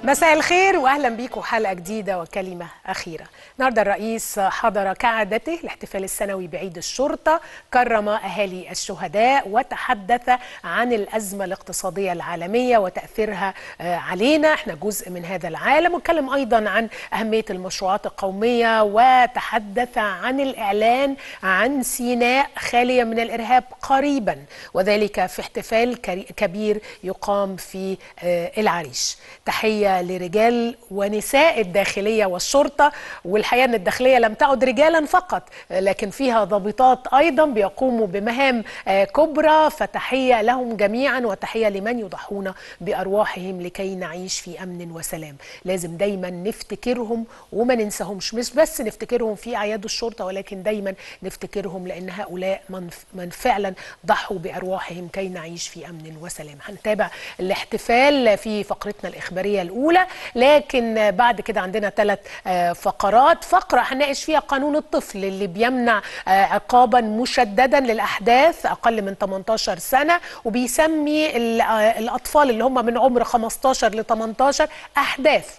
مساء الخير واهلا بيكم حلقه جديده وكلمه اخيره. النهارده الرئيس حضر كعادته الاحتفال السنوي بعيد الشرطه، كرم اهالي الشهداء وتحدث عن الازمه الاقتصاديه العالميه وتاثيرها علينا، احنا جزء من هذا العالم، واتكلم ايضا عن اهميه المشروعات القوميه وتحدث عن الاعلان عن سيناء خاليه من الارهاب قريبا وذلك في احتفال كبير يقام في العريش. تحيه لرجال ونساء الداخليه والشرطه والحقيقه ان الداخليه لم تعد رجالا فقط لكن فيها ضابطات ايضا بيقوموا بمهام كبرى فتحيه لهم جميعا وتحيه لمن يضحون بارواحهم لكي نعيش في امن وسلام لازم دايما نفتكرهم وما ننساهمش مش بس نفتكرهم في اعياد الشرطه ولكن دايما نفتكرهم لان هؤلاء من, من فعلا ضحوا بارواحهم كي نعيش في امن وسلام هنتابع الاحتفال في فقرتنا الاخباريه الاولى لكن بعد كده عندنا ثلاث فقرات فقره هنناقش فيها قانون الطفل اللي بيمنع عقابا مشددا للاحداث اقل من 18 سنه وبيسمي الاطفال اللي هم من عمر 15 ل 18 احداث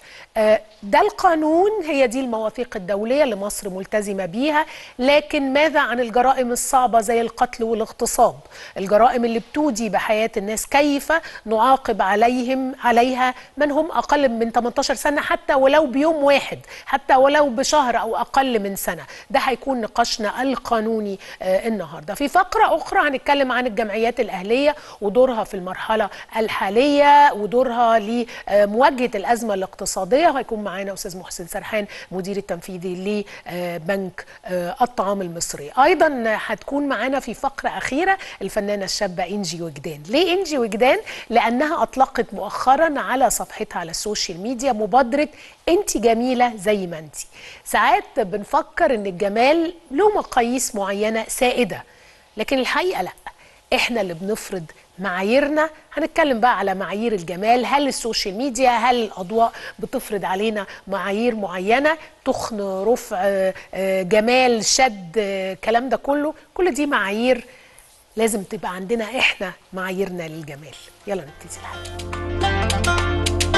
ده القانون هي دي المواثيق الدولية اللي مصر ملتزمة بيها لكن ماذا عن الجرائم الصعبة زي القتل والاغتصاب الجرائم اللي بتودي بحياة الناس كيف نعاقب عليهم عليها من هم أقل من 18 سنة حتى ولو بيوم واحد حتى ولو بشهر أو أقل من سنة ده هيكون نقاشنا القانوني آه النهاردة في فقرة أخرى هنتكلم عن الجمعيات الأهلية ودورها في المرحلة الحالية ودورها لمواجهة الأزمة الاقتصادية وهيكون معانا استاذ محسن سرحان مدير التنفيذي لبنك الطعام المصري ايضا هتكون معانا في فقره اخيره الفنانه الشابه انجي وجدان ليه انجي وجدان لانها اطلقت مؤخرا على صفحتها على السوشيال ميديا مبادره انت جميله زي ما انت ساعات بنفكر ان الجمال له مقاييس معينه سائده لكن الحقيقه لا احنا اللي بنفرض معاييرنا هنتكلم بقى على معايير الجمال هل السوشيال ميديا هل الاضواء بتفرض علينا معايير معينه تخن رفع جمال شد الكلام ده كله كل دي معايير لازم تبقى عندنا احنا معاييرنا للجمال يلا نبتدي الحلقه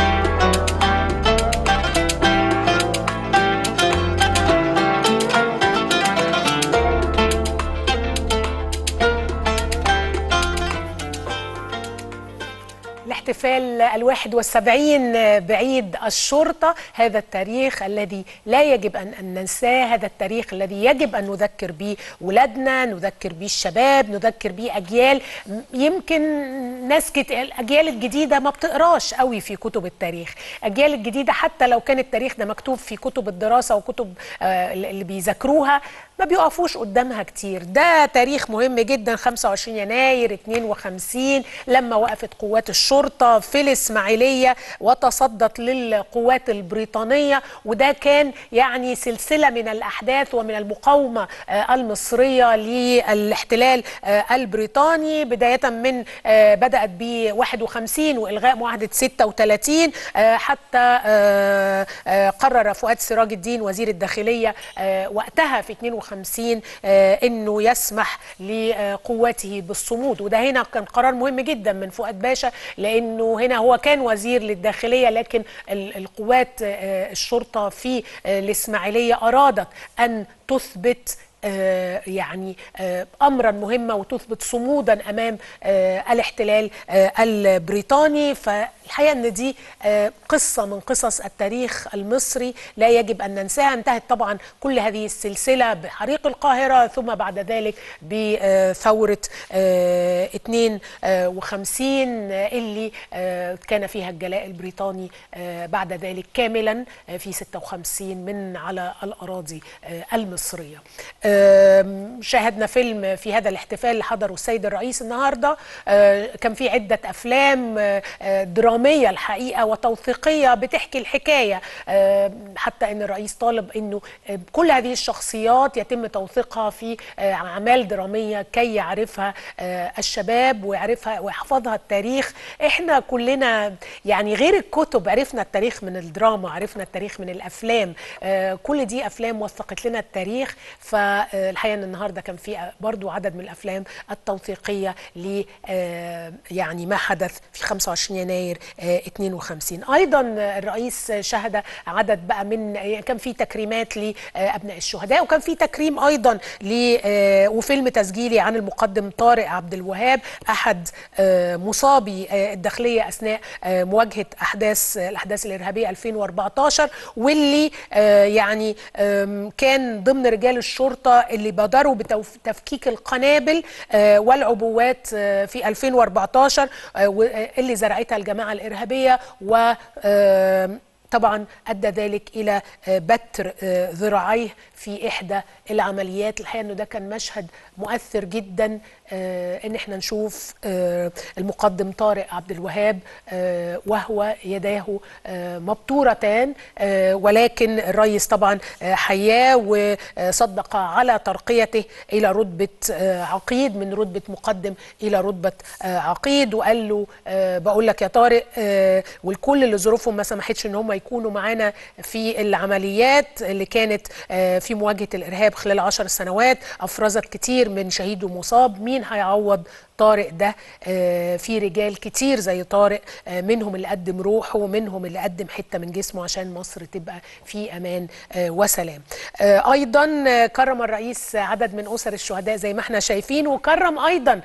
الاحتفال الواحد والسبعين بعيد الشرطة هذا التاريخ الذي لا يجب أن ننساه هذا التاريخ الذي يجب أن نذكر به ولادنا نذكر به الشباب نذكر به أجيال يمكن ناس كت... الأجيال الجديدة ما بتقراش قوي في كتب التاريخ أجيال الجديدة حتى لو كان التاريخ ده مكتوب في كتب الدراسة وكتب آه اللي بيذاكروها ما بيقفوش قدامها كتير ده تاريخ مهم جدا 25 يناير 52 لما وقفت قوات الشرطة في الإسماعيلية وتصدت للقوات البريطانية وده كان يعني سلسلة من الأحداث ومن المقاومة المصرية للاحتلال البريطاني بداية من بدأت ب 51 وإلغاء معاهدة 36 حتى قرر فؤاد سراج الدين وزير الداخلية وقتها في 52 50 انه يسمح لقواته بالصمود وده هنا كان قرار مهم جدا من فؤاد باشا لانه هنا هو كان وزير للداخليه لكن القوات الشرطه في الاسماعيليه ارادت ان تثبت آه يعني آه امرا مهما وتثبت صمودا امام آه الاحتلال البريطاني فالحقيقه ان دي قصه من قصص التاريخ المصري لا يجب ان ننساها انتهت طبعا كل هذه السلسله بحريق القاهره ثم بعد ذلك بثوره 52 اللي كان فيها الجلاء البريطاني بعد ذلك كاملا في 56 من على الاراضي المصريه شاهدنا فيلم في هذا الاحتفال اللي حضره السيد الرئيس النهارده كان في عده افلام دراميه الحقيقه وتوثيقيه بتحكي الحكايه حتى ان الرئيس طالب انه كل هذه الشخصيات يتم توثيقها في اعمال دراميه كي يعرفها الشباب ويعرفها ويحفظها التاريخ احنا كلنا يعني غير الكتب عرفنا التاريخ من الدراما عرفنا التاريخ من الافلام كل دي افلام وثقت لنا التاريخ ف والحقيقه ان النهارده كان في برضو عدد من الافلام التوثيقيه ل يعني ما حدث في 25 يناير 52 ايضا الرئيس شهد عدد بقى من كان في تكريمات لابناء الشهداء وكان في تكريم ايضا ل وفيلم تسجيلي عن المقدم طارق عبد الوهاب احد مصابي الداخليه اثناء مواجهه احداث الاحداث الارهابيه 2014 واللي يعني كان ضمن رجال الشرطه اللي بادروا بتفكيك القنابل والعبوات في 2014 اللي زرعتها الجماعه الارهابيه و طبعا ادى ذلك الى بتر ذراعيه في احدى العمليات الحقيقه انه ده كان مشهد مؤثر جدا ان احنا نشوف المقدم طارق عبد الوهاب وهو يداه مبتورتان ولكن الرئيس طبعا حياه وصدق على ترقيته الى رتبه عقيد من رتبه مقدم الى رتبه عقيد وقال له بقول لك يا طارق والكل اللي ظروفهم ما سمحتش ان هم يكونوا معانا في العمليات اللي كانت في مواجهه الارهاب خلال عشر سنوات افرزت كتير من شهيد ومصاب مين هيعوض طارق ده في رجال كتير زي طارق منهم اللي قدم روحه ومنهم اللي قدم حته من جسمه عشان مصر تبقى في امان وسلام. ايضا كرم الرئيس عدد من اسر الشهداء زي ما احنا شايفين وكرم ايضا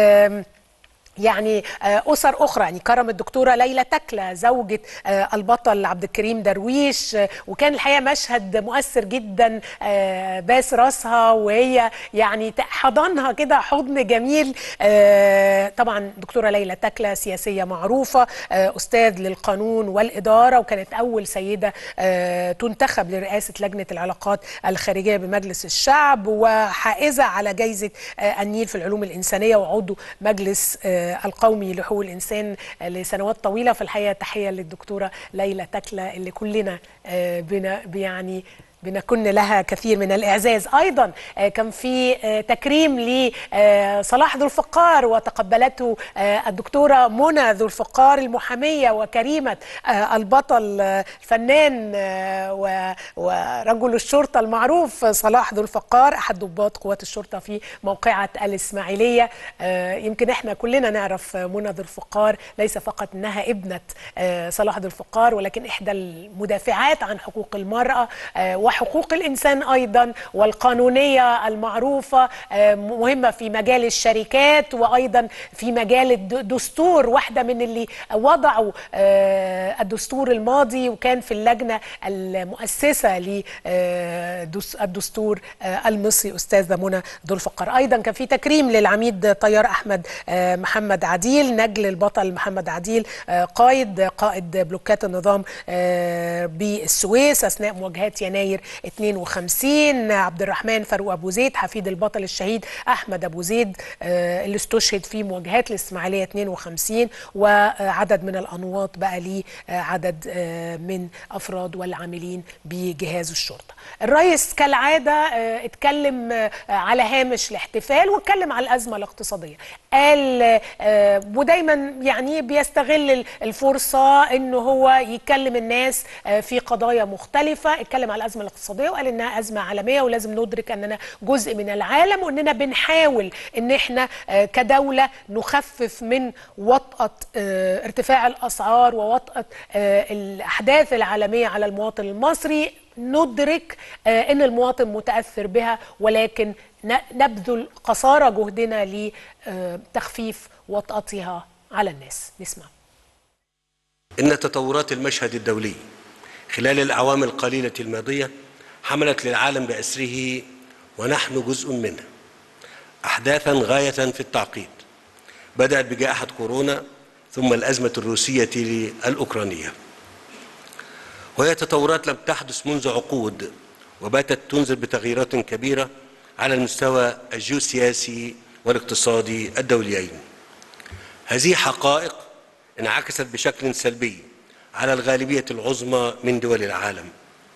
يعني اسر اخرى يعني كرم الدكتوره ليلى تكله زوجة البطل عبد الكريم درويش وكان الحقيقه مشهد مؤثر جدا باس راسها وهي يعني حضنها كده حضن جميل طبعا دكتوره ليلى تكله سياسيه معروفه استاذ للقانون والاداره وكانت اول سيده تنتخب لرئاسه لجنه العلاقات الخارجيه بمجلس الشعب وحائزه على جائزه النيل في العلوم الانسانيه وعضو مجلس القومي لحقوق الانسان لسنوات طويله في الحقيقه تحيه للدكتوره ليلى تكله اللي كلنا بنا يعني بنكن لها كثير من الاعزاز ايضا كان في تكريم لصلاح ذو الفقار وتقبلته الدكتوره منى ذو الفقار المحاميه وكريمه البطل الفنان ورجل الشرطه المعروف صلاح ذو الفقار احد ضباط قوات الشرطه في موقعه الاسماعيليه يمكن احنا كلنا نعرف منى ذو الفقار ليس فقط انها ابنه صلاح ذو الفقار ولكن احدى المدافعات عن حقوق المراه وحقوق الانسان ايضا والقانونيه المعروفه مهمه في مجال الشركات وايضا في مجال الدستور واحده من اللي وضعوا الدستور الماضي وكان في اللجنه المؤسسه للدستور المصري استاذه منى ذو الفقار ايضا كان في تكريم للعميد طيار احمد محمد عديل نجل البطل محمد عديل قائد قائد بلوكات النظام بالسويس اثناء مواجهات يناير 52 عبد الرحمن فاروق ابو زيد حفيد البطل الشهيد احمد ابو زيد اللي استشهد في مواجهات الاسماعيليه 52 وعدد من الانواط بقى ليه عدد من افراد والعاملين بجهاز الشرطه. الرئيس كالعاده اتكلم على هامش الاحتفال واتكلم على الازمه الاقتصاديه. قال ودايما يعني بيستغل الفرصه انه هو يكلم الناس في قضايا مختلفه، اتكلم على الازمه الاقتصاديه وقال انها ازمه عالميه ولازم ندرك اننا جزء من العالم واننا بنحاول ان احنا كدوله نخفف من وطأة ارتفاع الاسعار ووطأة الاحداث العالميه على المواطن المصري ندرك ان المواطن متاثر بها ولكن نبذل قصارى جهدنا لتخفيف وطأتها على الناس نسمع ان تطورات المشهد الدولي خلال الاعوام القليله الماضيه حملت للعالم باسره ونحن جزء منه احداثا غايه في التعقيد بدات بجائحه كورونا ثم الازمه الروسيه الاوكرانيه وهي تطورات لم تحدث منذ عقود وباتت تنذر بتغييرات كبيره على المستوى الجيوسياسي والاقتصادي الدوليين هذه حقائق انعكست بشكل سلبي على الغالبيه العظمى من دول العالم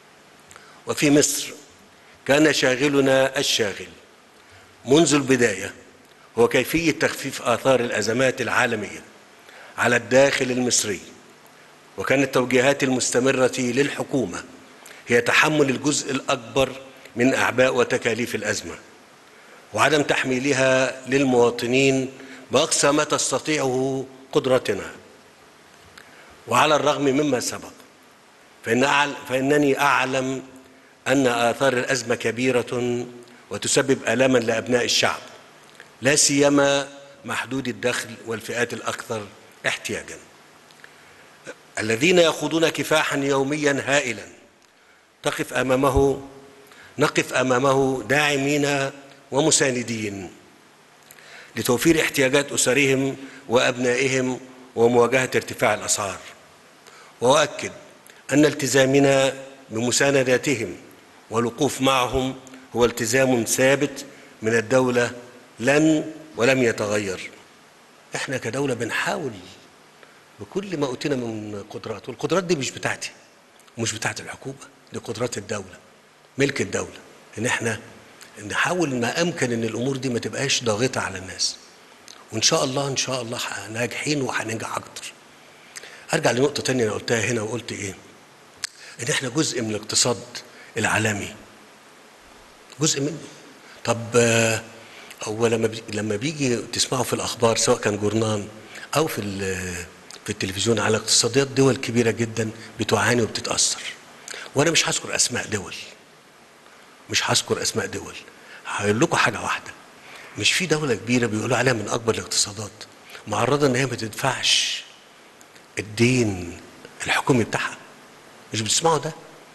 وفي مصر كان شاغلنا الشاغل منذ البدايه هو كيفيه تخفيف اثار الازمات العالميه على الداخل المصري وكانت التوجيهات المستمره للحكومه هي تحمل الجزء الاكبر من أعباء وتكاليف الأزمة وعدم تحميلها للمواطنين بأقصى ما تستطيعه قدرتنا وعلى الرغم مما سبق فإن أعلم فإنني أعلم أن آثار الأزمة كبيرة وتسبب آلاما لأبناء الشعب لا سيما محدود الدخل والفئات الأكثر احتياجا الذين يخوضون كفاحا يوميا هائلا تقف أمامه نقف أمامه داعمين ومساندين لتوفير احتياجات أسرهم وأبنائهم ومواجهة ارتفاع الأسعار وأؤكد أن التزامنا بمسانداتهم والوقوف معهم هو التزام ثابت من الدولة لن ولم يتغير احنا كدولة بنحاول بكل ما أوتينا من قدرات والقدرات دي مش بتاعتي ومش بتاعت الحكومة دي قدرات الدولة ملك الدولة ان احنا نحاول ما امكن ان الامور دي ما تبقاش ضاغطة على الناس وان شاء الله ان شاء الله ناجحين وهننجح اكتر ارجع لنقطة تانية انا قلتها هنا وقلت ايه ان احنا جزء من الاقتصاد العالمي جزء منه طب هو لما بي لما بيجي تسمعوا في الاخبار سواء كان جورنان او في في التلفزيون على اقتصاديات دول كبيره جدا بتعاني وبتتاثر وانا مش هذكر اسماء دول مش هذكر اسماء دول هقول لكم حاجه واحده مش في دوله كبيره بيقولوا عليها من اكبر الاقتصادات معرضه ان هي ما تدفعش الدين الحكومي بتاعها مش بتسمعوا ده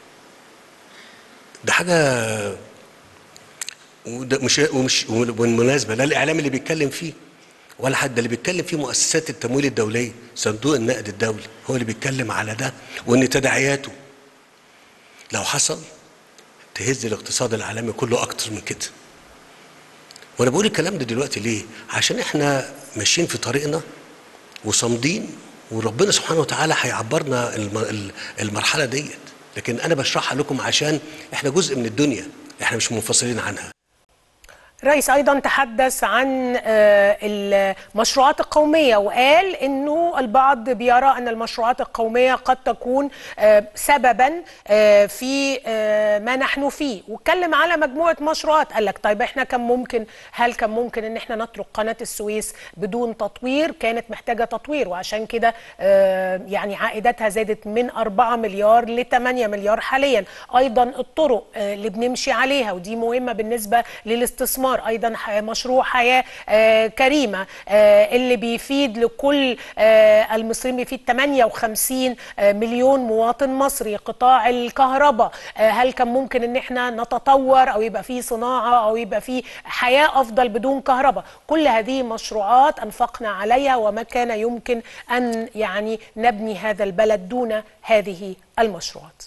ده حاجه وده مش ومش بالمناسبه لا الاعلام اللي بيتكلم فيه ولا حد اللي بيتكلم فيه مؤسسات التمويل الدوليه صندوق النقد الدولي هو اللي بيتكلم على ده وان تداعياته لو حصل تهز الاقتصاد العالمي كله اكتر من كده وانا بقول الكلام ده دلوقتي ليه عشان احنا ماشيين في طريقنا وصامدين وربنا سبحانه وتعالى هيعبرنا المرحله ديت لكن انا بشرحها لكم عشان احنا جزء من الدنيا احنا مش منفصلين عنها الرئيس ايضا تحدث عن المشروعات القوميه وقال انه البعض بيرى ان المشروعات القوميه قد تكون سببا في ما نحن فيه واتكلم على مجموعه مشروعات قال لك طيب احنا كان ممكن هل كان ممكن ان احنا نترك قناه السويس بدون تطوير كانت محتاجه تطوير وعشان كده يعني عائداتها زادت من 4 مليار ل 8 مليار حاليا ايضا الطرق اللي بنمشي عليها ودي مهمه بالنسبه للاستثمار الاستثمار ايضا مشروع حياه كريمه اللي بيفيد لكل المصريين بيفيد 58 مليون مواطن مصري قطاع الكهرباء هل كان ممكن ان احنا نتطور او يبقى في صناعه او يبقى في حياه افضل بدون كهرباء كل هذه مشروعات انفقنا عليها وما كان يمكن ان يعني نبني هذا البلد دون هذه المشروعات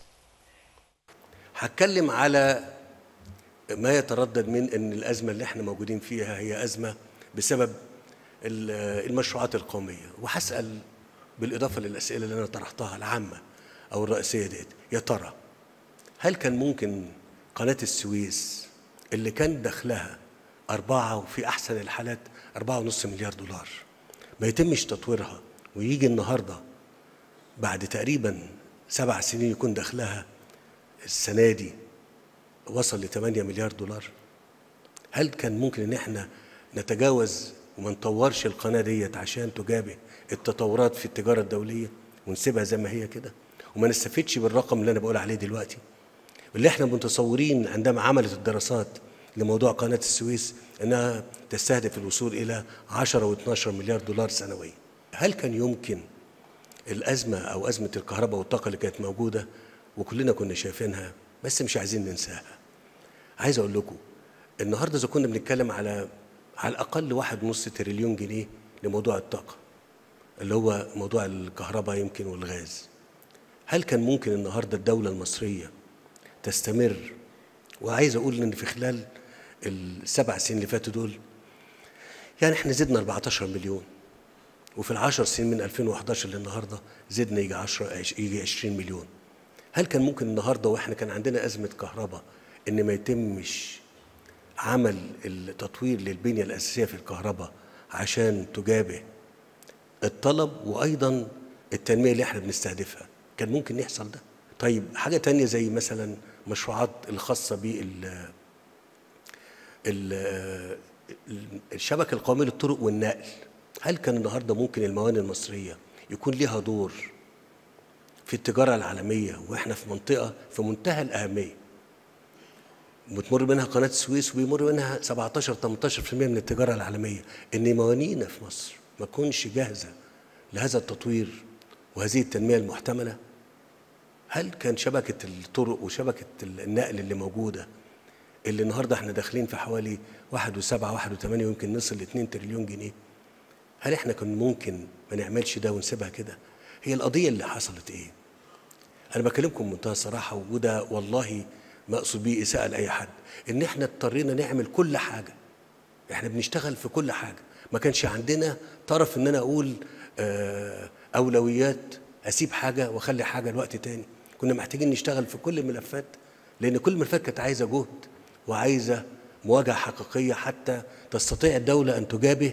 هتكلم على ما يتردد من ان الازمه اللي احنا موجودين فيها هي ازمه بسبب المشروعات القوميه وهسال بالاضافه للاسئله اللي انا طرحتها العامه او الرئيسيه ديت يا ترى هل كان ممكن قناه السويس اللي كان دخلها أربعة وفي أحسن الحالات أربعة ونص مليار دولار ما يتمش تطويرها ويجي النهاردة بعد تقريبا سبع سنين يكون دخلها السنة دي وصل ل 8 مليار دولار هل كان ممكن ان احنا نتجاوز وما نطورش القناه ديت عشان تجابه التطورات في التجاره الدوليه ونسيبها زي ما هي كده وما نستفدش بالرقم اللي انا بقول عليه دلوقتي اللي احنا متصورين عندما عملت الدراسات لموضوع قناه السويس انها تستهدف الوصول الى 10 و12 مليار دولار سنويا هل كان يمكن الازمه او ازمه الكهرباء والطاقه اللي كانت موجوده وكلنا كنا شايفينها بس مش عايزين ننساها عايز اقول لكم النهارده اذا كنا بنتكلم على على الاقل واحد ونص تريليون جنيه لموضوع الطاقه اللي هو موضوع الكهرباء يمكن والغاز هل كان ممكن النهارده الدوله المصريه تستمر وعايز اقول ان في خلال السبع سنين اللي فاتوا دول يعني احنا زدنا 14 مليون وفي العشر سنين من 2011 للنهارده زدنا يجي 10 يجي 20 مليون هل كان ممكن النهارده واحنا كان عندنا ازمه كهرباء ان ما يتمش عمل التطوير للبنيه الاساسيه في الكهرباء عشان تجابه الطلب وايضا التنميه اللي احنا بنستهدفها كان ممكن يحصل ده طيب حاجه تانية زي مثلا مشروعات الخاصه بال ال- الشبكه القوميه للطرق والنقل هل كان النهارده ممكن الموانئ المصريه يكون ليها دور في التجاره العالميه واحنا في منطقه في منتهى الاهميه بتمر منها قناه السويس وبيمر منها 17 18% من التجاره العالميه ان موانينا في مصر ما تكونش جاهزه لهذا التطوير وهذه التنميه المحتمله هل كان شبكه الطرق وشبكه النقل اللي موجوده اللي النهارده احنا داخلين في حوالي 1.7 1.8 ويمكن نصل ل 2 تريليون جنيه هل احنا كان ممكن ما نعملش ده ونسيبها كده هي القضيه اللي حصلت ايه انا بكلمكم بمنتهى الصراحه وده والله ما اقصد بيه اساءه لاي حد ان احنا اضطرينا نعمل كل حاجه احنا بنشتغل في كل حاجه ما كانش عندنا طرف ان انا اقول آه، اولويات اسيب حاجه واخلي حاجه لوقت تاني كنا محتاجين نشتغل في كل الملفات لان كل الملفات كانت عايزه جهد وعايزه مواجهه حقيقيه حتى تستطيع الدوله ان تجابه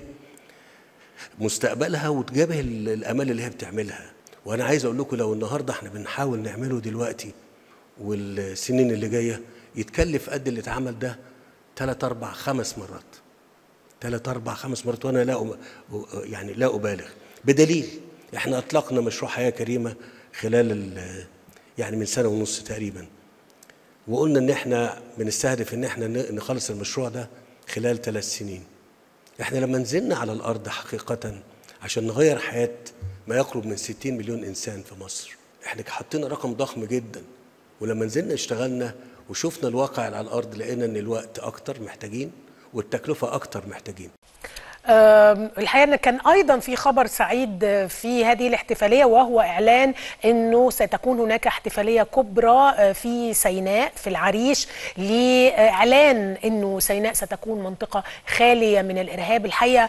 مستقبلها وتجابه ال- الامال اللي هي بتعملها وانا عايز اقول لكم لو النهارده احنا بنحاول نعمله دلوقتي والسنين اللي جايه يتكلف قد اللي اتعمل ده ثلاث اربع خمس مرات ثلاث اربع خمس مرات وانا لا أم- يعني لا ابالغ بدليل احنا اطلقنا مشروع حياه كريمه خلال ال- يعني من سنه ونص تقريبا وقلنا ان احنا بنستهدف ان احنا ن- نخلص المشروع ده خلال ثلاث سنين احنا لما نزلنا على الارض حقيقه عشان نغير حياه ما يقرب من 60 مليون انسان في مصر احنا حطينا رقم ضخم جدا ولما نزلنا اشتغلنا وشفنا الواقع اللي على الارض لقينا ان الوقت اكتر محتاجين والتكلفه اكتر محتاجين آم، الحقيقه ان كان ايضا في خبر سعيد آه، في هذه الاحتفاليه وهو اعلان انه ستكون هناك احتفاليه كبرى آه، في سيناء في العريش لاعلان انه سيناء ستكون منطقه خاليه من الارهاب الحقيقه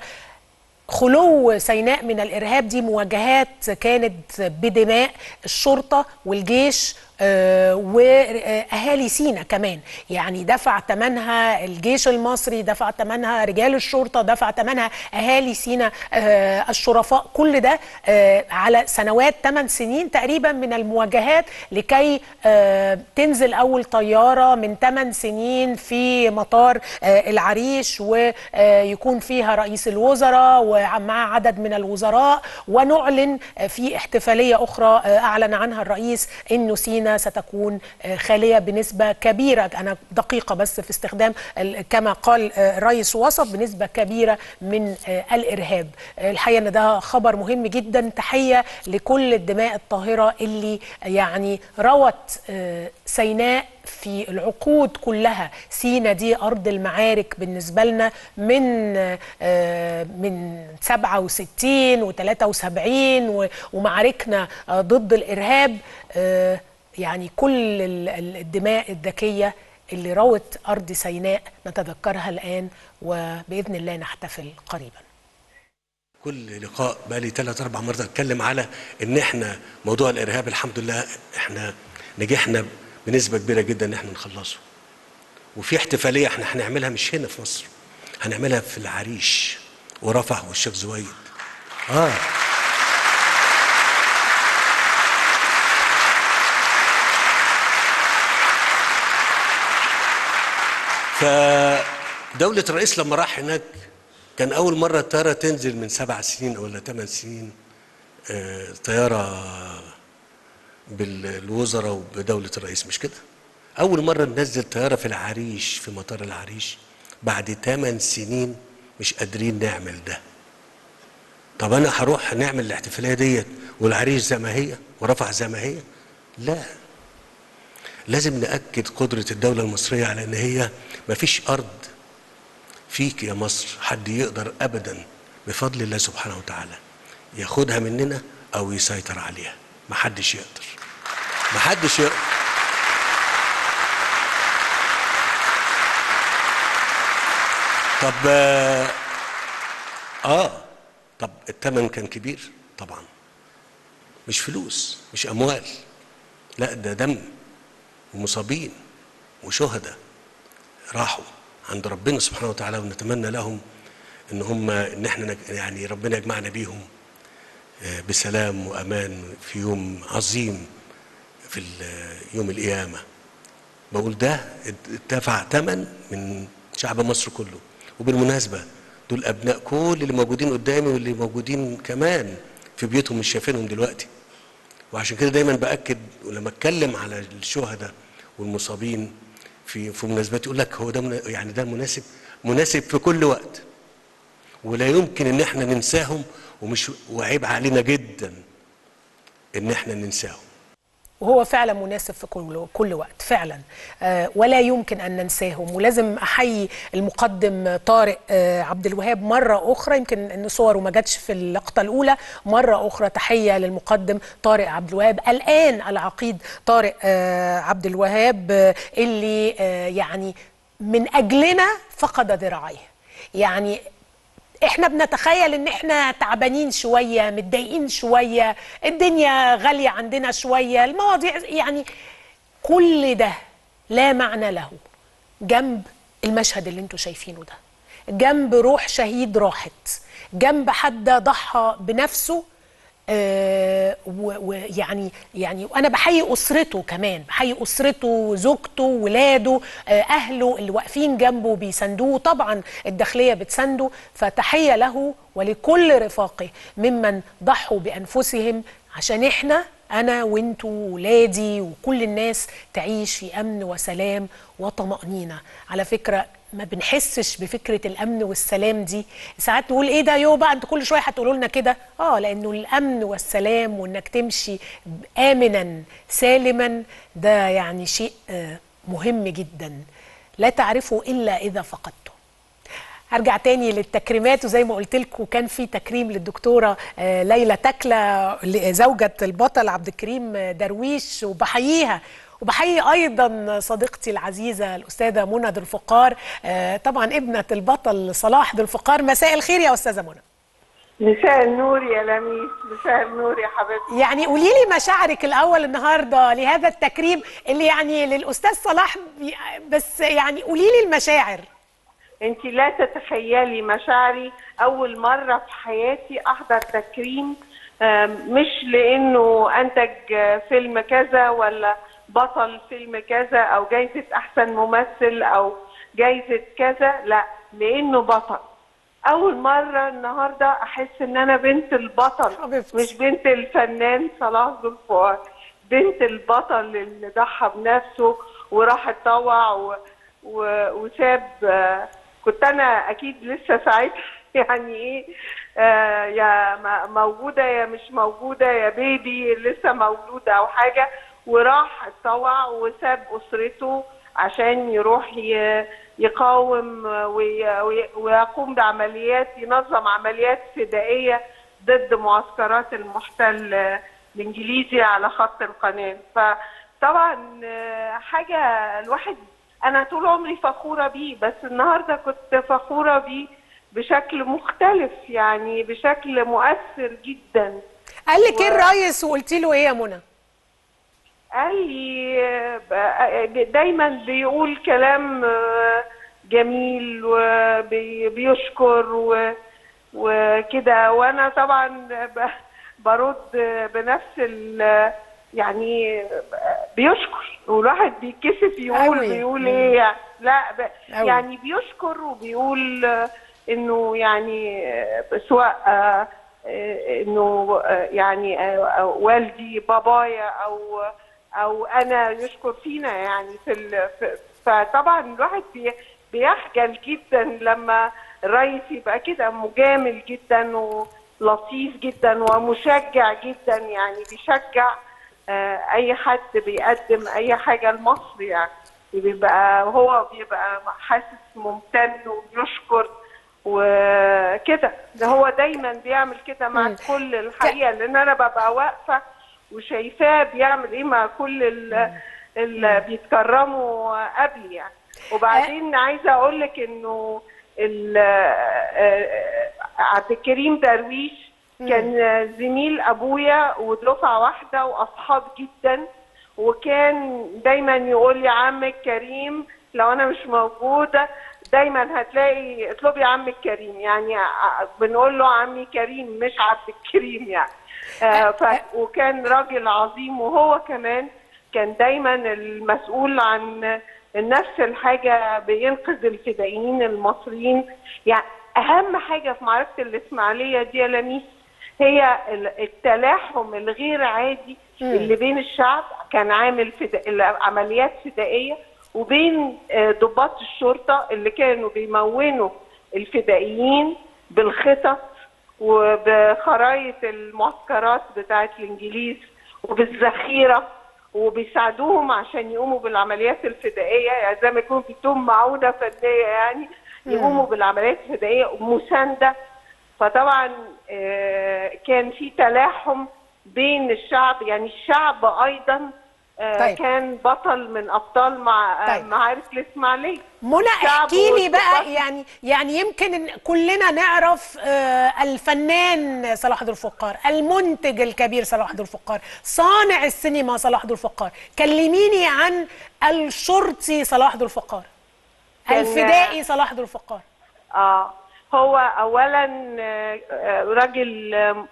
خلو سيناء من الارهاب دي مواجهات كانت بدماء الشرطه والجيش آه، واهالي سينا كمان يعني دفع ثمنها الجيش المصري دفع ثمنها رجال الشرطه دفع ثمنها اهالي سينا آه، الشرفاء كل ده آه، على سنوات 8 سنين تقريبا من المواجهات لكي آه، تنزل اول طياره من 8 سنين في مطار آه، العريش ويكون فيها رئيس الوزراء ومع عدد من الوزراء ونعلن آه، في احتفاليه اخرى آه، اعلن عنها الرئيس انه سينا ستكون آه، خاليه بنسبه كبيره انا دقيقه بس في استخدام ال- كما قال آه، الرئيس وصف بنسبه كبيره من آه، الارهاب آه، الحقيقه ان ده خبر مهم جدا تحيه لكل الدماء الطاهره اللي يعني روت آه، سيناء في العقود كلها سينا دي ارض المعارك بالنسبه لنا من آه، من 67 و73 ومعاركنا آه، ضد الارهاب آه، يعني كل ال- ال- الدماء الذكيه اللي روت ارض سيناء نتذكرها الان وباذن الله نحتفل قريبا كل لقاء بقى لي ثلاث اربع مرات اتكلم على ان احنا موضوع الارهاب الحمد لله احنا نجحنا بنسبه كبيره جدا ان احنا نخلصه وفي احتفاليه احنا هنعملها مش هنا في مصر هنعملها في العريش ورفح والشيخ زويد اه فدولة الرئيس لما راح هناك كان أول مرة الطيارة تنزل من سبع سنين ولا ثمان سنين آه، طيارة بالوزراء وبدولة الرئيس مش كده؟ أول مرة ننزل طيارة في العريش في مطار العريش بعد ثمان سنين مش قادرين نعمل ده طب أنا هروح نعمل الاحتفالية ديت والعريش زي ما هي ورفح زي ما هي؟ لا لازم نأكد قدرة الدولة المصرية على إن هي مفيش أرض فيك يا مصر حد يقدر أبدا بفضل الله سبحانه وتعالى ياخدها مننا أو يسيطر عليها محدش يقدر محدش يقدر طب آه, آه طب الثمن كان كبير طبعا مش فلوس مش أموال لا ده دم ومصابين وشهداء راحوا عند ربنا سبحانه وتعالى ونتمنى لهم ان هم ان احنا نج- يعني ربنا يجمعنا بيهم آه، بسلام وامان في يوم عظيم في ال- يوم القيامه بقول ده اتدفع ثمن من شعب مصر كله وبالمناسبة دول أبناء كل اللي موجودين قدامي واللي موجودين كمان في بيوتهم مش شايفينهم دلوقتي وعشان كده دايما باكد ولما اتكلم على الشهداء والمصابين في في مناسبات يقول لك هو ده منا- يعني ده مناسب مناسب في كل وقت ولا يمكن ان احنا ننساهم ومش وعيب علينا جدا ان احنا ننساهم وهو فعلا مناسب في كل كل وقت فعلا آه ولا يمكن ان ننساهم ولازم احيي المقدم طارق آه عبد الوهاب مره اخرى يمكن ان صوره ما جاتش في اللقطه الاولى مره اخرى تحيه للمقدم طارق عبد الوهاب الان العقيد طارق آه عبد الوهاب آه اللي آه يعني من اجلنا فقد ذراعيه يعني احنا بنتخيل ان احنا تعبانين شويه متضايقين شويه الدنيا غاليه عندنا شويه المواضيع يعني كل ده لا معنى له جنب المشهد اللي انتوا شايفينه ده جنب روح شهيد راحت جنب حد ضحى بنفسه آه، و- ويعني يعني انا بحيي اسرته كمان بحيي اسرته زوجته ولاده آه، اهله اللي واقفين جنبه بيساندوه طبعا الداخليه بتسانده فتحيه له ولكل رفاقه ممن ضحوا بانفسهم عشان احنا انا وانتوا وولادي وكل الناس تعيش في امن وسلام وطمانينه على فكره ما بنحسش بفكره الامن والسلام دي ساعات نقول ايه ده يو بقى انتوا كل شويه هتقولوا لنا كده اه لانه الامن والسلام وانك تمشي امنا سالما ده يعني شيء آه، مهم جدا لا تعرفه الا اذا فقدته هرجع تاني للتكريمات وزي ما قلت لكم كان في تكريم للدكتوره آه، ليلى تكله زوجة البطل عبد الكريم درويش وبحييها وبحيي ايضا صديقتي العزيزه الاستاذه منى ذو الفقار آه، طبعا ابنه البطل صلاح ذو الفقار مساء الخير يا استاذه منى مساء النور يا لميس مساء النور يا حبيبتي يعني قولي لي مشاعرك الاول النهارده لهذا التكريم اللي يعني للاستاذ صلاح بي- بس يعني قولي لي المشاعر انت لا تتخيلي مشاعري اول مره في حياتي احضر تكريم آم، مش لانه انتج آه، فيلم كذا ولا بطل فيلم كذا او جايزه احسن ممثل او جايزه كذا لا لانه بطل اول مره النهارده احس ان انا بنت البطل حبيبتي. مش بنت الفنان صلاح ذو الفقار بنت البطل اللي ضحى بنفسه وراح اتطوع و... و... وساب آه، كنت انا اكيد لسه ساعتها يعني ايه آه يا م- موجوده يا مش موجوده يا بيبي لسه مولوده او حاجه وراح اتطوع وساب اسرته عشان يروح ي... يقاوم وي... وي- ويقوم بعمليات ينظم عمليات فدائيه ضد معسكرات المحتل الانجليزي على خط القناه فطبعا آه، حاجه الواحد انا طول عمري فخوره بيه بس النهارده كنت فخوره بيه بشكل مختلف يعني بشكل مؤثر جدا قال لك ايه و- الريس وقلتي له ايه يا منى قال لي آه، ب- دايما بيقول كلام آه، جميل وبيشكر وكده وانا طبعا ب- برد بنفس ال يعني بيشكر والواحد بيتكسف يقول أوي. بيقول ايه يعني لا ب- أوي. يعني بيشكر وبيقول آه، انه يعني آه، سواء آه، آه، انه آه، يعني آه، آه، والدي بابايا او او انا يشكر فينا يعني في, ال... في فطبعا الواحد بي... بيخجل جدا لما الرئيس يبقى كده مجامل جدا ولطيف جدا ومشجع جدا يعني بيشجع آه، اي حد بيقدم اي حاجه لمصر يعني بيبقى هو بيبقى حاسس ممتن وبيشكر وكده ده هو دايما بيعمل كده مع مم. كل الحقيقه لان انا ببقى واقفه وشايفاه بيعمل ايه مع كل ال- اللي بيتكرموا قبلي يعني وبعدين عايزه اقول لك انه ال- آه، عبد الكريم درويش كان زميل ابويا ودفعه واحده واصحاب جدا وكان دايما يقول لي عمك كريم لو انا مش موجوده دايما هتلاقي اطلبي عمك كريم يعني ع- بنقول له عمي كريم مش عبد الكريم يعني آه ف... وكان راجل عظيم وهو كمان كان دايما المسؤول عن نفس الحاجه بينقذ الفدائيين المصريين يعني اهم حاجه في معركه الاسماعيليه دي يا لميس هي ال- التلاحم الغير عادي اللي بين الشعب كان عامل فدا... عمليات فدائيه وبين آه، ضباط الشرطه اللي كانوا بيمونوا الفدائيين بالخطط وبخرايط المعسكرات بتاعت الانجليز وبالذخيره وبيساعدوهم عشان يقوموا بالعمليات الفدائيه يعني زي ما يكون بيدوهم معونه فنيه يعني يقوموا بالعمليات الفدائيه ومسانده فطبعا آه، كان في تلاحم بين الشعب يعني الشعب ايضا آه، طيب. كان بطل من ابطال مع طيب. معارك الاسماعيليه منى الشعب احكي لي بقى والضباط. يعني يعني يمكن إن كلنا نعرف آه، الفنان صلاح ذو الفقار المنتج الكبير صلاح ذو الفقار صانع السينما صلاح ذو الفقار كلميني عن الشرطي صلاح ذو الفقار كان- الفدائي صلاح ذو الفقار اه هو اولا آه، آه، راجل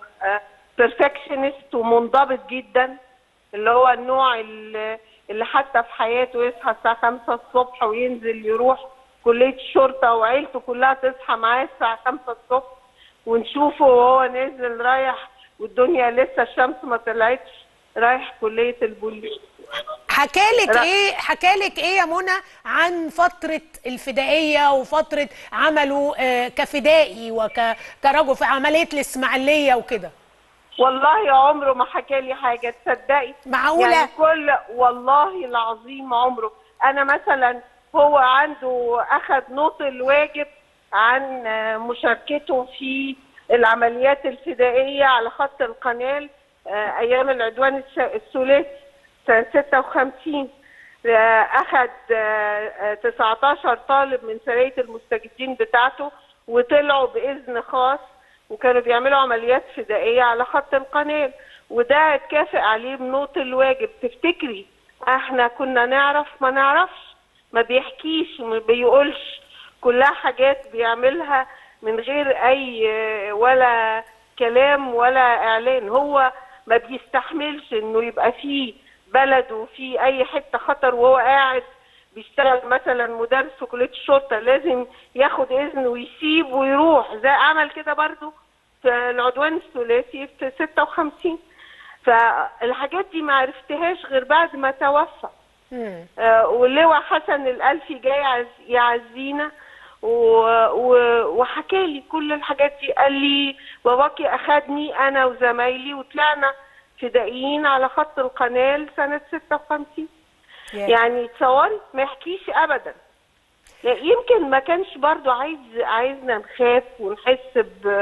بيرفكشنست ومنضبط جدا اللي هو النوع اللي اللي حتى في حياته يصحى الساعه 5 الصبح وينزل يروح كليه الشرطه وعيلته كلها تصحى معاه الساعه 5 الصبح ونشوفه وهو نازل رايح والدنيا لسه الشمس ما طلعتش رايح كليه البوليس حكالك لا. ايه حكالك ايه يا منى عن فتره الفدائيه وفتره عمله آه، كفدائي وكرجل في عمليه الاسماعيليه وكده والله عمره ما حكى لي حاجه تصدقي معقولة؟ يعني كل والله العظيم عمره انا مثلا هو عنده اخذ نوط الواجب عن آه، مشاركته في العمليات الفدائيه على خط القناه آه، ايام العدوان الس- الثلاثي سنه 56 آه، اخذ آه، آه، 19 طالب من سريه المستجدين بتاعته وطلعوا باذن خاص وكانوا بيعملوا عمليات فدائيه على خط القناه وده اتكافئ عليه بنوط الواجب تفتكري احنا كنا نعرف ما نعرفش ما بيحكيش ما بيقولش كلها حاجات بيعملها من غير اي آه، ولا كلام ولا اعلان هو ما بيستحملش انه يبقى فيه بلد وفي اي حته خطر وهو قاعد بيشتغل مثلا مدرس في كليه الشرطه لازم ياخد اذن ويسيب ويروح زي عمل كده برضو في العدوان الثلاثي في 56 فالحاجات دي ما عرفتهاش غير بعد ما توفى مم. آه، واللواء حسن الألفي جاي يعز- يعزينا و- و- وحكى لي كل الحاجات دي قال لي باباكي أخدني أنا وزمايلي وطلعنا فدائيين على خط القناة سنة 56 يا. يعني تصوري ما يحكيش أبدا يعني يمكن ما كانش برضو عايز عايزنا نخاف ونحس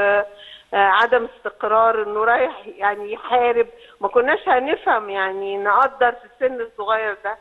بعدم استقرار انه رايح يعني يحارب ما كناش هنفهم يعني نقدر في السن الصغير ده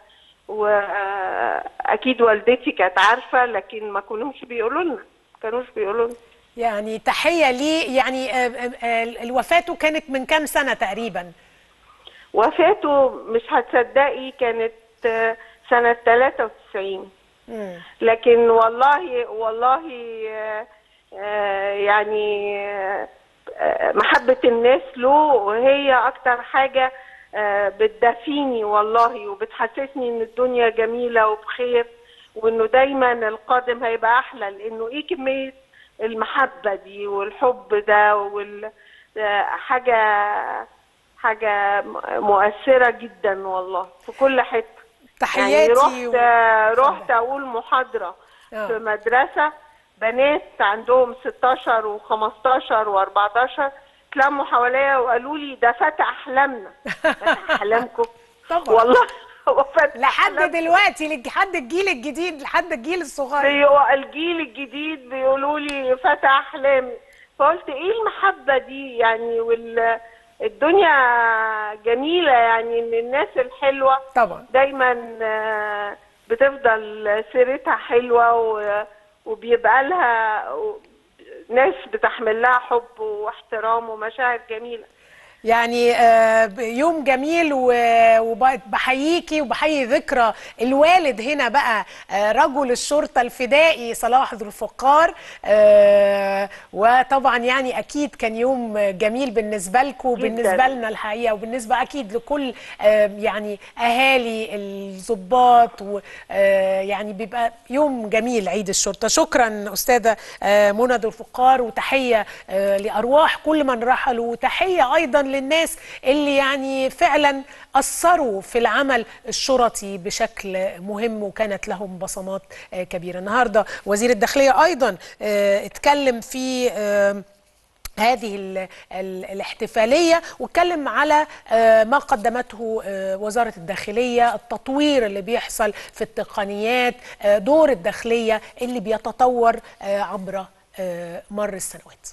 واكيد والدتي كانت عارفه لكن ما كانوش بيقولوا لنا ما كانوش بيقولوا لنا يعني تحيه ليه يعني آه، آه، آه، وفاته كانت من كام سنه تقريبا وفاته مش هتصدقي كانت آه، سنه 93 مم. لكن والله والله آه، آه، يعني آه، آه، محبة الناس له هي أكتر حاجة آه، بتدفيني والله وبتحسسني إن الدنيا جميلة وبخير وإنه دايما القادم هيبقى أحلى لأنه إيه كمية المحبة دي والحب ده وال آه، حاجة حاجة م- مؤثرة جدا والله في كل حتة يعني تحياتي رحت و- رحت اقول محاضره آه. في مدرسه بنات عندهم 16 و15 و14 اتلموا حواليا وقالوا لي ده فتى احلامنا فتى احلامكم طبعا. والله هو فتى لحد أحلامكم. دلوقتي لحد الجيل الجديد لحد الجيل الصغير بيو- الجيل الجديد بيقولوا لي فتى احلامي فقلت ايه المحبه دي يعني وال الدنيا جميله يعني ان الناس الحلوه طبعا دايما آه، بتفضل سيرتها حلوه و- وبيبقى لها ناس بتحمل لها حب واحترام ومشاعر جميله يعني آه، ب- يوم جميل و- وبحييكي وبحيي ذكرى الوالد هنا بقى آه، رجل الشرطة الفدائي صلاح ذو الفقار آه، وطبعا يعني أكيد كان يوم جميل بالنسبة لكم وبالنسبة لنا الحقيقة وبالنسبة أكيد لكل آه، يعني أهالي الضباط ويعني بيبقى يوم جميل عيد الشرطة شكرا أستاذة آه، منى ذو الفقار وتحية آه، لأرواح كل من رحلوا وتحية أيضا للناس اللي يعني فعلا أثروا في العمل الشرطي بشكل مهم وكانت لهم بصمات آه، كبيرة النهاردة وزير الداخلية أيضا آه، اتكلم في آه، هذه ال ال الاحتفالية واتكلم على آه، ما قدمته آه، وزارة الداخلية التطوير اللي بيحصل في التقنيات آه، دور الداخلية اللي بيتطور آه، عبر آه، مر السنوات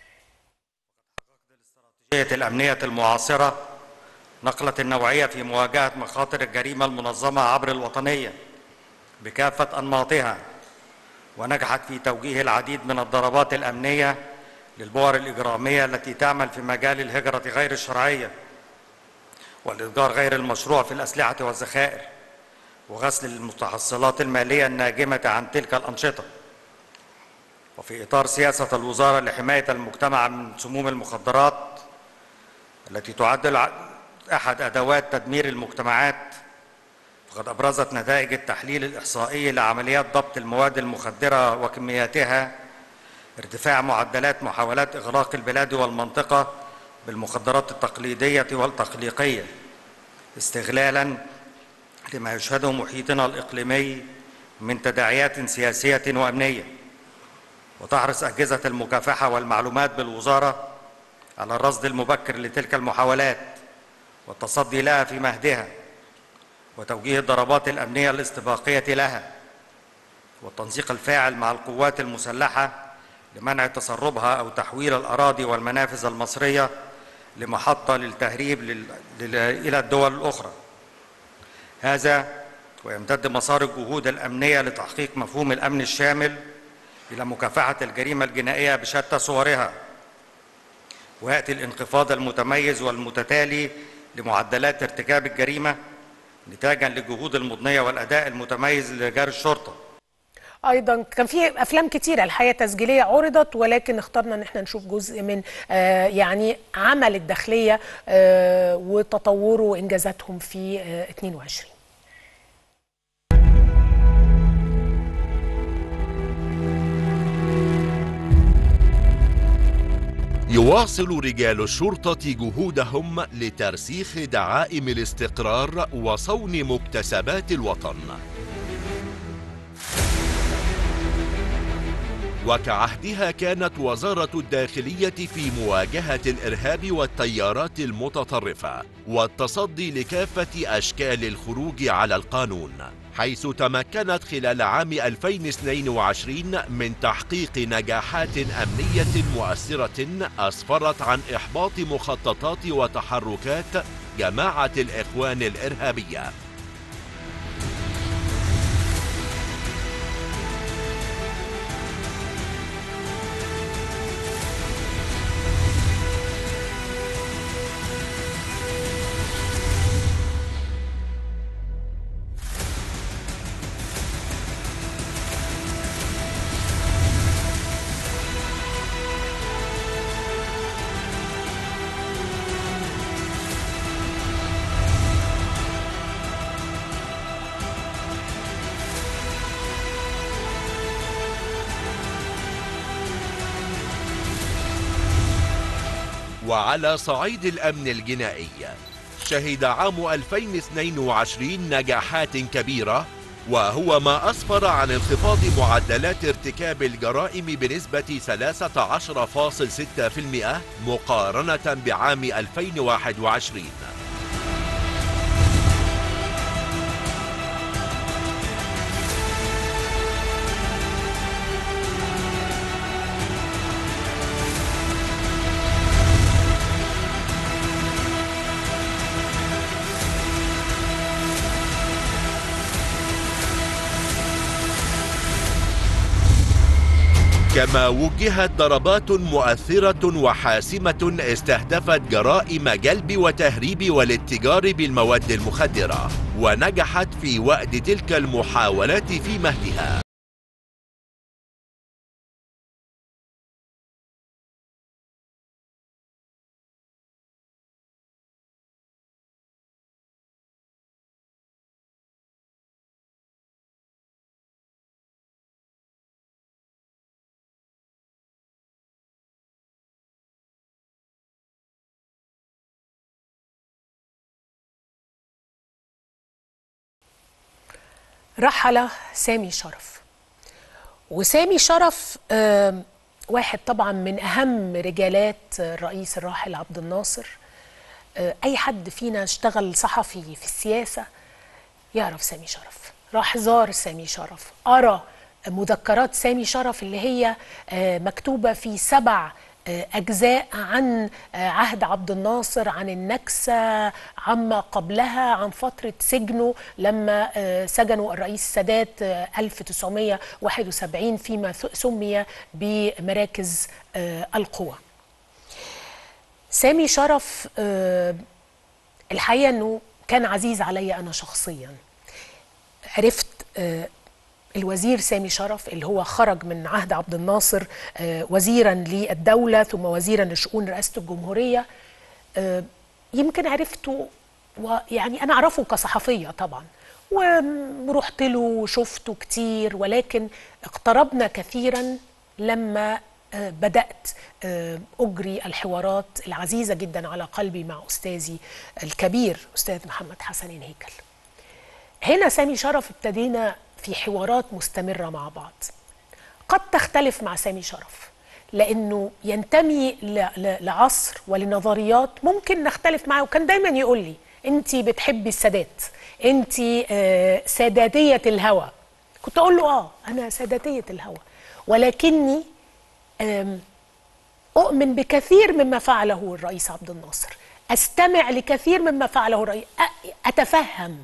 الاستراتيجية الأمنية المعاصرة نقلت النوعية في مواجهة مخاطر الجريمة المنظمة عبر الوطنية بكافة أنماطها ونجحت في توجيه العديد من الضربات الأمنية للبؤر الإجرامية التي تعمل في مجال الهجرة غير الشرعية والإتجار غير المشروع في الأسلحة والذخائر وغسل المتحصلات المالية الناجمة عن تلك الأنشطة وفي إطار سياسة الوزارة لحماية المجتمع من سموم المخدرات التي تعد الع- أحد أدوات تدمير المجتمعات فقد أبرزت نتائج التحليل الإحصائي لعمليات ضبط المواد المخدرة وكمياتها ارتفاع معدلات محاولات إغراق البلاد والمنطقة بالمخدرات التقليدية والتخليقية استغلالا لما يشهده محيطنا الإقليمي من تداعيات سياسية وأمنية وتحرص أجهزة المكافحة والمعلومات بالوزارة على الرصد المبكر لتلك المحاولات والتصدي لها في مهدها وتوجيه الضربات الأمنية الاستباقية لها والتنسيق الفاعل مع القوات المسلحة لمنع تسربها أو تحويل الأراضي والمنافذ المصرية لمحطة للتهريب لل... لل... إلى الدول الأخرى هذا ويمتد مسار الجهود الأمنية لتحقيق مفهوم الأمن الشامل إلى مكافحة الجريمة الجنائية بشتى صورها ويأتي الانخفاض المتميز والمتتالي لمعدلات ارتكاب الجريمة نتاجا للجهود المضنية والأداء المتميز لرجال الشرطة ايضا كان في افلام كتيره الحقيقه تسجيليه عرضت ولكن اخترنا ان احنا نشوف جزء من آه يعني عمل الداخليه آه وتطوره وانجازاتهم في آه 22 يواصل رجال الشرطة جهودهم لترسيخ دعائم الاستقرار وصون مكتسبات الوطن وكعهدها كانت وزارة الداخلية في مواجهة الإرهاب والتيارات المتطرفة والتصدي لكافة أشكال الخروج على القانون حيث تمكنت خلال عام 2022 من تحقيق نجاحات أمنية مؤثرة أسفرت عن إحباط مخططات وتحركات جماعة الإخوان الإرهابية وعلى صعيد الأمن الجنائي شهد عام 2022 نجاحات كبيرة وهو ما أسفر عن انخفاض معدلات ارتكاب الجرائم بنسبة 13.6% مقارنة بعام 2021 كما وجهت ضربات مؤثرة وحاسمة استهدفت جرائم جلب وتهريب والاتجار بالمواد المخدرة ونجحت في وأد تلك المحاولات في مهدها رحل سامي شرف وسامي شرف آم، واحد طبعا من اهم رجالات الرئيس الراحل عبد الناصر آه، اي حد فينا اشتغل صحفي في السياسه يعرف سامي شرف راح زار سامي شرف قرا مذكرات سامي شرف اللي هي آه، مكتوبه في سبع آه، اجزاء عن آه، عهد عبد الناصر عن النكسه عما قبلها عن فتره سجنه لما آه، سجنوا الرئيس السادات آه، 1971 فيما ث- سمي بمراكز آه، القوى سامي شرف آه، الحقيقه انه كان عزيز عليا انا شخصيا عرفت آه، الوزير سامي شرف اللي هو خرج من عهد عبد الناصر آه، وزيرا للدولة ثم وزيرا لشؤون رئاسة الجمهورية آه، يمكن عرفته ويعني أنا أعرفه كصحفية طبعا ورحت له وشفته كتير ولكن اقتربنا كثيرا لما آه، بدأت آه، أجري الحوارات العزيزة جدا على قلبي مع أستاذي الكبير أستاذ محمد حسن هيكل هنا سامي شرف ابتدينا في حوارات مستمرة مع بعض قد تختلف مع سامي شرف لأنه ينتمي ل- ل- لعصر ولنظريات ممكن نختلف معاه وكان دايما يقول لي أنت بتحبي السادات أنت آه، ساداتية الهوى كنت أقول له آه أنا ساداتية الهوى ولكني آم، أؤمن بكثير مما فعله الرئيس عبد الناصر أستمع لكثير مما فعله الرئيس أ- أتفهم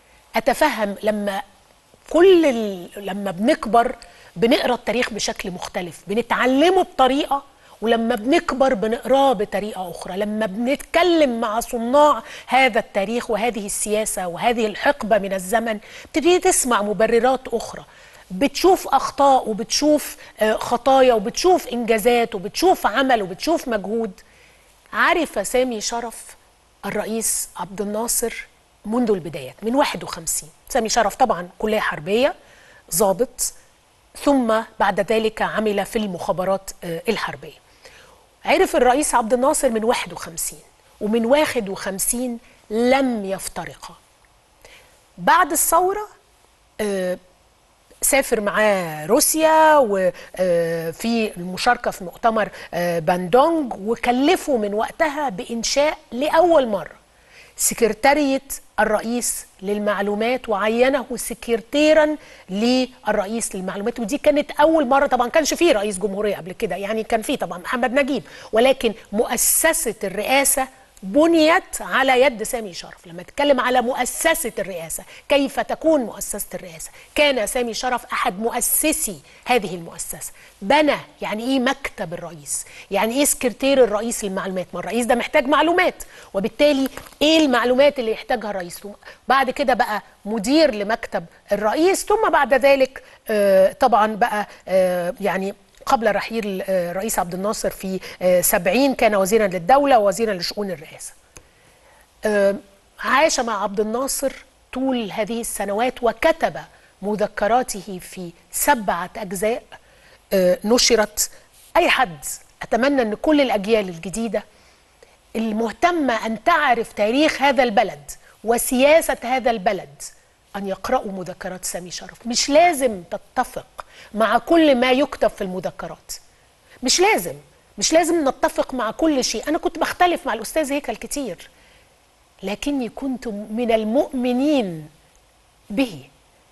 أتفهم لما كل ال... لما بنكبر بنقرا التاريخ بشكل مختلف بنتعلمه بطريقه ولما بنكبر بنقراه بطريقه اخرى لما بنتكلم مع صناع هذا التاريخ وهذه السياسه وهذه الحقبه من الزمن بتبتدي تسمع مبررات اخرى بتشوف اخطاء وبتشوف آه، خطايا وبتشوف انجازات وبتشوف عمل وبتشوف مجهود عرف سامي شرف الرئيس عبد الناصر منذ البدايات من 51 سامي شرف طبعا كلية حربية ضابط ثم بعد ذلك عمل في المخابرات آه، الحربية عرف الرئيس عبد الناصر من 51 ومن 51 لم يفترقا بعد الثورة آه، سافر معاه روسيا وفي المشاركة في مؤتمر آه، باندونج وكلفوا من وقتها بإنشاء لأول مرة سكرتارية الرئيس للمعلومات وعينه سكرتيرا للرئيس للمعلومات ودي كانت أول مرة طبعا كانش فيه رئيس جمهورية قبل كده يعني كان فيه طبعا محمد نجيب ولكن مؤسسة الرئاسة بنيت على يد سامي شرف لما تتكلم على مؤسسة الرئاسة كيف تكون مؤسسة الرئاسة كان سامي شرف أحد مؤسسي هذه المؤسسة بنى يعني إيه مكتب الرئيس يعني إيه سكرتير الرئيس للمعلومات ما الرئيس ده محتاج معلومات وبالتالي إيه المعلومات اللي يحتاجها الرئيس ثم بعد كده بقى مدير لمكتب الرئيس ثم بعد ذلك آه، طبعا بقى آه، يعني قبل رحيل آه، الرئيس عبد الناصر في آه، 70 كان وزيرا للدولة ووزيرا لشؤون الرئاسة آه، عاش مع عبد الناصر طول هذه السنوات وكتب مذكراته في سبعة أجزاء آه، نشرت أي حد أتمنى أن كل الأجيال الجديدة المهتمة أن تعرف تاريخ هذا البلد وسياسة هذا البلد أن يقرأوا مذكرات سامي شرف مش لازم تتفق مع كل ما يكتب في المذكرات مش لازم مش لازم نتفق مع كل شيء أنا كنت بختلف مع الأستاذ هيكل كتير لكني كنت من المؤمنين به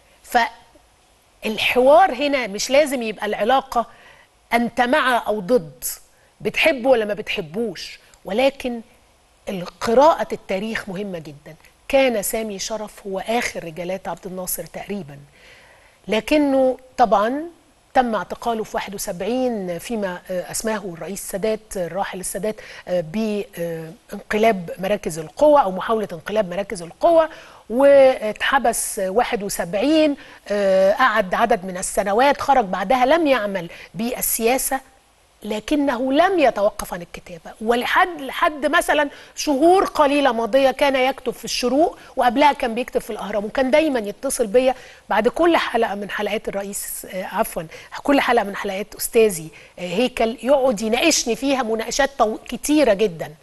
فالحوار هنا مش لازم يبقى العلاقة أنت مع أو ضد بتحبه ولا ما بتحبوش ولكن قراءة التاريخ مهمة جدا كان سامي شرف هو آخر رجالات عبد الناصر تقريبا لكنه طبعا تم اعتقاله في 71 فيما آه، اسماه الرئيس السادات الراحل السادات آه، بانقلاب مراكز القوى او محاوله انقلاب مراكز القوى واتحبس 71 آه، قعد عدد من السنوات خرج بعدها لم يعمل بالسياسه لكنه لم يتوقف عن الكتابة ولحد لحد مثلا شهور قليلة ماضية كان يكتب في الشروق وقبلها كان بيكتب في الأهرام وكان دايما يتصل بيا بعد كل حلقة من حلقات الرئيس آه، عفوا كل حلقة من حلقات أستاذي آه، هيكل يقعد يناقشني فيها مناقشات طو- كتيرة جدا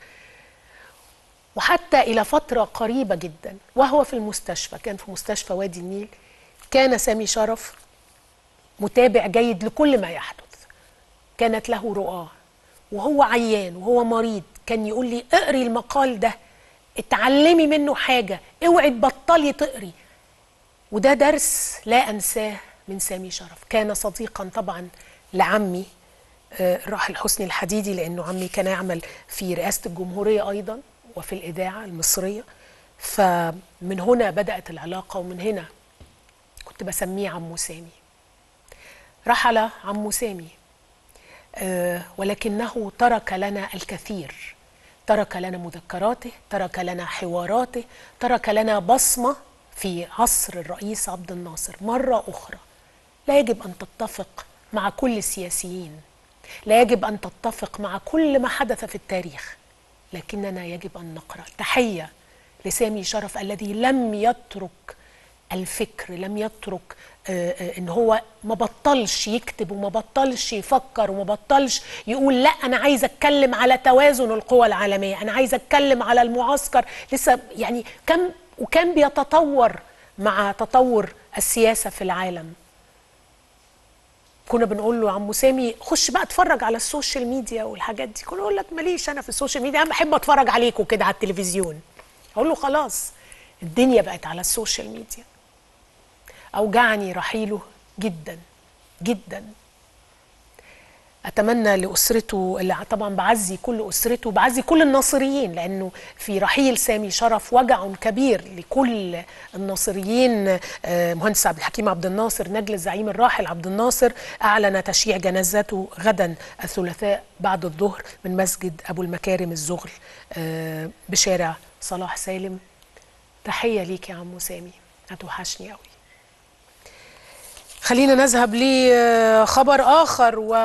وحتى إلى فترة قريبة جدا وهو في المستشفى كان في مستشفى وادي النيل كان سامي شرف متابع جيد لكل ما يحدث كانت له رؤاه وهو عيان وهو مريض كان يقول لي اقري المقال ده اتعلمي منه حاجة اوعي تبطلي تقري وده درس لا أنساه من سامي شرف كان صديقا طبعا لعمي آه، الراحل حسني الحديدي لأنه عمي كان يعمل في رئاسة الجمهورية أيضا وفي الإذاعة المصرية فمن هنا بدأت العلاقة ومن هنا كنت بسميه عمو سامي رحل عمو سامي آه، ولكنه ترك لنا الكثير ترك لنا مذكراته ترك لنا حواراته ترك لنا بصمة في عصر الرئيس عبد الناصر مرة أخرى لا يجب أن تتفق مع كل السياسيين لا يجب أن تتفق مع كل ما حدث في التاريخ لكننا يجب أن نقرأ تحية لسامي شرف الذي لم يترك الفكر لم يترك آه، آه، ان هو ما بطلش يكتب وما بطلش يفكر وما بطلش يقول لا انا عايز اتكلم على توازن القوى العالميه انا عايز اتكلم على المعسكر لسه يعني كم وكان بيتطور مع تطور السياسه في العالم كنا بنقول له يا عمو سامي خش بقى اتفرج على السوشيال ميديا والحاجات دي كنا نقول لك ماليش انا في السوشيال ميديا انا بحب اتفرج عليكم كده على التلفزيون اقول له خلاص الدنيا بقت على السوشيال ميديا اوجعني رحيله جدا جدا اتمنى لاسرته اللي طبعا بعزي كل اسرته بعزي كل الناصريين لانه في رحيل سامي شرف وجع كبير لكل الناصريين آه، مهندس عبد الحكيم عبد الناصر نجل الزعيم الراحل عبد الناصر اعلن تشييع جنازته غدا الثلاثاء بعد الظهر من مسجد ابو المكارم الزغل آه، بشارع صلاح سالم تحيه ليك يا عمو سامي هتوحشني قوي خلينا نذهب لخبر آخر و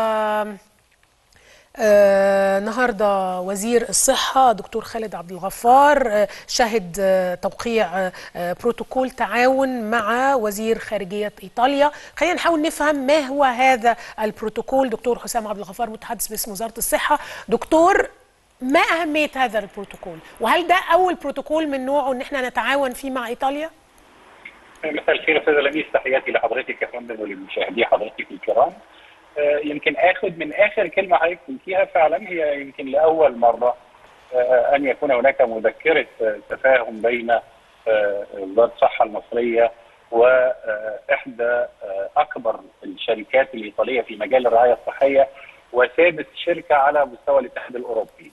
آه، النهارده وزير الصحة دكتور خالد عبد الغفار آه، شهد آه، توقيع آه، آه، بروتوكول تعاون مع وزير خارجية إيطاليا خلينا نحاول نفهم ما هو هذا البروتوكول دكتور حسام عبد الغفار متحدث باسم وزارة الصحة دكتور ما أهمية هذا البروتوكول وهل ده أول بروتوكول من نوعه إن احنا نتعاون فيه مع إيطاليا؟ مساء الخير استاذ لميس تحياتي لحضرتك يا فندم ولمشاهدي حضرتك الكرام آه، يمكن اخد من اخر كلمه حضرتك قلتيها فعلا هي يمكن لاول مره آه، ان يكون هناك مذكره آه، تفاهم بين آه، وزاره الصحه المصريه واحدى اكبر الشركات الايطاليه في مجال الرعايه الصحيه وسادس شركه على مستوى الاتحاد الاوروبي.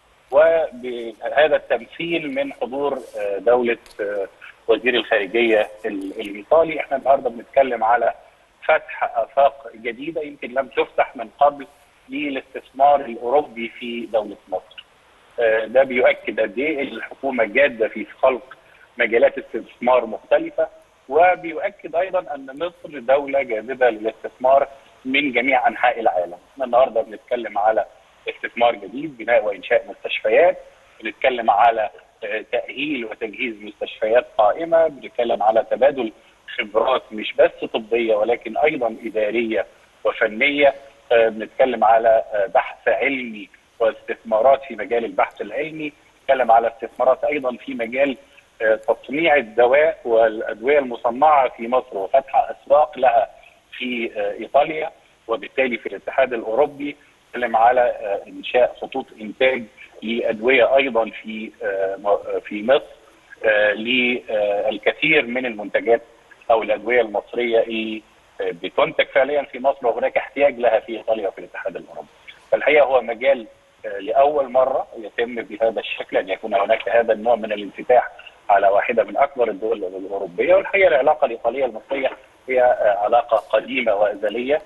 وبهذا التمثيل من حضور آه، دوله آه، وزير الخارجيه ال- الايطالي احنا النهارده بنتكلم على فتح افاق جديده يمكن لم تفتح من قبل للاستثمار الاوروبي في دوله مصر. آه، ده بيؤكد قد ايه الحكومه جاده في خلق مجالات استثمار مختلفه وبيؤكد ايضا ان مصر دوله جاذبه للاستثمار من جميع انحاء العالم. احنا النهارده بنتكلم على استثمار جديد بناء وانشاء مستشفيات بنتكلم على آه، تاهيل وتجهيز مستشفيات قائمه بنتكلم على تبادل خبرات مش بس طبيه ولكن ايضا اداريه وفنيه آه، بنتكلم على آه، بحث علمي واستثمارات في مجال البحث العلمي بنتكلم على استثمارات ايضا في مجال آه، تصنيع الدواء والادويه المصنعه في مصر وفتح اسواق لها في آه، ايطاليا وبالتالي في الاتحاد الاوروبي بنتكلم على آه، انشاء خطوط انتاج لادويه ايضا في آه، م- في مصر آه، للكثير من المنتجات او الادويه المصريه اللي آه، بتنتج فعليا في مصر وهناك احتياج لها في ايطاليا وفي الاتحاد الاوروبي. فالحقيقه هو مجال آه، لاول مره يتم بهذا الشكل ان يكون هناك هذا النوع من الانفتاح على واحده من اكبر الدول الاوروبيه والحقيقه العلاقه الايطاليه المصريه هي آه، علاقه قديمه وازليه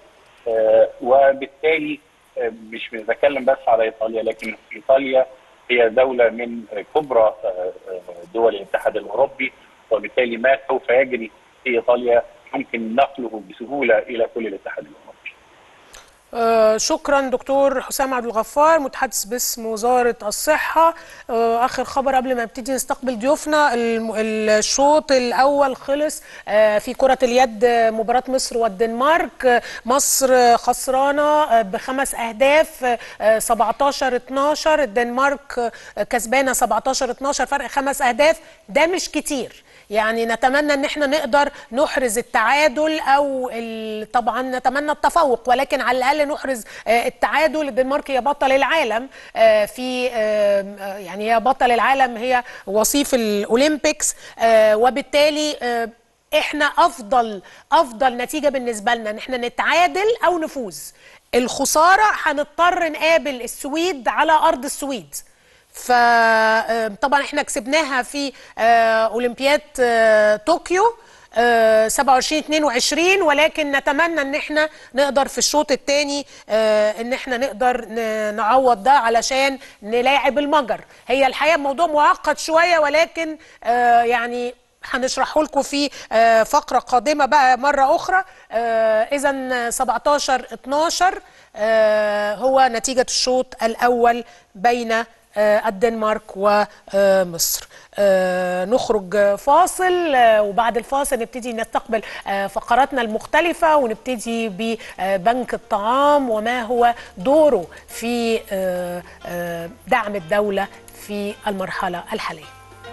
آه، وبالتالي آه، مش بتكلم بس على ايطاليا لكن ايطاليا هي دوله من كبرى آه، آه، دول الاتحاد الاوروبي وبالتالي ما سوف يجري في ايطاليا يمكن نقله بسهوله الى كل الاتحاد الاوروبي. آه، شكرا دكتور حسام عبد الغفار متحدث باسم وزاره الصحه آه، اخر خبر قبل ما نبتدي نستقبل ضيوفنا الم- الشوط الاول خلص آه، في كره اليد آه، مباراه مصر والدنمارك آه، مصر آه، خسرانه آه، بخمس اهداف آه، 17 12 الدنمارك آه، كسبانه 17 12 فرق خمس اهداف ده مش كتير يعني نتمنى ان احنا نقدر نحرز التعادل او ال- طبعا نتمنى التفوق ولكن على الاقل نحرز آه، التعادل الدنمارك هي بطل العالم آه، في آه، آه، يعني هي بطل العالم هي وصيف الاولمبيكس آه، وبالتالي آه، احنا افضل افضل نتيجه بالنسبه لنا ان احنا نتعادل او نفوز الخساره هنضطر نقابل السويد على ارض السويد فطبعا احنا كسبناها في آه، اولمبياد آه، طوكيو آه، 27 22 ولكن نتمنى ان احنا نقدر في الشوط الثاني ان احنا نقدر ن- نعوض ده علشان نلاعب المجر هي الحقيقه موضوع معقد شويه ولكن آه، يعني هنشرحه لكم في آه، فقره قادمه بقى مره اخرى اذا 17 12 آه، هو نتيجه الشوط الاول بين آه، الدنمارك ومصر آه، نخرج فاصل آه، وبعد الفاصل نبتدي نستقبل آه، فقراتنا المختلفة ونبتدي ببنك الطعام وما هو دوره في آه، آه، دعم الدولة في المرحلة الحالية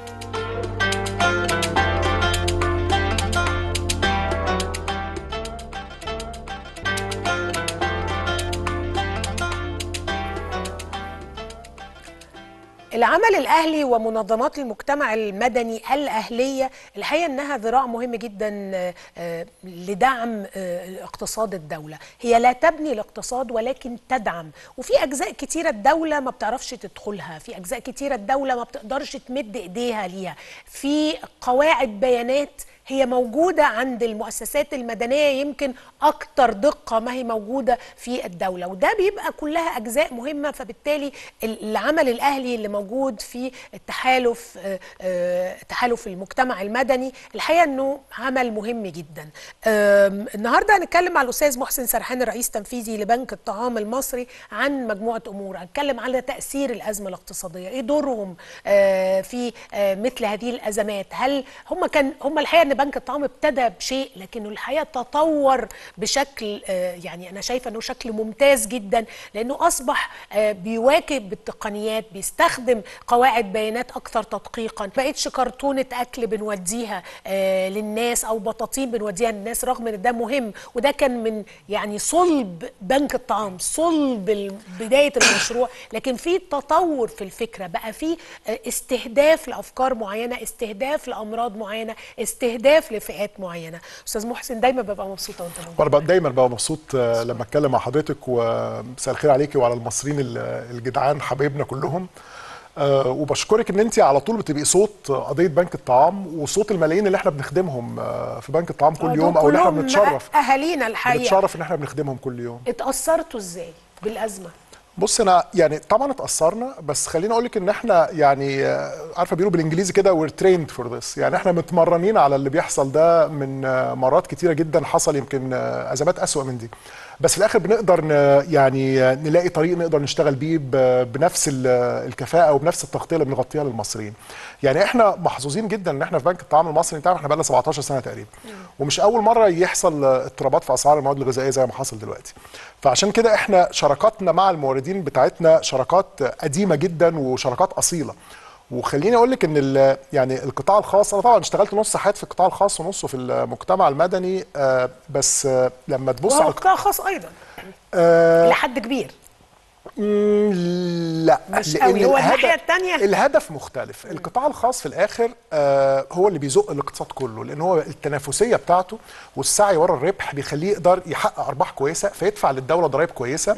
العمل الأهلي ومنظمات المجتمع المدني الأهلية الحقيقة أنها ذراع مهم جدا آه، آه، لدعم آه، اقتصاد الدولة هي لا تبني الاقتصاد ولكن تدعم وفي أجزاء كتيرة الدولة ما بتعرفش تدخلها في أجزاء كتيرة الدولة ما بتقدرش تمد إيديها ليها في قواعد بيانات هي موجودة عند المؤسسات المدنية يمكن أكتر دقة ما هي موجودة في الدولة وده بيبقى كلها أجزاء مهمة فبالتالي العمل الأهلي اللي موجود في التحالف آه، آه، تحالف المجتمع المدني الحقيقة أنه عمل مهم جدا آم، النهاردة هنتكلم مع الأستاذ محسن سرحان الرئيس التنفيذي لبنك الطعام المصري عن مجموعة أمور هنتكلم على تأثير الأزمة الاقتصادية إيه دورهم آه، في آه، مثل هذه الأزمات هل هم كان هم الحقيقة أن بنك الطعام ابتدى بشيء لكنه الحقيقة تطور بشكل آه، يعني أنا شايفة أنه شكل ممتاز جدا لأنه أصبح آه، بيواكب التقنيات بيستخدم قواعد بيانات أكثر تدقيقا ما بقتش كرتونة أكل بنوديها آه، للناس أو بطاطين بنوديها للناس رغم أن ده مهم وده كان من يعني صلب بنك الطعام صلب ال- بداية المشروع لكن في تطور في الفكرة بقى في آه، استهداف لأفكار معينة استهداف لأمراض معينة استهداف لفئات معينة أستاذ محسن دايما ببقى مبسوطة وأنت موجود وانا بقى دايما ببقى مبسوط آه، لما اتكلم مع حضرتك ومساء الخير عليكي وعلى المصريين ال- الجدعان حبايبنا كلهم آه، وبشكرك ان انت على طول بتبقي صوت قضيه بنك الطعام وصوت الملايين اللي احنا بنخدمهم آه، في بنك الطعام كل دول يوم او اللي احنا كلهم بنتشرف أهالينا الحقيقة بنتشرف ان احنا بنخدمهم كل يوم اتأثرتوا إزاي بالأزمة؟ بص انا يعني طبعا اتاثرنا بس خليني اقول لك ان احنا يعني آه، عارفه بيقولوا بالانجليزي كده وير تريند فور ذس يعني احنا متمرنين على اللي بيحصل ده من آه، مرات كتيره جدا حصل يمكن آه، ازمات اسوأ من دي بس في الاخر بنقدر ن يعني آه، نلاقي طريق نقدر نشتغل بيه ب- بنفس ال- الكفاءه وبنفس التغطيه اللي بنغطيها للمصريين يعني احنا محظوظين جدا ان احنا في بنك الطعام المصري بتاعنا احنا بقالنا 17 سنه تقريبا ومش اول مره يحصل آه، اضطرابات في اسعار المواد الغذائيه زي ما حصل دلوقتي فعشان كده احنا شراكاتنا مع الموردين بتاعتنا شراكات قديمه جدا وشراكات اصيله وخليني اقول لك ان ال- يعني القطاع الخاص انا طبعا اشتغلت نص حياتي في القطاع الخاص ونصه في المجتمع المدني آه، بس آه، لما تبص وهو على قطاع خاص أيضا آه، لحد كبير مم، لا مش لأن قوي. هو الهدف- الناحية التانية؟ الهدف مختلف القطاع الخاص في الاخر آه هو اللي بيزق الاقتصاد كله لان هو التنافسيه بتاعته والسعي ورا الربح بيخليه يقدر يحقق ارباح كويسه فيدفع للدوله ضرائب كويسه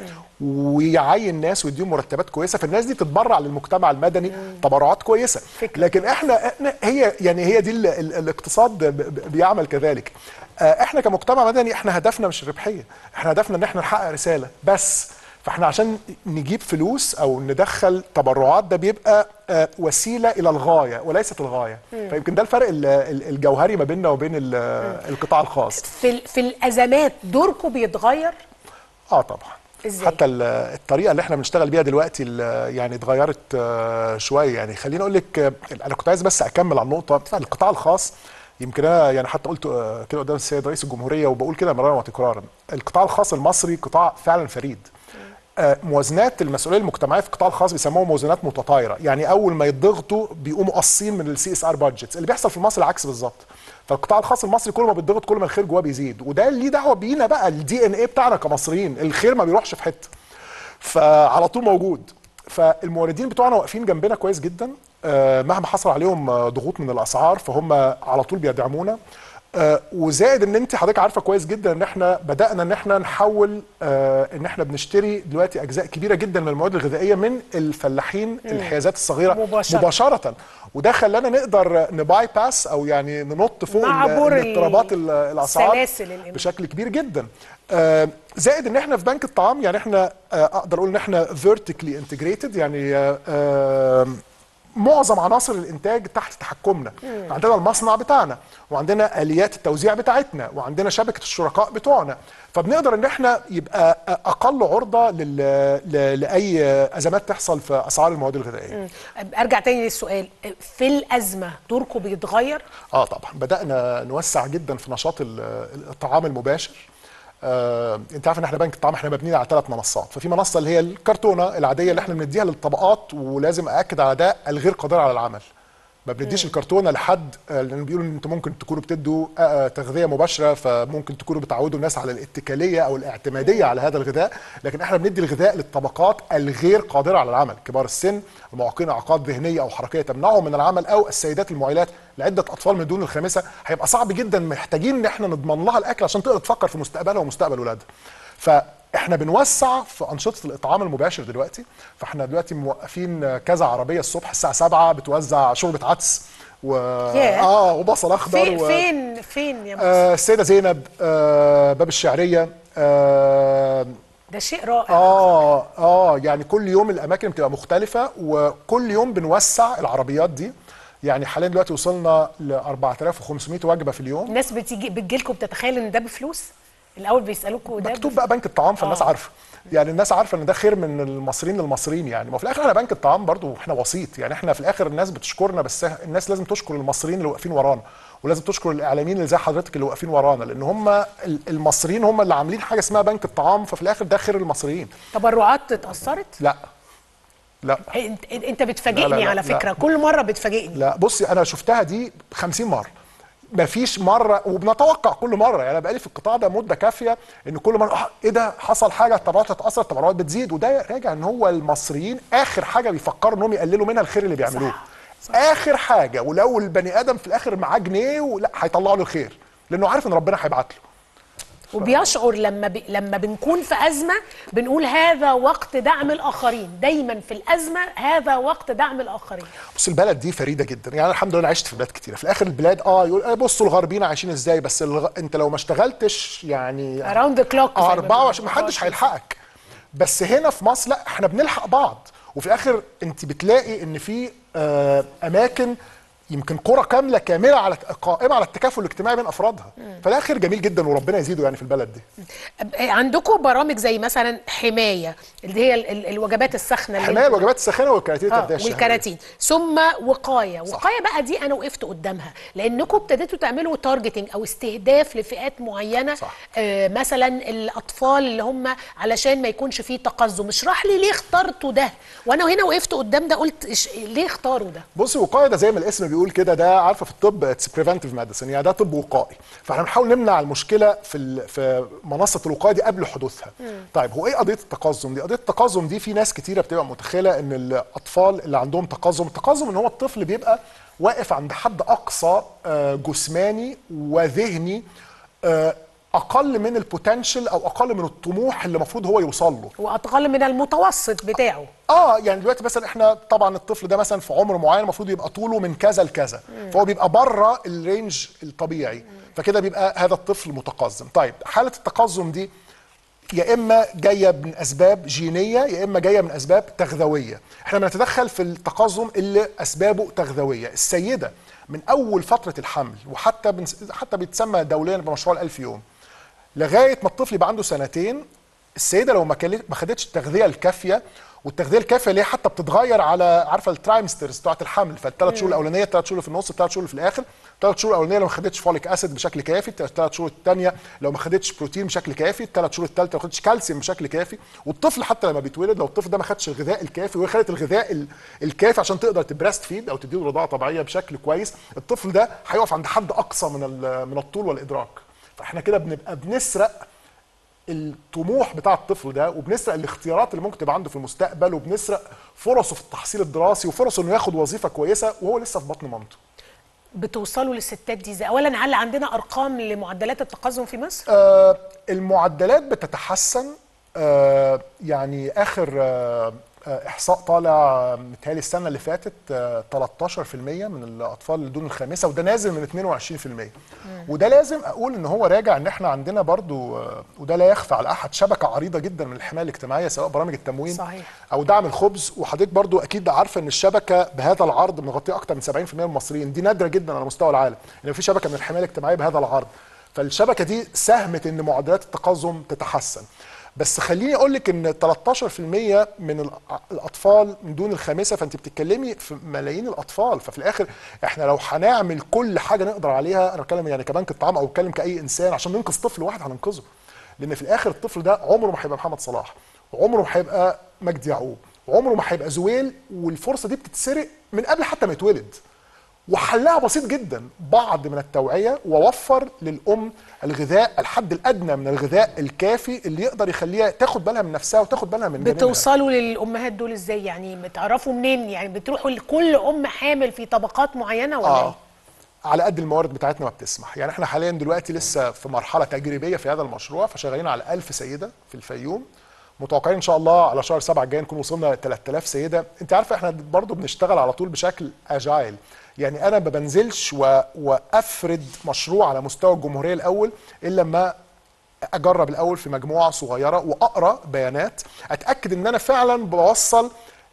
ويعين ناس ويديهم مرتبات كويسه فالناس دي تتبرع للمجتمع المدني تبرعات كويسه فكرة لكن احنا احنا هي يعني هي دي ال ال الاقتصاد ب- ب- بيعمل كذلك آه احنا كمجتمع مدني احنا هدفنا مش الربحيه احنا هدفنا ان احنا نحقق رساله بس فاحنا عشان نجيب فلوس او ندخل تبرعات ده بيبقى آه، وسيله الى الغايه وليست الغايه فيمكن ده الفرق ال- ال- الجوهري ما بيننا وبين ال- القطاع الخاص في ال- في الازمات دوركم بيتغير اه طبعا إزاي؟ حتى ال- الطريقه اللي احنا بنشتغل بيها دلوقتي ال- يعني اتغيرت آه، شويه يعني خليني اقول لك آه، انا كنت عايز بس اكمل على النقطه القطاع الخاص يمكن انا يعني حتى قلت آه، كده قدام السيد رئيس الجمهوريه وبقول كده مرارا وتكرارا القطاع الخاص المصري قطاع فعلا فريد آه، موازنات المسؤوليه المجتمعيه في القطاع الخاص بيسموها موازنات متطايره يعني اول ما يتضغطوا بيقوموا قاصين من السي اس ار بادجتس اللي بيحصل في مصر العكس بالظبط فالقطاع الخاص المصري كل ما بيتضغط كل ما الخير جواه بيزيد وده ليه دعوه بينا بقى الدي ان ايه بتاعنا كمصريين الخير ما بيروحش في حته فعلى طول موجود فالموردين بتوعنا واقفين جنبنا كويس جدا آه، مهما حصل عليهم آه، ضغوط من الاسعار فهم على طول بيدعمونا آه، وزائد ان انت حضرتك عارفه كويس جدا ان احنا بدانا ان احنا نحول آه، ان احنا بنشتري دلوقتي اجزاء كبيره جدا من المواد الغذائيه من الفلاحين الحيازات الصغيره مباشرة. مباشره وده خلانا نقدر نباي باس او يعني ننط فوق مع ال- عبور ال- الاضطرابات ال- الاسعار سلاسل الإمداد. بشكل كبير جدا آه، زائد ان احنا في بنك الطعام يعني احنا آه، اقدر اقول ان احنا فيرتيكلي انتجريتد يعني آه، آه، معظم عناصر الانتاج تحت تحكمنا عندنا المصنع بتاعنا وعندنا اليات التوزيع بتاعتنا وعندنا شبكه الشركاء بتوعنا فبنقدر ان احنا يبقى اقل عرضه لل... ل... لاي ازمات تحصل في اسعار المواد الغذائيه ارجع تاني للسؤال في الازمه دوركم بيتغير اه طبعا بدانا نوسع جدا في نشاط ال- الطعام المباشر آه، انت عارف ان احنا بنك الطعام احنا مبنيين على ثلاث منصات ففي منصه اللي هي الكرتونه العاديه اللي احنا بنديها للطبقات ولازم ااكد على ده الغير قادره على العمل ما بنديش الكرتونه لحد آه، لان بيقولوا ان انتوا ممكن تكونوا بتدوا آه، آه، تغذيه مباشره فممكن تكونوا بتعودوا الناس على الاتكاليه او الاعتماديه على هذا الغذاء لكن احنا بندي الغذاء للطبقات الغير قادره على العمل كبار السن المعاقين اعاقات ذهنيه او حركيه تمنعهم من العمل او السيدات المعيلات لعده اطفال من دون الخامسه هيبقى صعب جدا محتاجين ان احنا نضمن لها الاكل عشان تقدر تفكر في مستقبلها ومستقبل اولادها فاحنا بنوسع في انشطه الاطعام المباشر دلوقتي فاحنا دلوقتي موقفين كذا عربيه الصبح الساعه 7 بتوزع شوربه عدس و ياه. اه وبصل اخضر فين و... فين فين يا مصر آه السيده زينب آه باب الشعريه آه ده شيء رائع اه اه يعني كل يوم الاماكن بتبقى مختلفه وكل يوم بنوسع العربيات دي يعني حاليا دلوقتي وصلنا ل 4500 وجبه في اليوم الناس بتيجي بتجيلكم بتتخيل ان ده بفلوس الاول بيسالوكوا ده مكتوب بقى بنك الطعام فالناس آه. عارفه يعني الناس عارفه ان ده خير من المصريين للمصريين يعني ما في الاخر احنا بنك الطعام برضو احنا وسيط يعني احنا في الاخر الناس بتشكرنا بس الناس لازم تشكر المصريين اللي واقفين ورانا ولازم تشكر الاعلاميين اللي زي حضرتك اللي واقفين ورانا لان هم المصريين هم اللي عاملين حاجه اسمها بنك الطعام ففي الاخر ده خير المصريين تبرعات اتاثرت لا لا انت انت بتفاجئني لا، لا، على لا. فكره كل مره بتفاجئني لا بصي انا شفتها دي 50 مره مفيش مره وبنتوقع كل مره يعني انا بقالي في القطاع ده مده كافيه ان كل مره آه ايه ده حصل حاجه التبرعات هتاثر التبرعات بتزيد وده راجع ان هو المصريين اخر حاجه بيفكروا انهم يقللوا منها الخير اللي بيعملوه صح، صح. اخر حاجه ولو البني ادم في الاخر معاه جنيه ولا هيطلعوا له الخير لانه عارف ان ربنا هيبعت له وبيشعر لما ب... لما بنكون في ازمه بنقول هذا وقت دعم الاخرين دايما في الازمه هذا وقت دعم الاخرين بص البلد دي فريده جدا يعني أنا الحمد لله أنا عشت في بلاد كتيره في الاخر البلاد اه يقول آه بصوا الغربيين عايشين ازاي بس الغ... انت لو ما اشتغلتش يعني اراوند ذا كلوك 24 ما حدش هيلحقك بس هنا في مصر لا احنا بنلحق بعض وفي الاخر انت بتلاقي ان في آه اماكن يمكن قرى كامله كامله على قائمه على التكافل الاجتماعي بين افرادها فده خير جميل جدا وربنا يزيده يعني في البلد دي عندكم برامج زي مثلا حمايه اللي هي ال... ال... الوجبات الساخنه اللي حمايه انتوا- الوجبات الساخنه والكراتين اه التغذيه الشهريه والكراتين ثم وقايه وقايه بقى دي انا وقفت قدامها لانكم ابتديتوا تعملوا تارجتنج او استهداف لفئات معينه صح. آه مثلا الاطفال اللي هم علشان ما يكونش فيه تقزم اشرح لي ليه اخترتوا ده وانا هنا وقفت قدام ده قلت إش... ليه اختاروا ده بصي وقايه ده زي ما الاسم بيقول كده ده عارفه في الطب اتس بريفنتيف ميديسن يعني ده طب وقائي فاحنا بنحاول نمنع المشكله في ال- في منصه الوقايه دي قبل حدوثها طيب هو ايه قضيه التقزم دي قضيه التقزم دي في ناس كتيره بتبقى متخيله ان الاطفال اللي عندهم تقزم التقزم ان هو الطفل بيبقى واقف عند حد اقصى آه، جسماني وذهني آه، اقل من البوتنشال او اقل من الطموح اللي المفروض هو يوصل له واقل من المتوسط بتاعه اه يعني دلوقتي مثلا احنا طبعا الطفل ده مثلا في عمر معين المفروض يبقى طوله من كذا لكذا فهو بيبقى بره الرينج الطبيعي فكده بيبقى هذا الطفل متقزم طيب حاله التقزم دي يا اما جايه من اسباب جينيه يا اما جايه من اسباب تغذويه احنا بنتدخل في التقزم اللي اسبابه تغذويه السيده من اول فتره الحمل وحتى بنس... حتى بيتسمى دوليا بمشروع الألف يوم لغايه ما الطفل يبقى عنده سنتين السيده لو ما كلت- ما خدتش التغذيه الكافيه والتغذيه الكافيه اللي هي حتى بتتغير على عارفه الترايمسترز بتاعت الحمل فالثلاث شهور الاولانيه الثلاث شهور اللي في النص الثلاث شهور اللي في الاخر الثلاث شهور الاولانيه لو ما خدتش فوليك اسيد بشكل كافي الثلاث شهور الثانيه لو ما خدتش بروتين بشكل كافي الثلاث شهور الثالثه ما خدتش كالسيوم بشكل كافي والطفل حتى لما بيتولد لو الطفل ده ما خدش الغذاء الكافي وهي خدت الغذاء ال- الكافي عشان تقدر تبريست فيد او تديله رضاعه طبيعيه بشكل كويس الطفل ده هيقف عند حد اقصى من ال- من الطول والادراك فاحنا كده بنبقى بنسرق الطموح بتاع الطفل ده وبنسرق الاختيارات اللي ممكن تبقى عنده في المستقبل وبنسرق فرصه في التحصيل الدراسي وفرصه انه ياخد وظيفه كويسه وهو لسه في بطن مامته. بتوصلوا للستات دي ازاي اولا هل عندنا ارقام لمعدلات التقزم في مصر آه المعدلات بتتحسن آه يعني اخر آه آه، احصاء طالع آه، متهيألي السنه اللي فاتت آه 13% من الاطفال اللي دون الخامسه وده نازل من 22% وده لازم اقول ان هو راجع ان احنا عندنا برضو آه، وده لا يخفى على احد شبكه عريضه جدا من الحمايه الاجتماعيه سواء برامج التموين صحيح. او دعم الخبز وحضرتك برضو اكيد عارفه ان الشبكه بهذا العرض مغطيه اكتر من 70% من المصريين دي نادره جدا على مستوى العالم ان في شبكه من الحمايه الاجتماعيه بهذا العرض فالشبكه دي ساهمت ان معدلات التقزم تتحسن بس خليني اقول لك ان 13% من الأ- الاطفال من دون الخامسه فانت بتتكلمي في ملايين الاطفال ففي الاخر احنا لو هنعمل كل حاجه نقدر عليها انا بتكلم يعني كبنك الطعام او بتكلم كاي انسان عشان ننقذ طفل واحد هننقذه لان في الاخر الطفل ده عمره ما هيبقى محمد صلاح وعمره ما هيبقى مجدي يعقوب وعمره ما هيبقى زويل والفرصه دي بتتسرق من قبل حتى ما يتولد وحلها بسيط جدا بعض من التوعيه ووفر للام الغذاء الحد الادنى من الغذاء الكافي اللي يقدر يخليها تاخد بالها من نفسها وتاخد بالها من جنينها. بتوصلوا للامهات دول ازاي يعني بتعرفوا منين يعني بتروحوا لكل ام حامل في طبقات معينه ولا اه إيه؟ على قد الموارد بتاعتنا ما بتسمح يعني احنا حاليا دلوقتي لسه في مرحله تجريبيه في هذا المشروع فشغالين على 1000 سيده في الفيوم متوقعين ان شاء الله على شهر سبعة الجاي نكون وصلنا ل 3000 سيده انت عارفه احنا برضو بنشتغل على طول بشكل اجايل يعني انا ما بنزلش و... وافرد مشروع على مستوى الجمهوريه الاول الا لما اجرب الاول في مجموعه صغيره واقرا بيانات اتاكد ان انا فعلا بوصل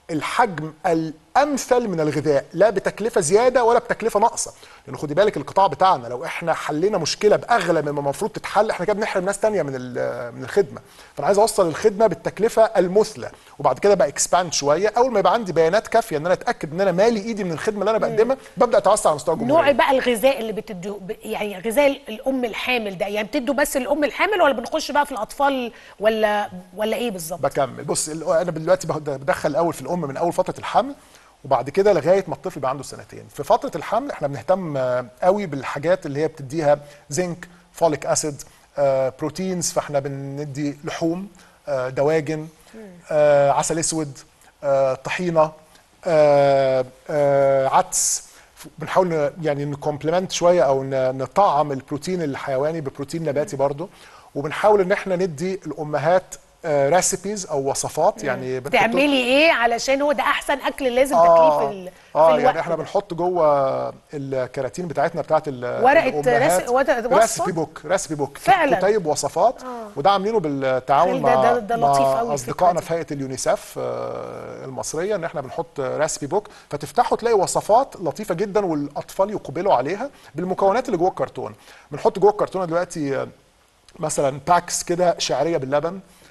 الحجم الامثل من الغذاء لا بتكلفه زياده ولا بتكلفه ناقصه لان خدي بالك القطاع بتاعنا لو احنا حلينا مشكله باغلى مما المفروض تتحل احنا كده بنحرم ناس تانية من ال- من الخدمه فانا عايز اوصل الخدمه بالتكلفه المثلى وبعد كده بقى اكسباند شويه اول ما يبقى عندي بيانات كافيه ان انا اتاكد ان انا مالي ايدي من الخدمه اللي انا بقدمها ببدا اتوسع على مستوى الجمهوريه نوع بقى الغذاء اللي بتدوه ب- يعني غذاء الام الحامل ده يعني بتدوا بس الام الحامل ولا بنخش بقى في الاطفال ولا ولا ايه بالظبط بكمل بص ال- انا دلوقتي بهد- بدخل الاول في الام من اول فتره الحمل وبعد كده لغايه ما الطفل يبقى عنده سنتين في فتره الحمل احنا بنهتم آه، قوي بالحاجات اللي هي بتديها زنك فوليك اسيد آه، بروتينز فاحنا بندي لحوم آه، دواجن آه، عسل اسود آه، طحينه آه، آه، عدس ف- بنحاول ن- يعني نكومبلمنت شويه او ن- نطعم البروتين الحيواني ببروتين نباتي برضه وبنحاول ان احنا ندي الامهات ريسيبيز او وصفات يعني بنحط- تعملي ايه علشان هو ده احسن اكل لازم تاكليه في ال- في اه الوقت يعني احنا ده. بنحط جوه الكراتين بتاعتنا بتاعت ال- ورقة الأمهات رس- ورقة وصفة؟ ريسبي بوك ريسبي بوك فعلا؟ كتيب وصفات وده عاملينه بالتعاون خيل مع, ده- ده- ده لطيف مع قوي اصدقائنا الفكرة في هيئه اليونيسف آه، المصريه ان احنا بنحط ريسبي بوك فتفتحوا تلاقي وصفات لطيفه جدا والاطفال يقبلوا عليها بالمكونات اللي جوه الكرتون بنحط جوه الكرتونه دلوقتي آه، مثلا باكس كده شعريه باللبن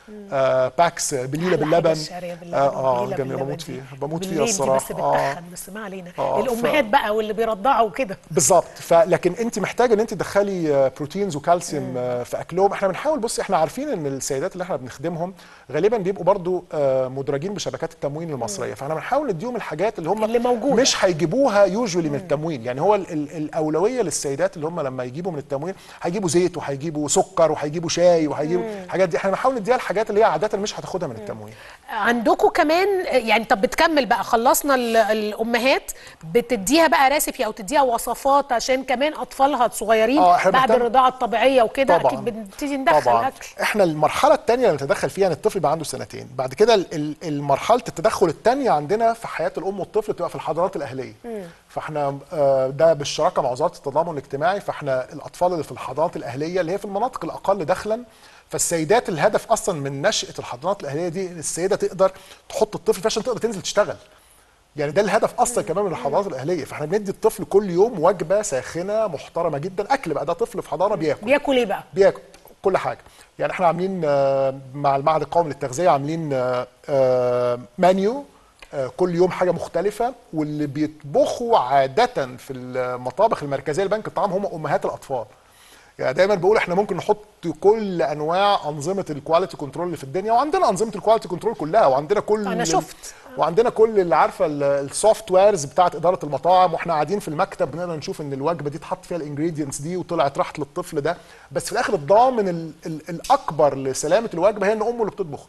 آه باكس بليله أحلى حاجة باللبن الشعرية باللبن اه, آه والبليلة جميله باللبن بموت دي. فيها بموت فيها بالليل دي الصراحه بس بتتخن بس ما علينا آه، ف- الامهات بقى واللي بيرضعوا كده بالظبط فلكن انت محتاجه ان انت تدخلي آه، بروتينز وكالسيوم آه، في اكلهم احنا بنحاول بصي احنا عارفين ان السيدات اللي احنا بنخدمهم غالبا بيبقوا برضو آه، مدرجين بشبكات التموين المصريه فاحنا بنحاول نديهم الحاجات اللي هم اللي موجودة. مش هيجيبوها يوجوالي من التموين يعني هو ال- ال- الاولويه للسيدات اللي هم لما يجيبوا من التموين هيجيبوا زيت وهيجيبوا سكر وهيجيبوا شاي وهيجيبوا الحاجات دي احنا بنحاول نديها الحاجات اللي هي عاده مش هتاخدها من التموين عندكم كمان يعني طب بتكمل بقى خلصنا ال- الامهات بتديها بقى ريسيبي او تديها وصفات عشان كمان اطفالها الصغيرين آه، إحنا بعد بنهتم- الرضاعه الطبيعيه وكده طبعاً. اكيد بنبتدي ندخل طبعا اكل احنا المرحله الثانيه اللي نتدخل فيها ان الطفل يبقى عنده سنتين بعد كده ال- ال- المرحله التدخل الثانيه عندنا في حياه الام والطفل بتبقى في الحضانات الاهليه فاحنا آه، ده بالشراكه مع وزاره التضامن الاجتماعي فاحنا الاطفال اللي في الحضانات الاهليه اللي هي في المناطق الاقل دخلا فالسيدات الهدف اصلا من نشاه الحضانات الاهليه دي إن السيده تقدر تحط الطفل فيها عشان تقدر تنزل تشتغل يعني ده الهدف اصلا كمان من الحضانات الاهليه فاحنا بندي الطفل كل يوم وجبه ساخنه محترمه جدا اكل بقى ده طفل في حضانه بياكل بياكل ايه بقى بياكل كل حاجه يعني احنا عاملين آه، مع المعهد القومي للتغذيه عاملين آه، آه، منيو آه، كل يوم حاجه مختلفه واللي بيطبخوا عاده في المطابخ المركزيه لبنك الطعام هم امهات الاطفال يعني دايما بقول احنا ممكن نحط كل انواع انظمه الكواليتي كنترول اللي في الدنيا وعندنا انظمه الكواليتي كنترول كلها وعندنا كل أنا شفت. وعندنا كل اللي عارفه السوفت ويرز بتاعت اداره المطاعم واحنا قاعدين في المكتب بنقدر نشوف ان الوجبه دي اتحط فيها الانجريدينتس دي وطلعت راحت للطفل ده بس في الاخر الضامن ال ال الاكبر لسلامه الوجبه هي ان امه اللي بتطبخ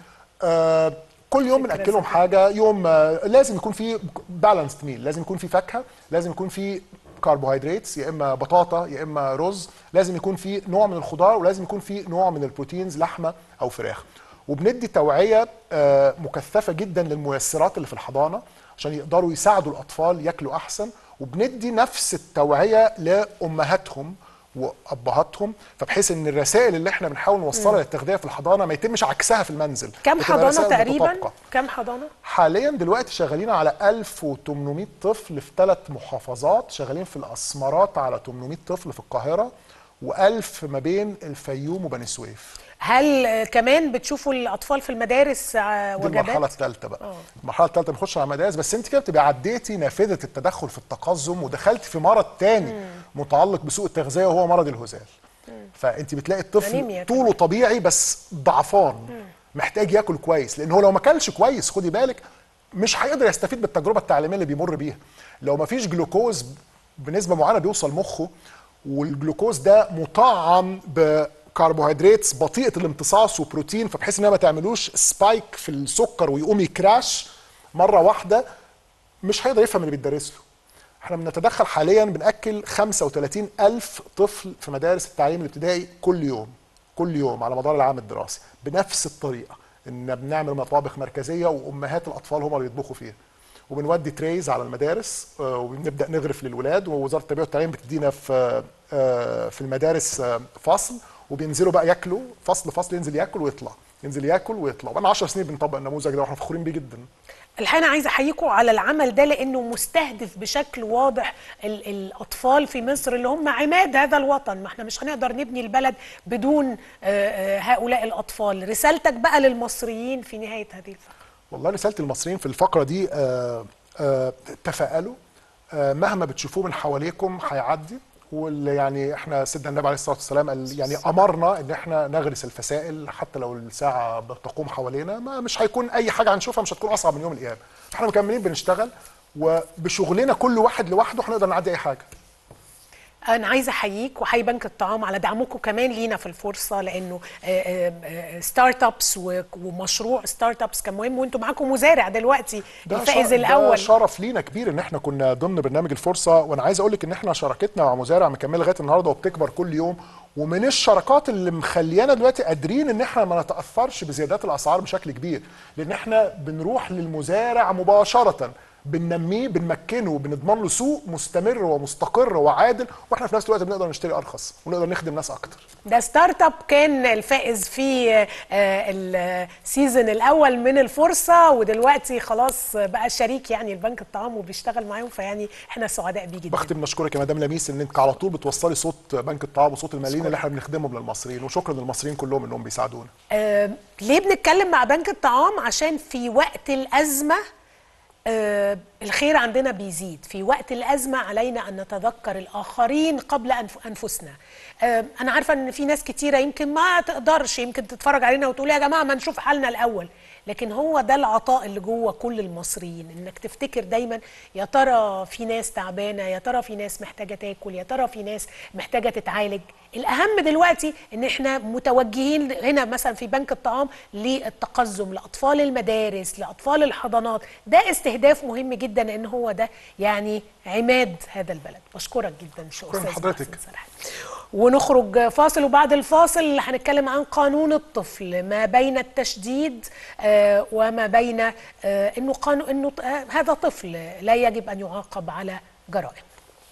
آه كل يوم بناكلهم حاجه يوم آه لازم يكون في بالانسد ميل لازم يكون في فاكهه لازم يكون في كربوهيدراتس يا اما بطاطا يا اما رز لازم يكون في نوع من الخضار ولازم يكون في نوع من البروتينز لحمه او فراخ وبندي توعيه آه، مكثفه جدا للميسرات اللي في الحضانه عشان يقدروا يساعدوا الاطفال ياكلوا احسن وبندي نفس التوعيه لامهاتهم وابهاتهم فبحيث ان الرسائل اللي احنا بنحاول نوصلها للتغذيه في الحضانه ما يتمش عكسها في المنزل كم بتبقى حضانه رسائل تقريبا متطابقة. كم حضانه حاليا دلوقتي شغالين على 1800 طفل في ثلاث محافظات شغالين في الاسمرات على 800 طفل في القاهره و1000 ما بين الفيوم وبني سويف هل آه، كمان بتشوفوا الاطفال في المدارس آه، دي المرحله وجبات الثالثه بقى المرحله الثالثه بنخش على مدارس بس انت كده بتبقى عديتي نافذه التدخل في التقزم ودخلت في مرض تاني متعلق بسوء التغذيه وهو مرض الهزال فانت بتلاقي الطفل أنيميا طوله طبيعي بس ضعفان محتاج ياكل كويس لان هو لو ما اكلش كويس خدي بالك مش هيقدر يستفيد بالتجربه التعليميه اللي بيمر بيها لو ما فيش جلوكوز بنسبه معينه بيوصل مخه والجلوكوز ده مطعم بكربوهيدرات بطيئه الامتصاص وبروتين فبحيث انها ما تعملوش سبايك في السكر ويقوم يكراش مره واحده مش هيقدر يفهم اللي بيتدرس له احنا بنتدخل حاليا بناكل 35 الف طفل في مدارس التعليم الابتدائي كل يوم كل يوم على مدار العام الدراسي بنفس الطريقه ان بنعمل مطابخ مركزيه وامهات الاطفال هم اللي يطبخوا فيها وبنودي تريز على المدارس آه، وبنبدا نغرف للولاد ووزاره التربيه والتعليم بتدينا في آه، في المدارس آه، فصل وبينزلوا بقى ياكلوا فصل فصل ينزل ياكل ويطلع ينزل ياكل ويطلع بقى 10 سنين بنطبق النموذج ده واحنا فخورين بيه جدا الحقيقه انا عايزه احييكم على العمل ده لانه مستهدف بشكل واضح ال- الاطفال في مصر اللي هم عماد هذا الوطن ما احنا مش هنقدر نبني البلد بدون آه، آه، هؤلاء الاطفال رسالتك بقى للمصريين في نهايه هذه الفقره والله رسالة المصريين في الفقرة دي آه، آه، تفائلوا آه، مهما بتشوفوه من حواليكم هيعدي واللي يعني احنا سيدنا النبي عليه الصلاه والسلام قال يعني امرنا ان احنا نغرس الفسائل حتى لو الساعه بتقوم حوالينا ما مش هيكون اي حاجه هنشوفها مش هتكون اصعب من يوم القيامه احنا مكملين بنشتغل وبشغلنا كل واحد لوحده هنقدر نعدي اي حاجه انا عايزه احييك واحيي بنك الطعام على دعمكم كمان لينا في الفرصه لانه ستارت ابس ومشروع ستارت ابس كان مهم وانتم معاكم مزارع دلوقتي الفائز شر- ده الاول شرف لينا كبير ان احنا كنا ضمن برنامج الفرصه وانا عايز اقول لك ان احنا شراكتنا مع مزارع مكمله لغايه النهارده وبتكبر كل يوم ومن الشراكات اللي مخليانا دلوقتي قادرين ان احنا ما نتاثرش بزيادات الاسعار بشكل كبير لان احنا بنروح للمزارع مباشره بننميه بنمكنه بنضمن له سوق مستمر ومستقر وعادل واحنا في نفس الوقت بنقدر نشتري ارخص ونقدر نخدم ناس اكتر ده ستارت اب كان الفائز في آه، السيزون الاول من الفرصه ودلوقتي خلاص بقى شريك يعني البنك الطعام وبيشتغل معاهم فيعني احنا سعداء بيه جدا بختم نشكرك يا مدام لميس ان انت على طول بتوصلي صوت بنك الطعام وصوت الملايين اللي احنا بنخدمهم للمصريين وشكرا للمصريين كلهم انهم بيساعدونا آه، ليه بنتكلم مع بنك الطعام عشان في وقت الأزمة آه، الخير عندنا بيزيد في وقت الأزمة علينا أن نتذكر الآخرين قبل أنف- أنفسنا آه، أنا عارفة أن في ناس كتيرة يمكن ما تقدرش يمكن تتفرج علينا وتقول يا جماعة ما نشوف حالنا الأول لكن هو ده العطاء اللي جوه كل المصريين انك تفتكر دايما يا ترى في ناس تعبانه يا ترى في ناس محتاجه تاكل يا ترى في ناس محتاجه تتعالج الاهم دلوقتي ان احنا متوجهين هنا مثلا في بنك الطعام للتقزم لاطفال المدارس لاطفال الحضانات ده استهداف مهم جدا لان هو ده يعني عماد هذا البلد بشكرك جدا شكراً أستاذ لحضرتك. محسن سرحان. ونخرج فاصل وبعد الفاصل هنتكلم عن قانون الطفل ما بين التشديد آه، وما بين آه، انه قانون انه آه، هذا طفل لا يجب ان يعاقب على جرائم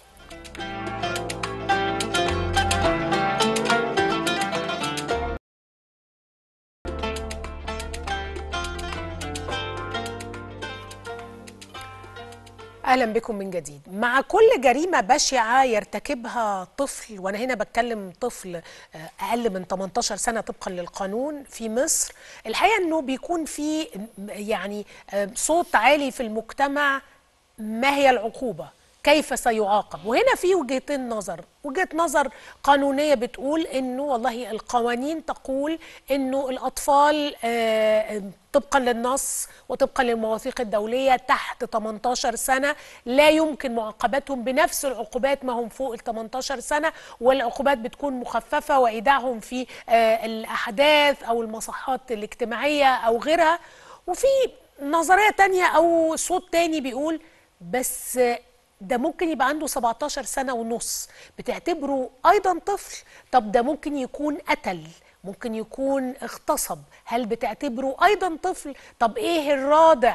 اهلا بكم من جديد مع كل جريمه بشعه يرتكبها طفل وانا هنا بتكلم طفل آه، اقل من 18 سنه طبقا للقانون في مصر الحقيقه انه بيكون في م- يعني آه، صوت عالي في المجتمع ما هي العقوبه كيف سيعاقب وهنا في وجهتين نظر وجهه نظر قانونيه بتقول انه والله القوانين تقول انه الاطفال آه، طبقا للنص وطبقا للمواثيق الدوليه تحت 18 سنه لا يمكن معاقبتهم بنفس العقوبات ما هم فوق ال 18 سنه والعقوبات بتكون مخففه وايداعهم في آه، الاحداث او المصحات الاجتماعيه او غيرها وفي نظريه تانية او صوت تاني بيقول بس ده ممكن يبقى عنده 17 سنة ونص بتعتبره أيضا طفل طب ده ممكن يكون قتل ممكن يكون اغتصب هل بتعتبره أيضا طفل طب إيه الرادع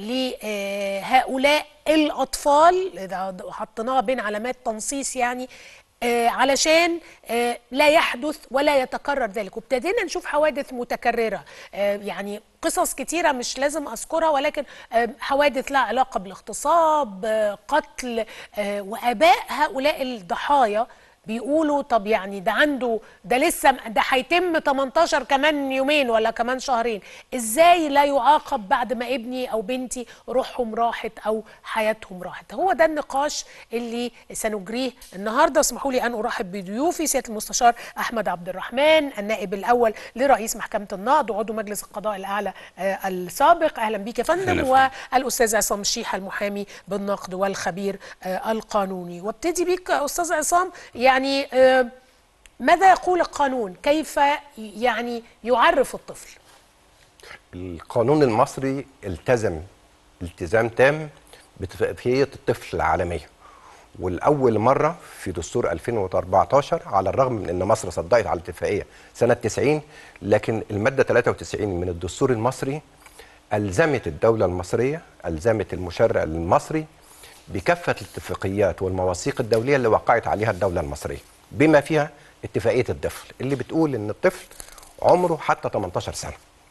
لهؤلاء الأطفال إذا حطيناها بين علامات تنصيص يعني آه، علشان آه، لا يحدث ولا يتكرر ذلك وابتدينا نشوف حوادث متكررة آه، يعني قصص كتيرة مش لازم أذكرها ولكن آه، حوادث لها علاقة بالاغتصاب آه، قتل آه، وآباء هؤلاء الضحايا بيقولوا طب يعني ده عنده ده لسه ده هيتم 18 كمان يومين ولا كمان شهرين ازاي لا يعاقب بعد ما ابني او بنتي روحهم راحت او حياتهم راحت هو ده النقاش اللي سنجريه النهارده اسمحوا لي ان ارحب بضيوفي سياده المستشار احمد عبد الرحمن النائب الاول لرئيس محكمه النقض وعضو مجلس القضاء الاعلى آه، السابق اهلا بيك يا فندم والاستاذ عصام الشيحه المحامي بالنقد والخبير آه، القانوني وابتدي بيك آه، استاذ عصام يعني آه، ماذا يقول القانون كيف يعني يعرف الطفل القانون المصري التزم التزام تام باتفاقية الطفل العالمية والأول مرة في دستور 2014 على الرغم من أن مصر صدقت على الاتفاقية سنة 90 لكن المادة 93 من الدستور المصري ألزمت الدولة المصرية ألزمت المشرع المصري بكافة الاتفاقيات والمواثيق الدولية اللي وقعت عليها الدولة المصرية بما فيها اتفاقية الطفل اللي بتقول أن الطفل عمره حتى 18 سنة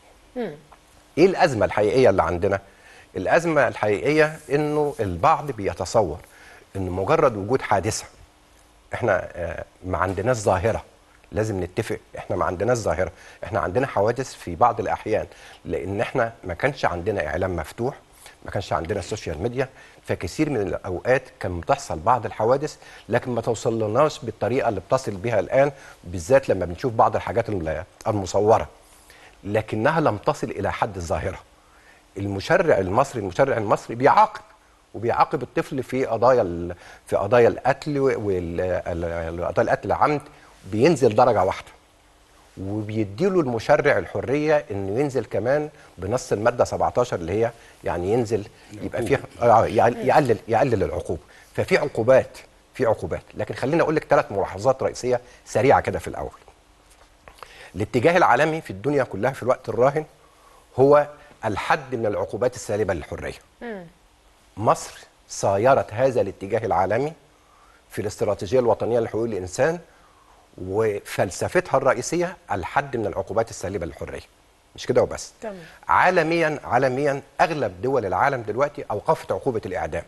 ايه الازمه الحقيقيه اللي عندنا الازمه الحقيقيه انه البعض بيتصور ان مجرد وجود حادثه احنا آه، ما عندناش ظاهره لازم نتفق احنا ما عندناش ظاهره احنا عندنا حوادث في بعض الاحيان لان احنا ما كانش عندنا اعلام مفتوح ما كانش عندنا السوشيال ميديا فكثير من الاوقات كان بتحصل بعض الحوادث لكن ما توصلناش بالطريقه اللي بتصل بها الان بالذات لما بنشوف بعض الحاجات الم- المصوره لكنها لم تصل الى حد الظاهره المشرع المصري المشرع المصري بيعاقب وبيعاقب الطفل في قضايا ال- في قضايا القتل وقضايا القتل عمد بينزل درجه واحده وبيديله المشرع الحريه انه ينزل كمان بنص الماده 17 اللي هي يعني ينزل يبقى فيها آه، يعل- يقلل يقلل العقوبه ففي عقوبات في عقوبات لكن خليني اقول لك ثلاث ملاحظات رئيسيه سريعه كده في الاول الاتجاه العالمي في الدنيا كلها في الوقت الراهن هو الحد من العقوبات السالبه للحريه مصر سايرت هذا الاتجاه العالمي في الاستراتيجيه الوطنيه لحقوق الانسان وفلسفتها الرئيسيه الحد من العقوبات السالبه للحريه مش كده وبس تمام. عالميا عالميا اغلب دول العالم دلوقتي اوقفت عقوبه الاعدام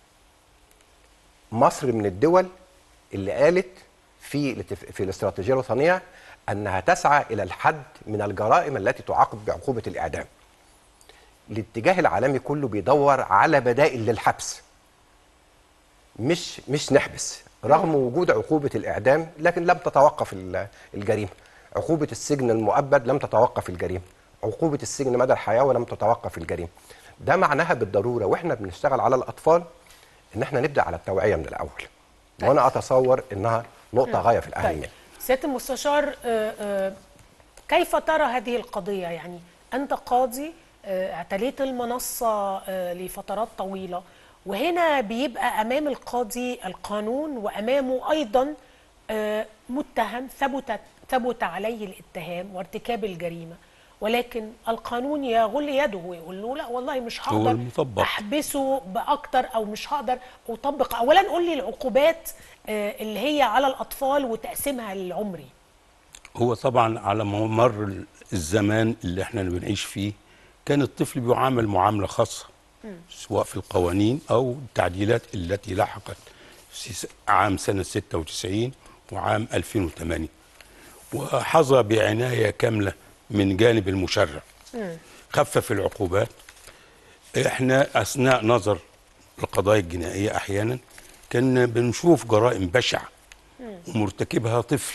مصر من الدول اللي قالت في الاتف- في الاستراتيجيه الوطنيه انها تسعى الى الحد من الجرائم التي تعاقب بعقوبه الاعدام الاتجاه العالمي كله بيدور على بدائل للحبس مش مش نحبس رغم وجود عقوبة الإعدام لكن لم تتوقف ال- الجريمة عقوبة السجن المؤبد لم تتوقف الجريمة عقوبة السجن مدى الحياة ولم تتوقف الجريمة ده معناها بالضرورة وإحنا بنشتغل على الأطفال إن إحنا نبدأ على التوعية من الأول وأنا أتصور إنها نقطة غاية في الأهمية طيب سياده المستشار آه، آه، كيف ترى هذه القضيه يعني انت قاضي آه، اعتليت المنصه آه، لفترات طويله وهنا بيبقى امام القاضي القانون وامامه ايضا آه، متهم ثبت ثبت عليه الاتهام وارتكاب الجريمه ولكن القانون يغل يده ويقول له لا والله مش هو هقدر المطبق. احبسه باكتر او مش هقدر اطبق اولا قول لي العقوبات آه، اللي هي على الاطفال وتقسيمها العمري هو طبعا على ممر الزمان اللي احنا بنعيش فيه كان الطفل بيعامل معامله خاصه سواء في القوانين او التعديلات التي لحقت في س- عام سنه 96 وعام 2008 وحظى بعنايه كامله من جانب المشرع خفف العقوبات احنا اثناء نظر القضايا الجنائيه احيانا كنا بنشوف جرائم بشعه ومرتكبها طفل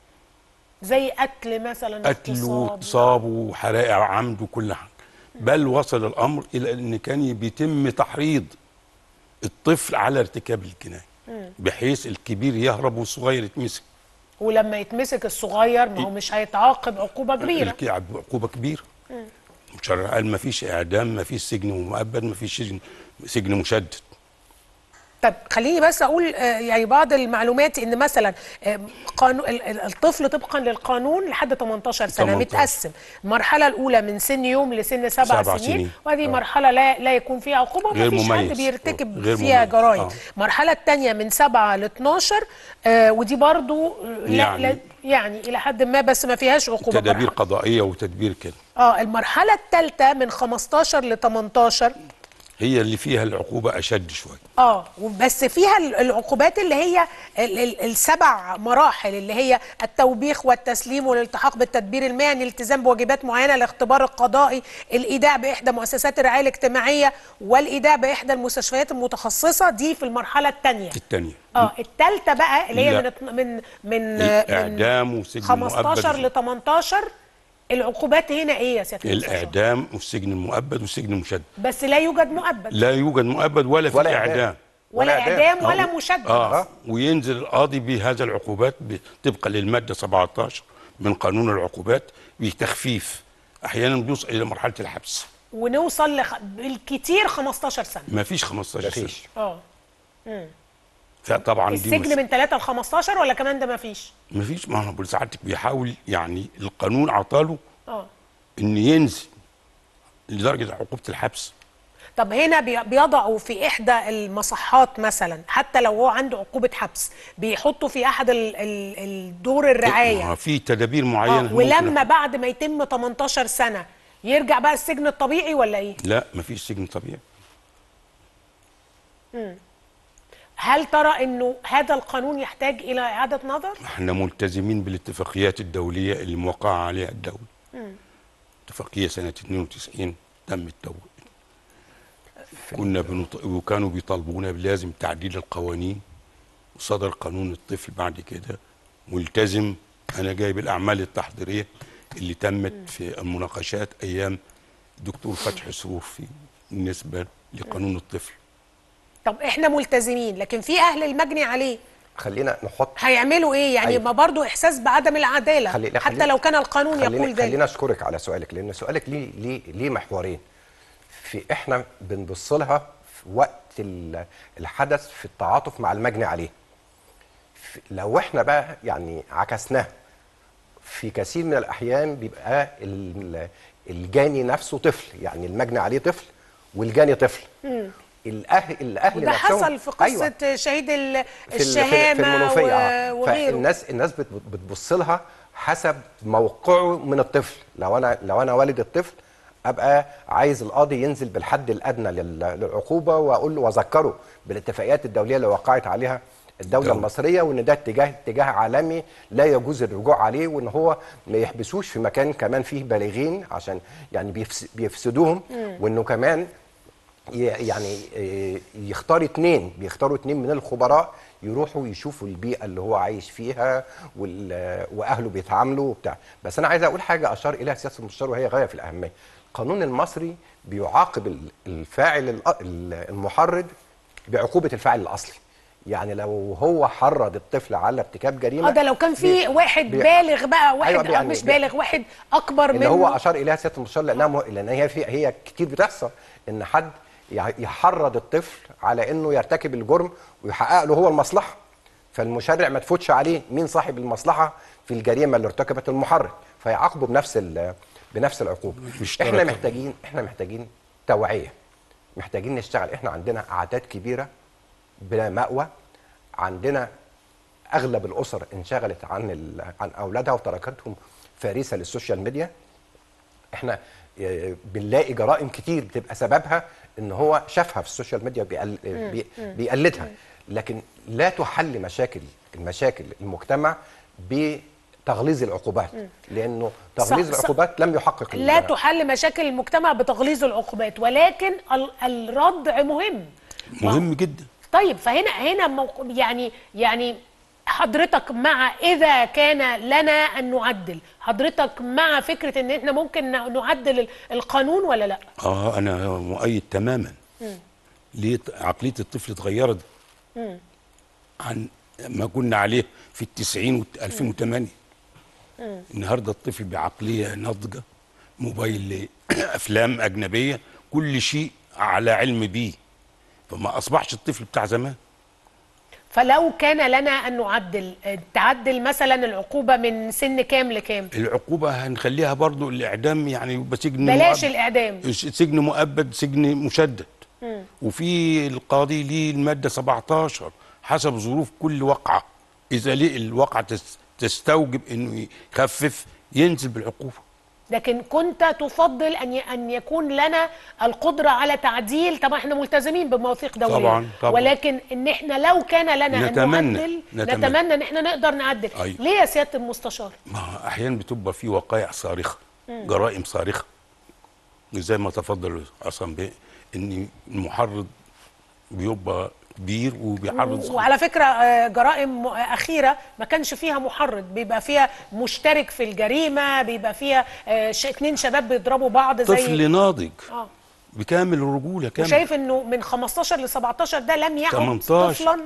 زي قتل مثلا قتل اغتصاب. واغتصاب وحرائق عمد وكل حاجه بل وصل الامر الى ان كان بيتم تحريض الطفل على ارتكاب الجنايه بحيث الكبير يهرب والصغير يتمسك ولما يتمسك الصغير ما هو مش هيتعاقب عقوبه كبيره الك- عقوبه كبيره المشرع قال ما فيش اعدام ما فيش سجن مؤبد ما فيش سجن سجن مشدد طب خليني بس اقول آه، يعني بعض المعلومات ان مثلا آه، قانون ال- ال- الطفل طبقا للقانون لحد 18 سنه 18. متقسم المرحله الاولى من سن يوم لسن سبع, سبع سنين, سنين. وهذه آه. مرحله لا لا يكون فيها عقوبه غير وما فيش حد مميز. بيرتكب غير فيها مميز. جرائم آه. المرحله الثانيه من 7 ل 12 آه ودي برضو لا يعني- لا يعني الى حد ما بس ما فيهاش عقوبه تدابير مرحلة. قضائيه وتدبير كده اه المرحله الثالثه من 15 ل 18 هي اللي فيها العقوبه اشد شويه اه بس فيها ال- العقوبات اللي هي ال- ال- السبع مراحل اللي هي التوبيخ والتسليم والالتحاق بالتدبير المهني الالتزام بواجبات معينه الاختبار القضائي الايداع باحدى مؤسسات الرعايه الاجتماعيه والايداع باحدى المستشفيات المتخصصه دي في المرحله الثانيه الثانيه اه الثالثه بقى اللي هي لا. من اتن- من من الاعدام وسجن 15 مؤبد ل 18 العقوبات هنا ايه يا سياده المستشار؟ الاعدام والسجن المؤبد والسجن المشدد بس لا يوجد مؤبد لا يوجد مؤبد ولا في ولا إعدام. اعدام ولا ولا إعدام. اعدام ولا آه. مشدد اه وينزل القاضي بهذا العقوبات ب- طبقا للماده 17 من قانون العقوبات بتخفيف احيانا بيوصل الى مرحله الحبس ونوصل لخ... بالكتير 15 سنه ما فيش 15 سنه مفيش. اه فطبعا دي السجن من 3 ل 15 ولا كمان ده ما فيش ما فيش ما هو بقول سعادتك بيحاول يعني القانون عطاله اه ان ينزل لدرجه عقوبه الحبس طب هنا بي- بيضعوا في احدى المصحات مثلا حتى لو هو عنده عقوبه حبس بيحطوا في احد ال... ال... الدور ما الرعايه في تدابير معينه آه. ممكن- ولما بعد ما يتم 18 سنه يرجع بقى السجن الطبيعي ولا ايه لا ما فيش سجن طبيعي هل ترى انه هذا القانون يحتاج الى اعاده نظر احنا ملتزمين بالاتفاقيات الدوليه اللي موقعه عليها الدوله اتفاقيه سنه 92 تم التوقيع كنا بنط... وكانوا بيطالبونا بلازم تعديل القوانين وصدر قانون الطفل بعد كده ملتزم انا جايب الاعمال التحضيريه اللي تمت في المناقشات ايام دكتور فتحي سرور في بالنسبه لقانون الطفل طب احنا ملتزمين لكن في اهل المجني عليه خلينا نحط هيعملوا ايه يعني أيوة. ما برضو احساس بعدم العداله خلي- حتى خلينا- لو كان القانون خلينا يقول ذلك خلينا اشكرك على سؤالك لان سؤالك ليه ليه ليه محورين في احنا بنبص لها في وقت ال- الحدث في التعاطف مع المجني عليه في- لو احنا بقى يعني عكسناه في كثير من الاحيان بيبقى ال- الجاني نفسه طفل يعني المجني عليه طفل والجاني طفل الاهل الاهل وده نفسهم حصل في قصه أيوة. شهيد ال- في ال- في- الشهامه في المنوفيه و- آه. وغيره فالناس الناس بت- بتبص لها حسب موقعه من الطفل لو انا لو انا والد الطفل ابقى عايز القاضي ينزل بالحد الادنى لل- للعقوبه واقول له واذكره بالاتفاقيات الدوليه اللي وقعت عليها الدوله دولة. المصريه وان ده اتجاه اتجاه عالمي لا يجوز الرجوع عليه وان هو ما يحبسوش في مكان كمان فيه بالغين عشان يعني بيفس- بيفسدوهم وانه كمان ي- يعني إيه، يختار اتنين بيختاروا اتنين من الخبراء يروحوا يشوفوا البيئة اللي هو عايش فيها وال- وأهله بيتعاملوا وبتاع بس أنا عايز أقول حاجة أشار إليها سياسة المستشار وهي غاية في الأهمية القانون المصري بيعاقب ال- الفاعل ال- ال- المحرض بعقوبة الفاعل الأصلي يعني لو هو حرض الطفل على ارتكاب جريمة اه ده لو كان في بي- واحد بي- بالغ بقى واحد أيوة أو يعني مش بي- بالغ واحد اكبر اللي منه هو اشار اليها سياده المستشار لانها مه... لان هي في هي كتير بتحصل ان حد يع- يحرض الطفل على انه يرتكب الجرم ويحقق له هو المصلحه فالمشرع ما تفوتش عليه مين صاحب المصلحه في الجريمه اللي ارتكبت المحرض فيعاقبه بنفس ال... بنفس العقوبه مشتركة. احنا محتاجين احنا محتاجين توعيه محتاجين نشتغل احنا عندنا اعداد كبيره بلا مأوى عندنا اغلب الاسر انشغلت عن ال... عن اولادها وتركتهم فريسه للسوشيال ميديا احنا آه، بنلاقي جرائم كتير بتبقى سببها ان هو شافها في السوشيال ميديا بيقل... بي... بيقلدها لكن لا تحل مشاكل المشاكل المجتمع بتغليظ العقوبات لانه تغليظ صح- صح. العقوبات لم يحقق ال- لا تحل مشاكل المجتمع بتغليظ العقوبات ولكن ال- الردع مهم مهم جدا طيب فهنا هنا موق... يعني يعني حضرتك مع اذا كان لنا ان نعدل حضرتك مع فكره ان احنا ممكن ن- نعدل ال- القانون ولا لا اه انا مؤيد تماما ليه ت- عقليه الطفل اتغيرت عن ما كنا عليه في التسعين وال 2008 النهارده الطفل بعقليه ناضجه موبايل افلام اجنبيه كل شيء على علم بيه فما اصبحش الطفل بتاع زمان فلو كان لنا ان نعدل آه، تعدل مثلا العقوبه من سن كام لكام العقوبه هنخليها برضو الاعدام يعني يبقى سجن بلاش مؤبد. الاعدام سجن مؤبد سجن مشدد وفي القاضي ليه الماده 17 حسب ظروف كل وقعه اذا ليه الواقعه تس- تستوجب انه يخفف ينزل بالعقوبه لكن كنت تفضل ان ي- ان يكون لنا القدره على تعديل طبعا احنا ملتزمين بمواثيق دوليه طبعاً، طبعاً. ولكن ان احنا لو كان لنا نتمنى، ان نعدل نتمنى. نتمنى ان احنا نقدر نعدل أيوة. ليه يا سياده المستشار ما احيانا بتبقى في وقائع صارخه جرائم صارخه زي ما تفضل عصام بيه ان المحرض بيبقى كبير وبيعرض صغير. وعلى فكره آه، جرائم م- اخيره ما كانش فيها محرض بيبقى فيها مشترك في الجريمه بيبقى فيها آه، ش- اتنين شباب بيضربوا بعض زي طفل ناضج اه بكامل الرجوله كامل وشايف انه من 15 ل 17 ده لم يعد 18. طفلا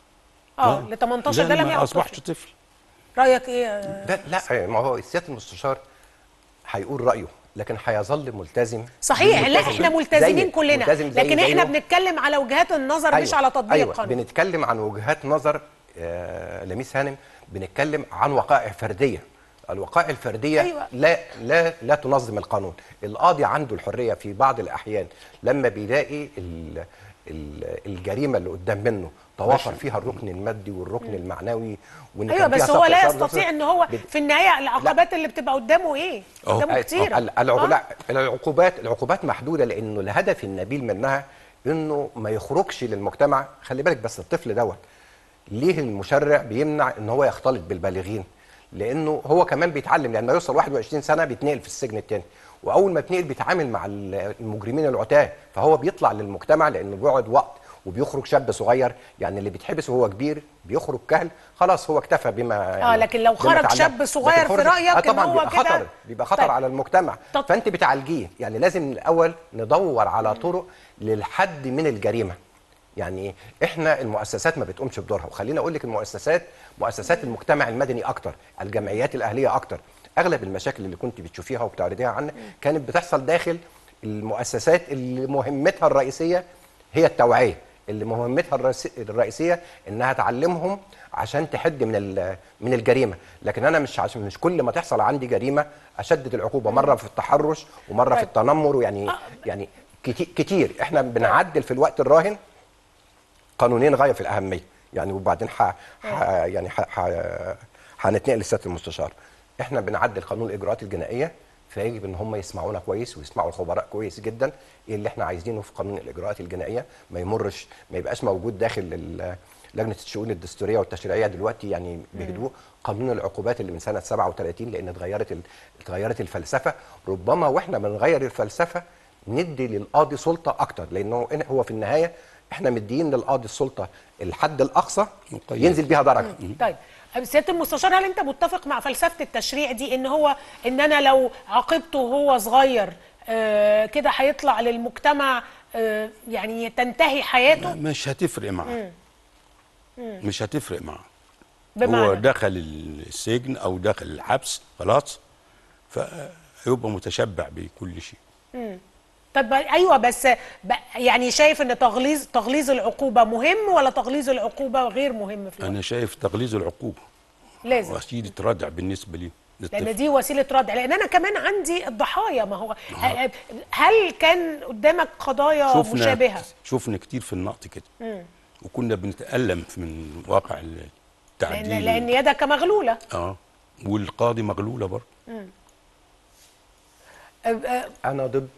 اه ل 18 ده لا، لم ما يعد اصبحش طفل طفل رايك ايه آه، ده لا ما هو سياده المستشار هيقول رايه لكن هيظل ملتزم صحيح لا ملتزم احنا زي- ملتزمين كلنا ملتزم زي لكن احنا زيه. بنتكلم على وجهات النظر مش على تطبيق أيوة القانون بنتكلم عن وجهات نظر آه لميس هانم بنتكلم عن وقائع فرديه الوقائع الفرديه أيوة. لا لا لا تنظم القانون القاضي عنده الحريه في بعض الاحيان لما بيلاقي ال ال الجريمه اللي قدام منه توافر فيها الركن المادي والركن المعنوي وان ايوه كان فيها بس هو سبق لا شر يستطيع نفسه. ان هو بت- في النهايه العقبات اللي بتبقى قدامه ايه أهو. قدامه أي- كتير ال- العقو- لا، العقوبات العقوبات محدوده لانه الهدف النبيل منها انه ما يخرجش للمجتمع خلي بالك بس الطفل دوت ليه المشرع بيمنع ان هو يختلط بالبالغين لانه هو كمان بيتعلم لما يوصل 21 سنه بيتنقل في السجن التاني واول ما يتنقل بيتعامل مع ال- المجرمين العتاه فهو بيطلع للمجتمع لانه بيقعد وقت وبيخرج شاب صغير يعني اللي بيتحبس وهو كبير بيخرج كهل خلاص هو اكتفى بما يعني لكن لو بما خرج اتعلم. شاب صغير لكن في خرج- رأيك آه إن طبعا هو بيبقى كده- خطر بيبقى خطر طيب. على المجتمع طب- فانت بتعالجيه يعني لازم الاول ندور على طرق للحد من الجريمه يعني احنا المؤسسات ما بتقومش بدورها وخليني اقول لك المؤسسات مؤسسات المجتمع المدني اكتر الجمعيات الاهليه اكتر اغلب المشاكل اللي كنت بتشوفيها وبتعرضيها عنا كانت بتحصل داخل المؤسسات اللي مهمتها الرئيسيه هي التوعيه اللي مهمتها الرئيس- الرئيسيه انها تعلمهم عشان تحد من ال- من الجريمه لكن انا مش عشان مش كل ما تحصل عندي جريمه اشدد العقوبه مره في التحرش ومره في طيب. التنمر يعني يعني كتير, كتير احنا بنعدل في الوقت الراهن قانونين غايه في الاهميه يعني وبعدين ح... ح... يعني ح... ح... هنتنقل لسياده المستشار احنا بنعدل قانون الاجراءات الجنائيه فيجب ان هم يسمعونا كويس ويسمعوا الخبراء كويس جدا ايه اللي احنا عايزينه في قانون الاجراءات الجنائيه ما يمرش ما يبقاش موجود داخل ال- لجنه الشؤون الدستوريه والتشريعيه دلوقتي يعني بهدوء قانون العقوبات اللي من سنه 37 لان اتغيرت ال- اتغيرت الفلسفه ربما واحنا بنغير الفلسفه ندي للقاضي سلطه اكتر لانه إن- هو في النهايه احنا مديين للقاضي السلطه الحد الاقصى مقيد. ينزل بيها درجه طيب سياده المستشار هل انت متفق مع فلسفه التشريع دي ان هو ان انا لو عاقبته وهو صغير آه كده هيطلع للمجتمع آه يعني تنتهي حياته مش هتفرق معاه مش هتفرق معاه هو بمعنى دخل السجن او دخل الحبس خلاص فهيبقى متشبع بكل شيء طب ايوه بس ب- يعني شايف ان تغليظ تغليظ العقوبه مهم ولا تغليظ العقوبه غير مهم في الوقت؟ انا شايف تغليظ العقوبه لازم وسيله ردع بالنسبه لي لان دي وسيله ردع لان انا كمان عندي الضحايا ما هو ه- هل كان قدامك قضايا شفنا مشابهه شفنا كتير في النقط كده وكنا بنتألم من واقع لان التعديل لان يدك مغلوله اه والقاضي مغلوله برضه أه، أه، انا ضد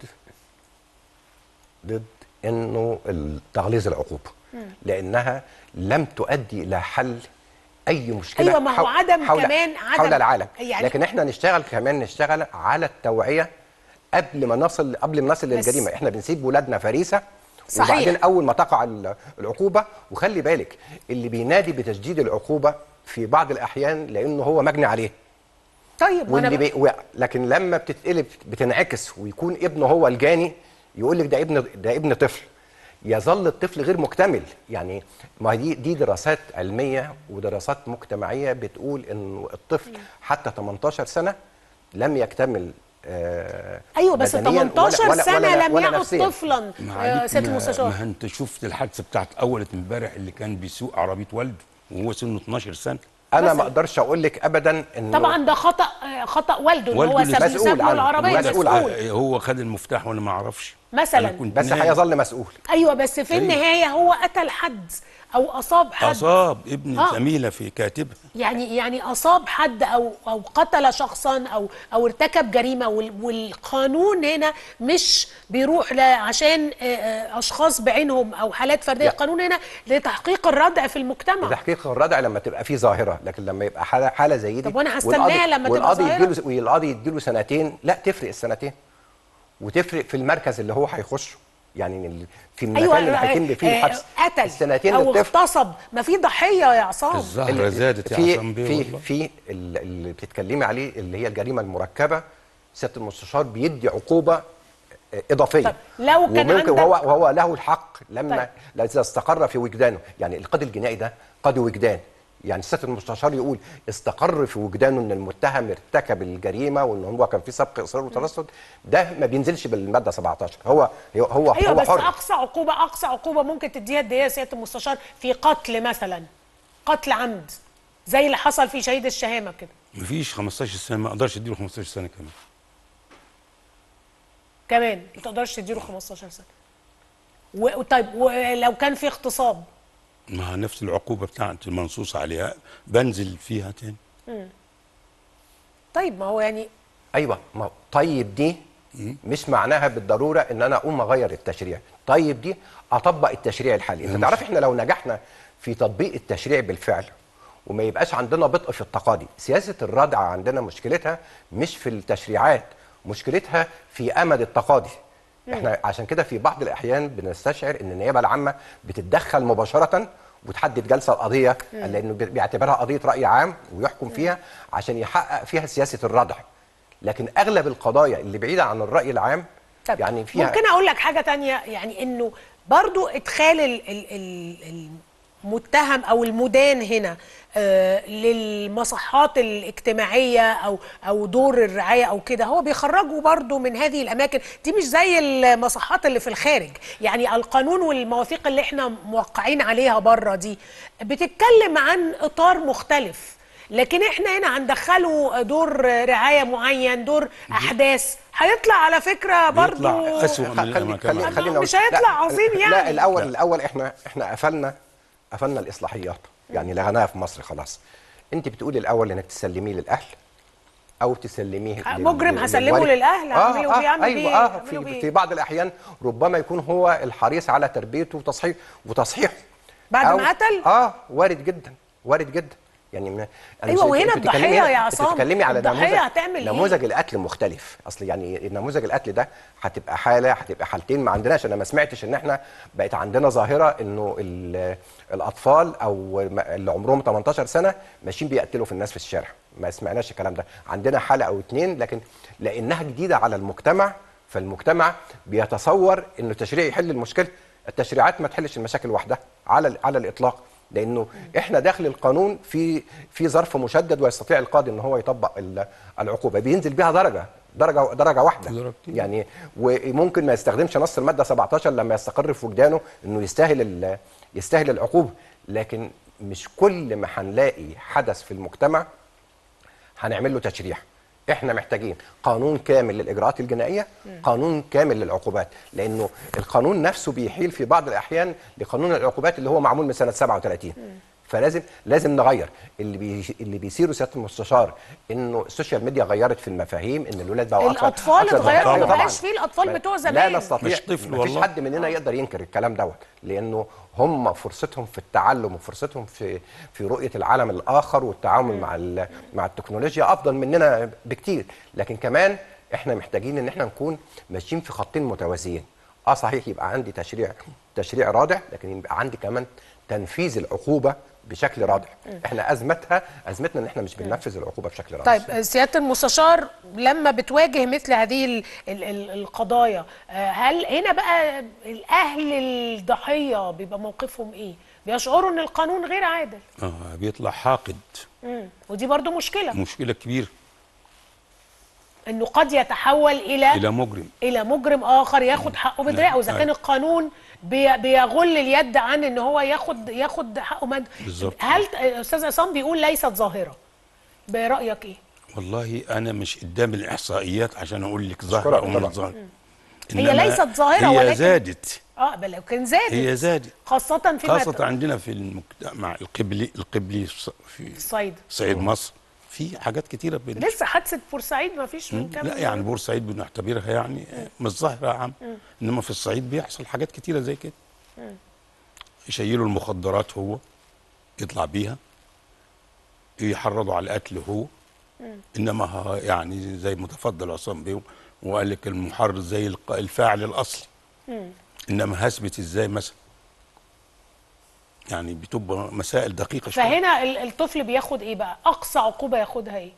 ضد انه تغليظ العقوبه لانها لم تؤدي الى حل اي مشكله أيوة، ما هو حول- عدم حول كمان عدم- حول العالم يعني- لكن احنا نشتغل كمان نشتغل على التوعيه قبل ما نصل قبل ما نصل بس- للجريمه احنا بنسيب ولادنا فريسه صحيح. وبعدين اول ما تقع ال- العقوبه وخلي بالك اللي بينادي بتشديد العقوبه في بعض الاحيان لانه هو مجني عليه طيب وانا واللي ب... بي... و... لكن لما بتتقلب بتنعكس ويكون ابنه هو الجاني يقول لك ده ابن ده ابن طفل يظل الطفل غير مكتمل يعني ما دي دي دراسات علميه ودراسات مجتمعيه بتقول انه الطفل حتى 18 سنه لم يكتمل آه ايوه بس بدنياً 18 ولا- سنه ولا- لم ولا يعد نفسياً. طفلا ما يا عليك سياده ما, المستشار ما انت شفت الحادثه بتاعت اول امبارح اللي كان بيسوق عربيه والده وهو سنه 12 سنه انا مثلاً. ما اقدرش اقول لك ابدا انه طبعا ده خطا آه، خطا والده ان والده هو اللي ساب مسؤول ساب له عنه. العربيه مسؤول مسؤول عنه. هو خد المفتاح وانا ما اعرفش مثلاً. أنا كنت بس نايم. هيظل مسؤول ايوه بس في أيوة. النهايه هو قتل حد او اصاب حد اصاب ابن آه. زميله في كاتبها يعني يعني اصاب حد او او قتل شخصا او او ارتكب جريمه وال- والقانون هنا مش بيروح ل- عشان آه، آه، اشخاص بعينهم او حالات فرديه لا. القانون هنا لتحقيق الردع في المجتمع تحقيق الردع لما تبقى فيه ظاهره لكن لما يبقى حاله حاله زي دي طب وأنا هستناها والقاضي- لما تبقى والقاضي ظاهرة؟ يديله والقاضي يديله سنتين لا تفرق السنتين وتفرق في المركز اللي هو هيخشه يعني ال- في المكان ايوه اللي هيتم فيه آه، الحبس قتل السنتين او اللي بتفرق اغتصب ما في ضحيه يا عصام الزهره ال- زادت يا في عصام بيه في والله في ال- اللي بتتكلمي عليه اللي هي الجريمه المركبه سياده المستشار بيدي عقوبه اضافيه طب لو كان وممكن عندك- وهو وهو له الحق لما طيب. طيب. اذا استقر في وجدانه يعني القاضي الجنائي ده قاضي وجدان يعني سياده المستشار يقول استقر في وجدانه ان المتهم ارتكب الجريمه وان هو كان في سبق اصرار وترصد ده ما بينزلش بالماده 17 هو هو هو, ايوه هو بس حر اقصى عقوبه اقصى عقوبه ممكن تديها قد ايه يا سياده المستشار في قتل مثلا قتل عمد زي اللي حصل في شهيد الشهامه كده مفيش 15 سنه ما اقدرش اديله 15 سنه كمان كمان ما تقدرش تديله 15 سنه و- طيب ولو كان في اغتصاب مع نفس العقوبه بتاعت المنصوص عليها بنزل فيها تاني طيب ما هو يعني ايوه ما طيب دي مش معناها بالضروره ان انا اقوم اغير التشريع طيب دي اطبق التشريع الحالي انت تعرف احنا لو نجحنا في تطبيق التشريع بالفعل وما يبقاش عندنا بطء في التقاضي سياسه الردع عندنا مشكلتها مش في التشريعات مشكلتها في امد التقاضي احنا عشان كده في بعض الاحيان بنستشعر ان النيابه العامه بتتدخل مباشره وتحدد جلسه القضيه لانه بيعتبرها قضيه راي عام ويحكم فيها عشان يحقق فيها سياسه الردع لكن اغلب القضايا اللي بعيده عن الراي العام طب يعني فيها ممكن اقول لك حاجه تانية يعني انه برضو ادخال ال ال ال المتهم او المدان هنا آه للمصحات الاجتماعيه او او دور الرعايه او كده هو بيخرجوا برضو من هذه الاماكن دي مش زي المصحات اللي في الخارج يعني القانون والمواثيق اللي احنا موقعين عليها بره دي بتتكلم عن اطار مختلف لكن احنا هنا هندخله دور رعايه معين دور احداث هيطلع على فكره برضو بيطلع أسوأ من خلي لما كان خلي عندنا. خلينا مش أقول- هيطلع لا، عظيم يعني. لا الاول لا. الاول احنا احنا قفلنا قفلنا الاصلاحيات يعني لغيناها في مصر خلاص انت بتقولي الاول انك تسلميه للاهل او تسلميه آه، لل- مجرم لل- هسلمه للوالد. للأهل، هعمله بيه- أعمل ايوه بيه- اه أعمله بيه. في, في بعض الاحيان ربما يكون هو الحريص على تربيته وتصحيح وتصحيحه بعد أو- ما قتل؟ اه وارد جدا وارد جدا يعني من أنا أيوة، مش- وهنا أنت بتتكلمي الضحية هنا- يا أنت عصام، بتتكلمي على الضحية نموذج هتعمل إيه؟ نموذج القتل مختلف اصل يعني نموذج القتل ده هتبقى حاله هتبقى حالتين ما عندناش انا ما سمعتش ان احنا بقت عندنا ظاهره انه ال- الاطفال او ما- اللي عمرهم 18 سنه ماشيين بيقتلوا في الناس في الشارع ما سمعناش الكلام ده عندنا حاله او اتنين لكن لانها جديده على المجتمع فالمجتمع بيتصور انه التشريع يحل المشكله التشريعات ما تحلش المشاكل وحدها على على الاطلاق لانه احنا داخل القانون في في ظرف مشدد ويستطيع القاضي ان هو يطبق ال- العقوبه بينزل بيها درجه درجه درجه واحده درجتين. يعني وممكن ما يستخدمش نص الماده 17 لما يستقر في وجدانه انه يستاهل ال- يستاهل العقوبه لكن مش كل ما هنلاقي حدث في المجتمع هنعمل له تشريع احنا محتاجين قانون كامل للاجراءات الجنائيه قانون كامل للعقوبات لانه القانون نفسه بيحيل في بعض الاحيان لقانون العقوبات اللي هو معمول من سنه 37 فلازم لازم نغير اللي بي اللي بيثيره سياده المستشار انه السوشيال ميديا غيرت في المفاهيم ان الولاد بقوا أكثر- الأطفال أكثر اتغيروا، ذكاء. ما طبعاً. بقاش فيه الأطفال ما- بتوع لا زمان. نستطيع مش طفل مفيش والله. حد مننا يقدر ينكر الكلام دوت لانه هم فرصتهم في التعلم وفرصتهم في في رؤيه العالم الاخر والتعامل مع ال- مع التكنولوجيا افضل مننا بكتير لكن كمان احنا محتاجين ان احنا نكون ماشيين في خطين متوازيين اه صحيح يبقى عندي تشريع تشريع رادع لكن يبقى عندي كمان تنفيذ العقوبه بشكل رادع احنا ازمتها ازمتنا ان احنا مش بننفذ العقوبه بشكل رادع طيب سياده المستشار لما بتواجه مثل هذه ال ال ال القضايا آه، هل هنا بقى الاهل الضحيه بيبقى موقفهم ايه بيشعروا ان القانون غير عادل آه بيطلع حاقد مم. ودي برضو مشكله مشكله كبيره انه قد يتحول الى الى مجرم الى مجرم اخر ياخد حقه بدراعه اذا كان القانون بي- بيغل اليد عن ان هو ياخد ياخد حقه مد بالظبط. هل استاذ عصام بيقول ليست ظاهره برايك ايه والله انا مش قدام الاحصائيات عشان اقول لك ظاهره أشكرك او طبعاً. مش ظاهره هي إنما ليست ظاهرة هي ولكن- زادت اه بل لو كان زادت هي زادت خاصه في خاصة عندنا في المجتمع القبلي القبلي في الصعيد صعيد مصر في حاجات كتيرة بين لسه حادثه بورسعيد ما فيش من كام لا يوم. يعني بورسعيد بنعتبرها يعني مش ظاهرة عام انما في الصعيد بيحصل حاجات كتيرة زي كده يشيلوا المخدرات هو يطلع بيها يحرضوا على القتل هو انما ها- يعني زي ما تفضل عصام بيه وقال لك المحرض زي الق- الفاعل الاصلي انما هثبت ازاي مثلا يعني بتبقى مسائل دقيقه شويه فهنا ال- الطفل بياخد ايه بقى اقصى عقوبه ياخدها ايه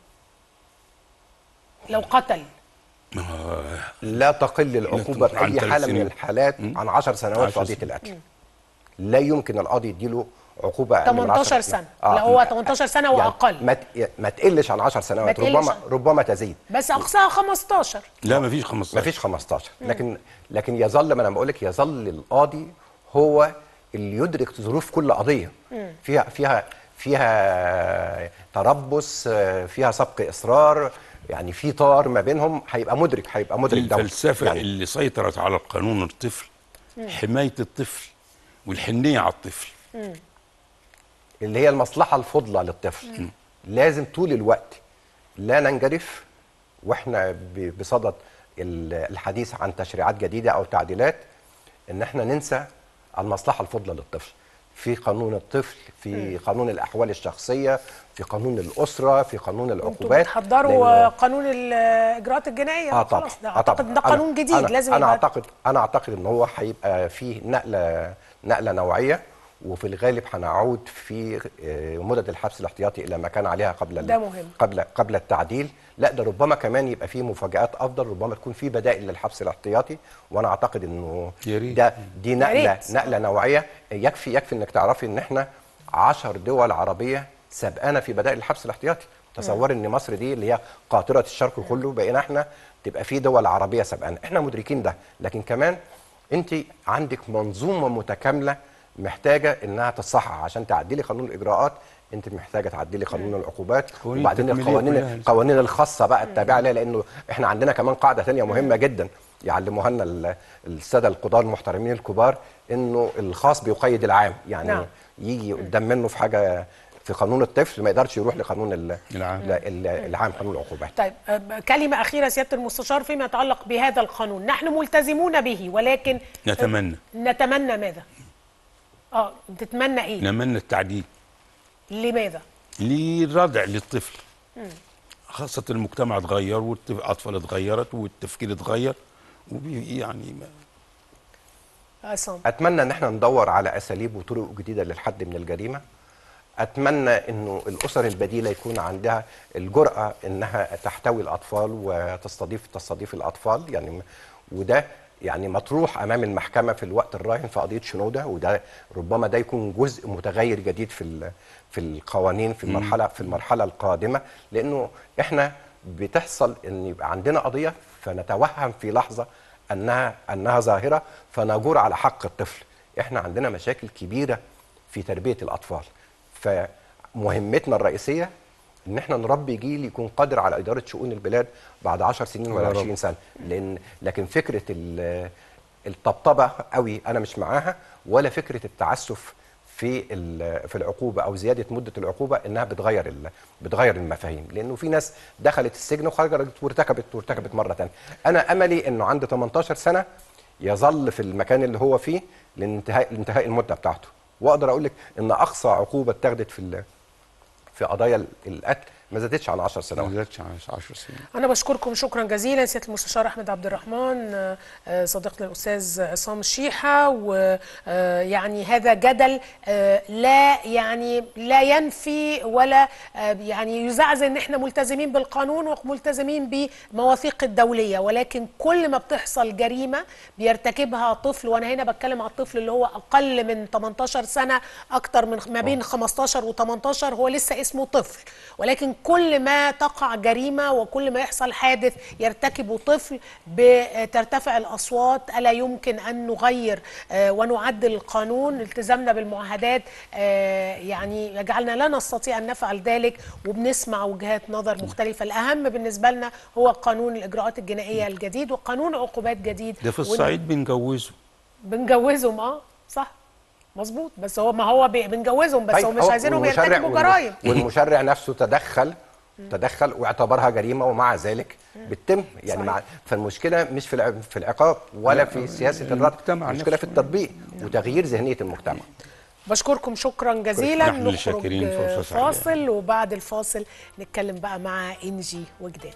لو قتل لا تقل العقوبه تقل عن في اي ثلاث حاله من سنين. الحالات عن 10 سنوات في عشر قضيه سنين. القتل لا يمكن القاضي يديله عقوبه أقل من 18 10 سنة. لا، هو 18 سنة وأقل. ما ت- ما تقلش عن 10 سنوات تقلش ربما عن- ربما تزيد بس اقصاها 15 لا ما فيش 15 ما فيش 15 لكن لكن يظل ما انا بقول لك يظل القاضي هو اللي يدرك ظروف كل قضيه فيها فيها فيها تربص آه، فيها سبق اصرار يعني في طار ما بينهم هيبقى مدرك هيبقى مدرك ده الفلسفه يعني اللي سيطرت على القانون الطفل حمايه الطفل والحنيه على الطفل اللي هي المصلحه الفضلى للطفل لازم طول الوقت لا ننجرف واحنا ب- بصدد ال- الحديث عن تشريعات جديده او تعديلات ان احنا ننسى المصلحه الفضلى للطفل في قانون الطفل في قانون الاحوال الشخصيه في قانون الاسره في قانون انتوا العقوبات بتحضروا لأن- قانون الاجراءات الجنائيه اه طبعا خلاص ده آه اعتقد طبعاً. ده أنا- قانون جديد أنا لازم انا يبقى اعتقد انا اعتقد ان هو هيبقى فيه نقله نقله نوعيه وفي الغالب هنعود في آه، مدد الحبس الاحتياطي الى ما كان عليها قبل ال- ده مهم. قبل قبل التعديل لا ده ربما كمان يبقى فيه مفاجات افضل ربما تكون في بدائل للحبس الاحتياطي وانا اعتقد انه يا ريت. ده دي نقله ريت. نقله نوعيه يكفي يكفي انك تعرفي ان احنا 10 دول عربيه سبقانا في بدائل الحبس الاحتياطي تصوري ان مصر دي اللي هي قاطره الشرق كله بقينا احنا تبقى في دول عربيه سبقانا احنا مدركين ده لكن كمان انت عندك منظومه متكامله محتاجه انها تصحح عشان تعدلي قانون الاجراءات انت محتاجه تعدلي قانون العقوبات قوانين وبعدين التكميلية القوانين كلها. القوانين الخاصه بقى التابعه لها لانه احنا عندنا كمان قاعده ثانيه مهمه جدا يعلموها لنا ال- الساده القضاه المحترمين الكبار انه الخاص بيقيد العام يعني نعم. نعم. يجي قدام منه في حاجه في قانون الطفل ما يقدرش يروح لقانون ال- العام. لا، ال- العام قانون العقوبات طيب أم، كلمة أخيرة سيادة المستشار فيما يتعلق بهذا القانون نحن ملتزمون به ولكن نتمنى نتمنى ماذا؟ اه تتمنى ايه؟ نتمنى التعديل لماذا؟ للردع للطفل خاصة المجتمع اتغير والأطفال اتغيرت والتفكير اتغير وبي يعني ما عصام اتمنى ان احنا ندور على اساليب وطرق جديده للحد من الجريمه اتمنى انه الاسر البديله يكون عندها الجراه انها تحتوي الاطفال وتستضيف تستضيف الاطفال يعني وده يعني مطروح امام المحكمه في الوقت الراهن في قضيه شنوده وده ربما ده يكون جزء متغير جديد في ال- في القوانين في المرحله في المرحله القادمه لانه احنا بتحصل ان يبقى عندنا قضيه فنتوهم في لحظه انها انها ظاهره فنجور على حق الطفل احنا عندنا مشاكل كبيره في تربيه الاطفال فمهمتنا الرئيسيه ان احنا نربي جيل يكون قادر على اداره شؤون البلاد بعد 10 سنين ولا يا رب. 20 سنه لان لكن فكره ال- الطبطبه قوي انا مش معاها ولا فكره التعسف في ال- في العقوبه او زياده مده العقوبه انها بتغير ال- بتغير المفاهيم لانه في ناس دخلت السجن وخرجت وارتكبت وارتكبت مره ثانيه انا املي انه عند 18 سنه يظل في المكان اللي هو فيه لانتهاء لانتهاء المده بتاعته واقدر اقول لك ان اقصى عقوبه اتخذت في ال- في قضايا القتل ما زادتش عن 10 ما سنوات زادش عن 10 سنين أنا بشكركم شكرا جزيلا سيادة المستشار أحمد عبد الرحمن آه، آه، صديقنا الأستاذ عصام الشيحة ويعني هذا جدل آه، لا يعني لا ينفي ولا آه، يعني يزعزع إن إحنا ملتزمين بالقانون وملتزمين بمواثيق الدولية ولكن كل ما بتحصل جريمة بيرتكبها طفل وأنا هنا بتكلم على الطفل اللي هو أقل من 18 سنة أكتر من ما بين 15 و 18 هو لسه اسمه طفل ولكن كل ما تقع جريمة وكل ما يحصل حادث يرتكبه طفل بترتفع الأصوات ألا يمكن أن نغير آه، ونعدل القانون التزامنا بالمعاهدات آه، يعني يجعلنا لا نستطيع أن نفعل ذلك وبنسمع وجهات نظر مختلفة الأهم بالنسبة لنا هو قانون الإجراءات الجنائية الجديد وقانون عقوبات جديد ده في وإن- الصعيد بنجوزه بنجوزهم اه صح مظبوط بس هو ما هو بي- بنجوزهم بس طيب، هو مش هو عايزينهم والمشرع- يرتكبوا والم- جرائم والمشرع نفسه تدخل تدخل واعتبرها جريمه ومع ذلك بتتم يعني مع فالمشكله مش في الع- في العقاب ولا في سياسه الرد المجتمع المشكله في نفسه. التطبيق وتغيير ذهنيه المجتمع بشكركم شكرا جزيلا نحن اللي شاكرين، نخرج فرصة سعيدة. فاصل وبعد الفاصل نتكلم بقى مع انجي وجدان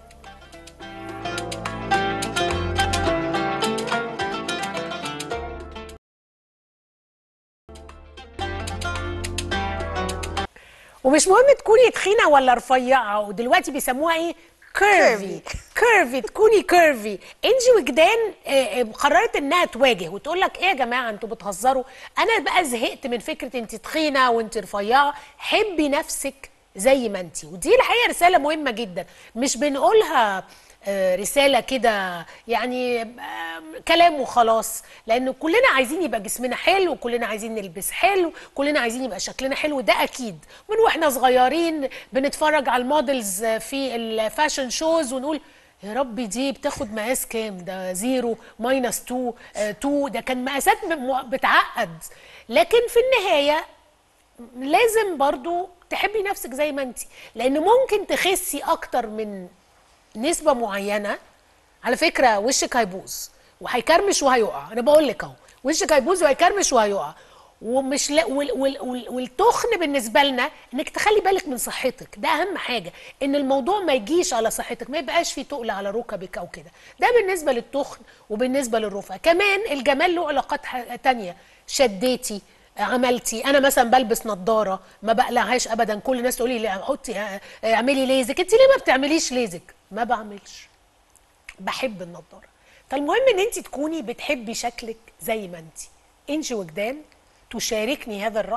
ومش مهم تكوني تخينه ولا رفيعه ودلوقتي بيسموها ايه كيرفي كيرفي تكوني كيرفي انجي وجدان آه، آه، قررت انها تواجه وتقول لك ايه يا جماعه انتوا بتهزروا انا بقى زهقت من فكره انت تخينه وانت رفيعه حبي نفسك زي ما انت ودي الحقيقه رساله مهمه جدا مش بنقولها آه، رساله كده يعني آه، كلام وخلاص لان كلنا عايزين يبقى جسمنا حلو وكلنا عايزين نلبس حلو كلنا عايزين يبقى شكلنا حلو ده اكيد من واحنا صغيرين بنتفرج على المودلز آه، في الفاشن شوز ونقول يا ربي دي بتاخد مقاس كام ده زيرو ماينس 2 2 ده كان مقاسات م- بتعقد لكن في النهايه لازم برضو تحبي نفسك زي ما انت لان ممكن تخسي اكتر من نسبه معينه على فكره وشك هيبوظ وهيكرمش وهيقع انا بقول لك اهو وشك هيبوظ وهيكرمش وهيقع ومش لا وال وال وال والتخن بالنسبه لنا انك تخلي بالك من صحتك ده اهم حاجه ان الموضوع ما يجيش على صحتك ما يبقاش في تقل على ركبك او كده ده بالنسبه للتخن وبالنسبه للرفع كمان الجمال له علاقات ح- تانية شديتي عملتي انا مثلا بلبس نظاره ما بقلعهاش ابدا كل الناس تقول لي حطي اه، اعملي ليزك انت ليه ما بتعمليش ليزك ما بعملش بحب النضاره فالمهم ان انت تكوني بتحبي شكلك زي ما انت انجي وجدان تشاركني هذا الراي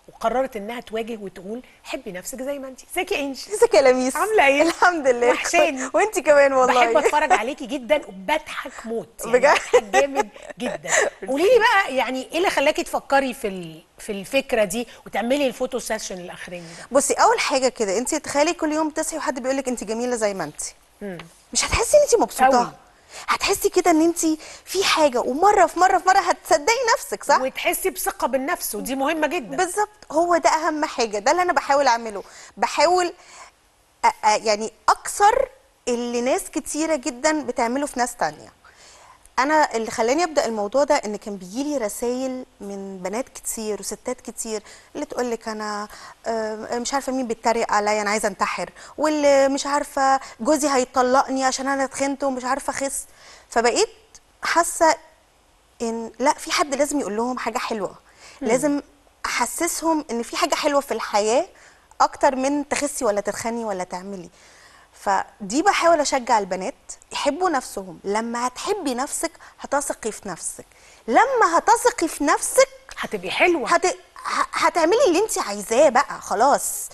وقررت انها تواجه وتقول حبي نفسك زي ما انت ازيك يا انجي ازيك يا لميس عامله ايه الحمد لله وحشاني وانت كمان والله بحب اتفرج عليكي جدا وبضحك موت يعني بجد؟ بضحك جامد جدا قولي لي بقى يعني ايه اللي خلاكي تفكري في ال- في الفكره دي وتعملي الفوتو سيشن الاخراني ده بصي اول حاجه كده انت تخيلي كل يوم تصحي وحد بيقول لك انت جميله زي ما انت مش هتحسي ان انت مبسوطه أوي. هتحسي كده ان انت في حاجه ومره في مره في مره هتصدقي نفسك صح وتحسي بثقه بالنفس ودي مهمه جدا بالظبط هو ده اهم حاجه ده اللي انا بحاول اعمله بحاول أ- أ- يعني اكثر اللي ناس كتيره جدا بتعمله في ناس تانية انا اللي خلاني ابدا الموضوع ده ان كان بيجيلي رسائل من بنات كتير وستات كتير اللي تقول لك انا آه، مش عارفه مين بيتريق عليا انا عايزه انتحر واللي مش عارفه جوزي هيطلقني عشان انا اتخنت ومش عارفه اخس فبقيت حاسه ان لا في حد لازم يقول لهم حاجه حلوه لازم احسسهم ان في حاجه حلوه في الحياه اكتر من تخسي ولا ترخني ولا تعملي فدي بحاول اشجع البنات يحبوا نفسهم لما هتحبي نفسك هتثقي في نفسك لما هتثقي في نفسك هتبقي حلوه هت... ه- هتعملي اللي انت عايزاه بقى خلاص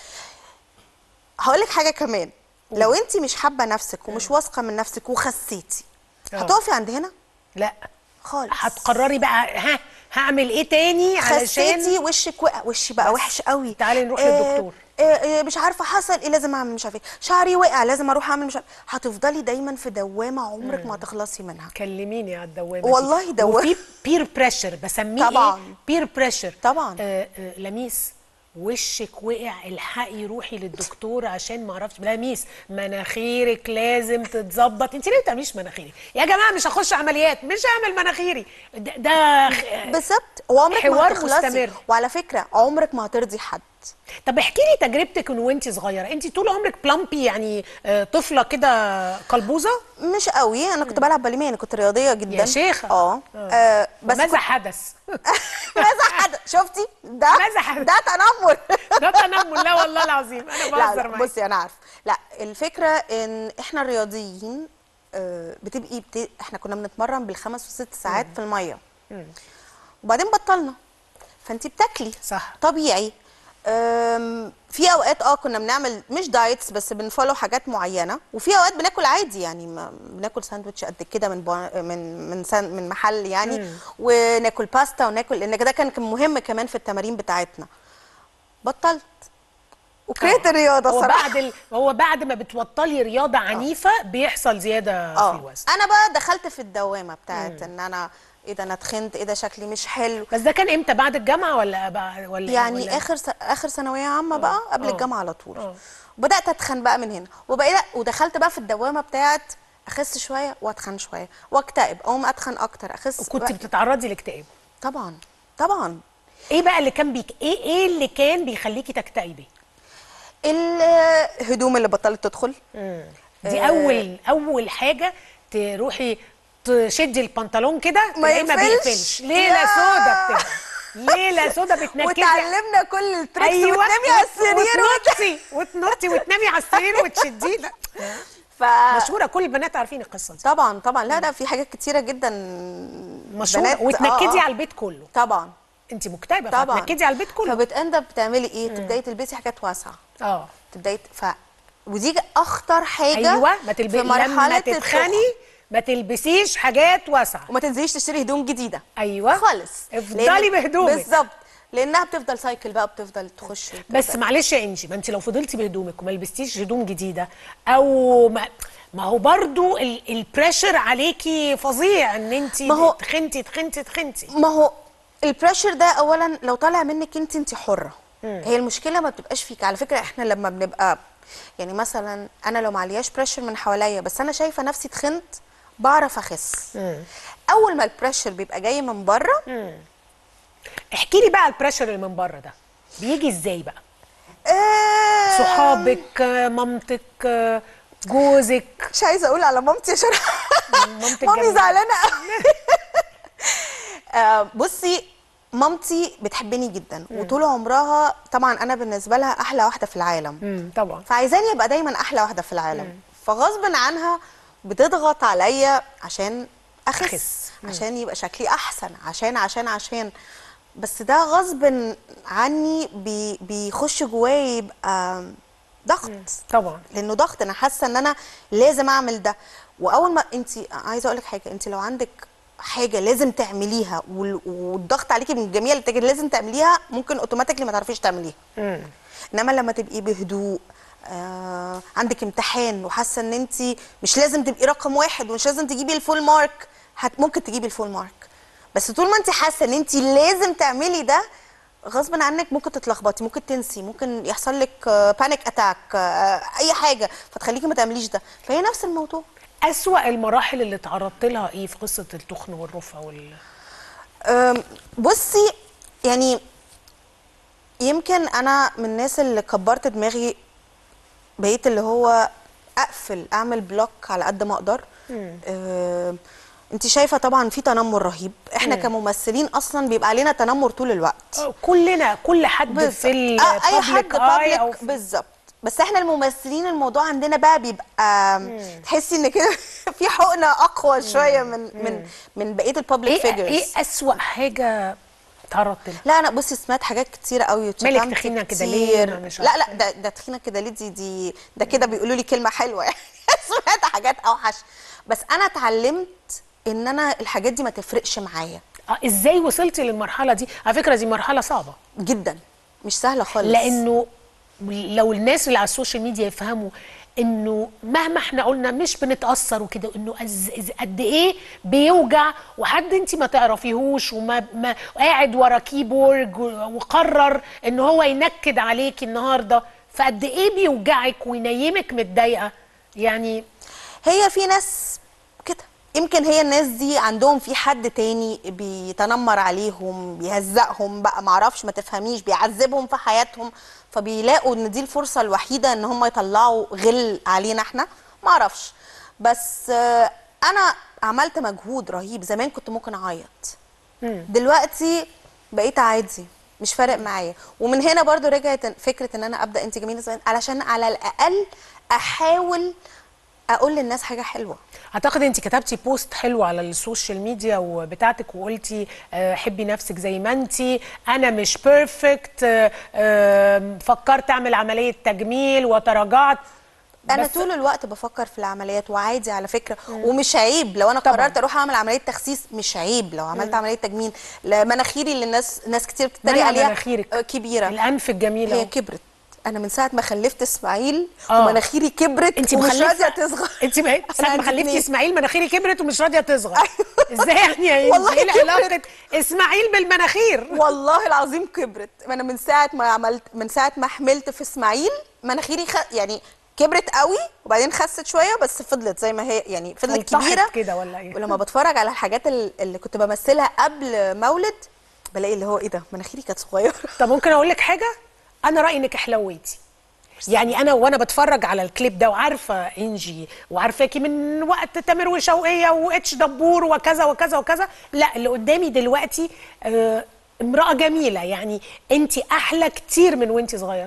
هقول لك حاجه كمان لو انت مش حابه نفسك ومش واثقه من نفسك وخسيتي آه. هتقفي عند هنا لا خالص هتقرري بقى ها هعمل ايه تاني خسيتي علشان وشك وقع وشي بقى وحش قوي تعالي نروح آه، للدكتور. آه، آه، مش عارفه حصل ايه لازم اعمل مش عارفه ايه شعري وقع لازم اروح اعمل مش عارفه هتفضلي دايما في دوامه عمرك ما هتخلصي منها كلميني على الدوامه والله دي. دوامة. وفي بير بريشر بسميه طبعاً. ايه بير بريشر طبعاً. آه آه لميس وشك وقع الحقي روحي للدكتور عشان ما اعرفش لميس مناخيرك لازم تتظبط انت ليه ما بتعمليش مناخيري يا جماعه مش هخش عمليات مش هعمل مناخيري ده, ده خ- بالظبط وعمرك ما حوار هتخلصي مستمر. وعلى فكره عمرك ما هترضي حد طب احكي لي تجربتك من وانت صغيره انت طول عمرك بلامبي يعني آه، طفله كده قلبوزه مش قوي انا كنت بلعب باليه انا كنت رياضيه جدا يا شيخه اه آه، بس ماذا كنت- حدث ماذا حدث شفتي ده ماذا حدث؟ ده تنمر ده تنمر لا والله العظيم انا لا, بهزر لا معاك بصي انا عارفه لا الفكره ان احنا الرياضيين آه، بتبقي بت... احنا كنا بنتمرن بالخمس وست ساعات في الميه وبعدين بطلنا فانت بتاكلي صح. طبيعي أم، في اوقات اه كنا بنعمل مش دايتس بس بنفولو حاجات معينه وفي اوقات بناكل عادي يعني ما بناكل ساندوتش قد كده من بوا- من من سان من محل يعني وناكل باستا وناكل لان ده كان كان مهم كمان في التمارين بتاعتنا بطلت وكرهت الرياضه هو صراحه بعد ال... هو بعد ما بتبطلي رياضه عنيفه بيحصل زياده في اه الوزن انا بقى دخلت في الدوامه بتاعت ان انا ايه ده انا اتخنت ايه ده شكلي مش حلو بس ده كان امتى بعد الجامعه ولا بقى ولا يعني ولا اخر س... اخر ثانويه عامه بقى قبل آه. الجامعه على طول آه. بدات اتخن بقى من هنا وبقيت ودخلت بقى في الدوامه بتاعت اخس شويه واتخن شويه واكتئب اقوم اتخن اكتر اخس كنت بقى- بتتعرضي لاكتئاب طبعا طبعا ايه بقى اللي كان بيك ايه ايه اللي كان بيخليكي تكتئبي الهدوم اللي بطلت تدخل دي آه. اول اول حاجه تروحي تشدي البنطلون كده ما تلاقيه ما يقفلش. بيقفلش ليله لا. سودا بتبقى ليله سودا بتنكدي وتعلمنا كل التريكس أيوة. وتنامي على السرير وت... وتنطي وتنطي وتنامي على السرير وتشديه لا ف... مشهوره كل البنات عارفين القصه دي طبعا طبعا لا لا في حاجات كتيره جدا مشهوره بنات- آه، وتنكدي آه. على البيت كله طبعا انت مكتئبه طبعا فتنكدي على البيت كله فبتأند بتعملي ايه تبداي تلبسي حاجات واسعه اه تبداي ف ودي اخطر حاجه ايوه ما تلبسي في مرحله لما التخن. تتخني ما تلبسيش حاجات واسعه وما تنزليش تشتري هدوم جديده ايوه خالص افضلي لأن- بهدومك بالظبط لانها بتفضل سايكل بقى بتفضل تخش بس وتفضل- معلش يا انجي ما انت لو فضلتي بهدومك وما لبستيش هدوم جديده او ما, ما هو برضو ال- البريشر عليكي فظيع ان انت ما هو- تخنتي تخنتي تخنتي ما هو البريشر ده اولا لو طالع منك انت انت حره هي المشكله ما بتبقاش فيك على فكره احنا لما بنبقى يعني مثلا انا لو معلياش بريشر من حواليا بس انا شايفه نفسي تخنت بعرف اخس اول ما البريشر بيبقى جاي من بره احكي لي بقى البريشر اللي من بره ده بيجي ازاي بقى آه، صحابك آه، مامتك آه، جوزك مش عايزه اقول على مامتي عشان مامتك مامي جميلة. زعلانه قوي آه، بصي مامتي بتحبني جدا وطول عمرها طبعا انا بالنسبه لها احلى واحده في العالم امم طبعا فعايزاني ابقى دايما احلى واحده في العالم فغصب عنها بتضغط عليا عشان اخس, أخس. عشان يبقى شكلي احسن عشان عشان عشان بس ده غصب عني بي بيخش جوايا يبقى ضغط طبعا لانه ضغط انا حاسه ان انا لازم اعمل ده واول ما انت عايزه اقول لك حاجه انت لو عندك حاجه لازم تعمليها وال- والضغط عليكي من جميع الاتجاهات لازم تعمليها ممكن اوتوماتيكلي ما تعرفيش تعمليها انما لما تبقي بهدوء آه عندك امتحان وحاسه ان انت مش لازم تبقي رقم واحد ومش لازم تجيبي الفول مارك هت ممكن تجيبي الفول مارك بس طول ما انت حاسه ان انت لازم تعملي ده غصب عنك ممكن تتلخبطي ممكن تنسي ممكن يحصل لك بانيك اتاك اي حاجه فتخليكي ما تعمليش ده فهي نفس الموضوع أسوأ المراحل اللي تعرضت لها ايه في قصه التخن والرفع وال أم، بصي يعني يمكن انا من الناس اللي كبرت دماغي بقيت اللي هو اقفل اعمل بلوك على قد ما اقدر انت شايفه طبعا في تنمر رهيب احنا كممثلين اصلا بيبقى علينا تنمر طول الوقت كلنا كل حد بالظبط. في آه، اي البابليك حد اي او public بالظبط بس احنا الممثلين الموضوع عندنا بقى بيبقى تحسي ان كده في حقنه اقوى شويه من من من بقيه البابليك ايه فيجرز ايه اسوأ حاجه تعرضت لها لا انا بصي سمعت حاجات كتيره قوي مالك واتشتمت تخينة كده كتير. ليه؟ أنا مش لا لا عارفة. ده ده تخينه كده ليه دي دي ده كده بيقولوا لي كلمه حلوه يعني سمعت حاجات اوحش بس انا اتعلمت ان انا الحاجات دي ما تفرقش معايا آه، ازاي وصلتي للمرحله دي على فكره دي مرحله صعبه جدا مش سهله خالص لانه لو الناس اللي على السوشيال ميديا يفهموا انه مهما احنا قلنا مش بنتاثر وكده انه أز أز قد ايه بيوجع وحد انت ما تعرفيهوش وما ما قاعد ورا كيبورد و- وقرر ان هو ينكد عليكي النهارده فقد ايه بيوجعك وينيمك متضايقه يعني هي في ناس كده يمكن هي الناس دي عندهم في حد تاني بيتنمر عليهم بيهزقهم بقى معرفش ما تفهميش بيعذبهم في حياتهم فبيلاقوا ان دي الفرصة الوحيدة ان هم يطلعوا غل علينا احنا معرفش بس آه، انا عملت مجهود رهيب زمان كنت ممكن اعيط دلوقتي بقيت عادي مش فارق معايا ومن هنا برضو رجعت فكرة ان انا ابدا انت جميلة زمان علشان على الاقل احاول اقول للناس حاجة حلوة اعتقد انت كتبتي بوست حلو على السوشيال ميديا وبتاعتك وقلتي آه، حبي نفسك زي ما انت انا مش بيرفكت فكرت اعمل عمليه تجميل وتراجعت انا بس- طول الوقت بفكر في العمليات وعادي على فكره ومش عيب لو انا طبعاً. قررت اروح اعمل عمليه تخسيس مش عيب لو عملت عمليه تجميل لا، مناخيري اللي الناس ناس كتير بتتريق مالها عليها مناخيرك؟ آه، كبيره الانف الجميل هي أهو. كبرت انا من ساعه ما خلفت اسماعيل آه. ومناخيري كبرت انت ومش مخلفه راضيه تصغر انت بقى أنا ساعه ما عندي خلفتي اتنين. اسماعيل مناخيري كبرت ومش راضيه تصغر ازاي يعني يا والله انجي؟ ايه كبرت. علاقه اسماعيل بالمناخير والله العظيم كبرت انا من ساعه ما عملت من ساعه ما حملت في اسماعيل مناخيري خ... يعني كبرت قوي وبعدين خست شويه بس فضلت زي ما هي يعني فضلت فلطحت كبيره كده ولا ايه؟ ولما بتفرج على الحاجات ال- اللي كنت بمثلها قبل مولد بلاقي اللي هو ايه ده مناخيري كانت صغيره طب ممكن اقول لك حاجه انا رايي انك حلويتي يعني انا وانا بتفرج على الكليب ده وعارفه انجي وعارفاكي من وقت تامر وشوقيه واتش دبور وكذا وكذا وكذا لا اللي قدامي دلوقتي آه امراه جميله يعني انت احلى كتير من وانت صغيره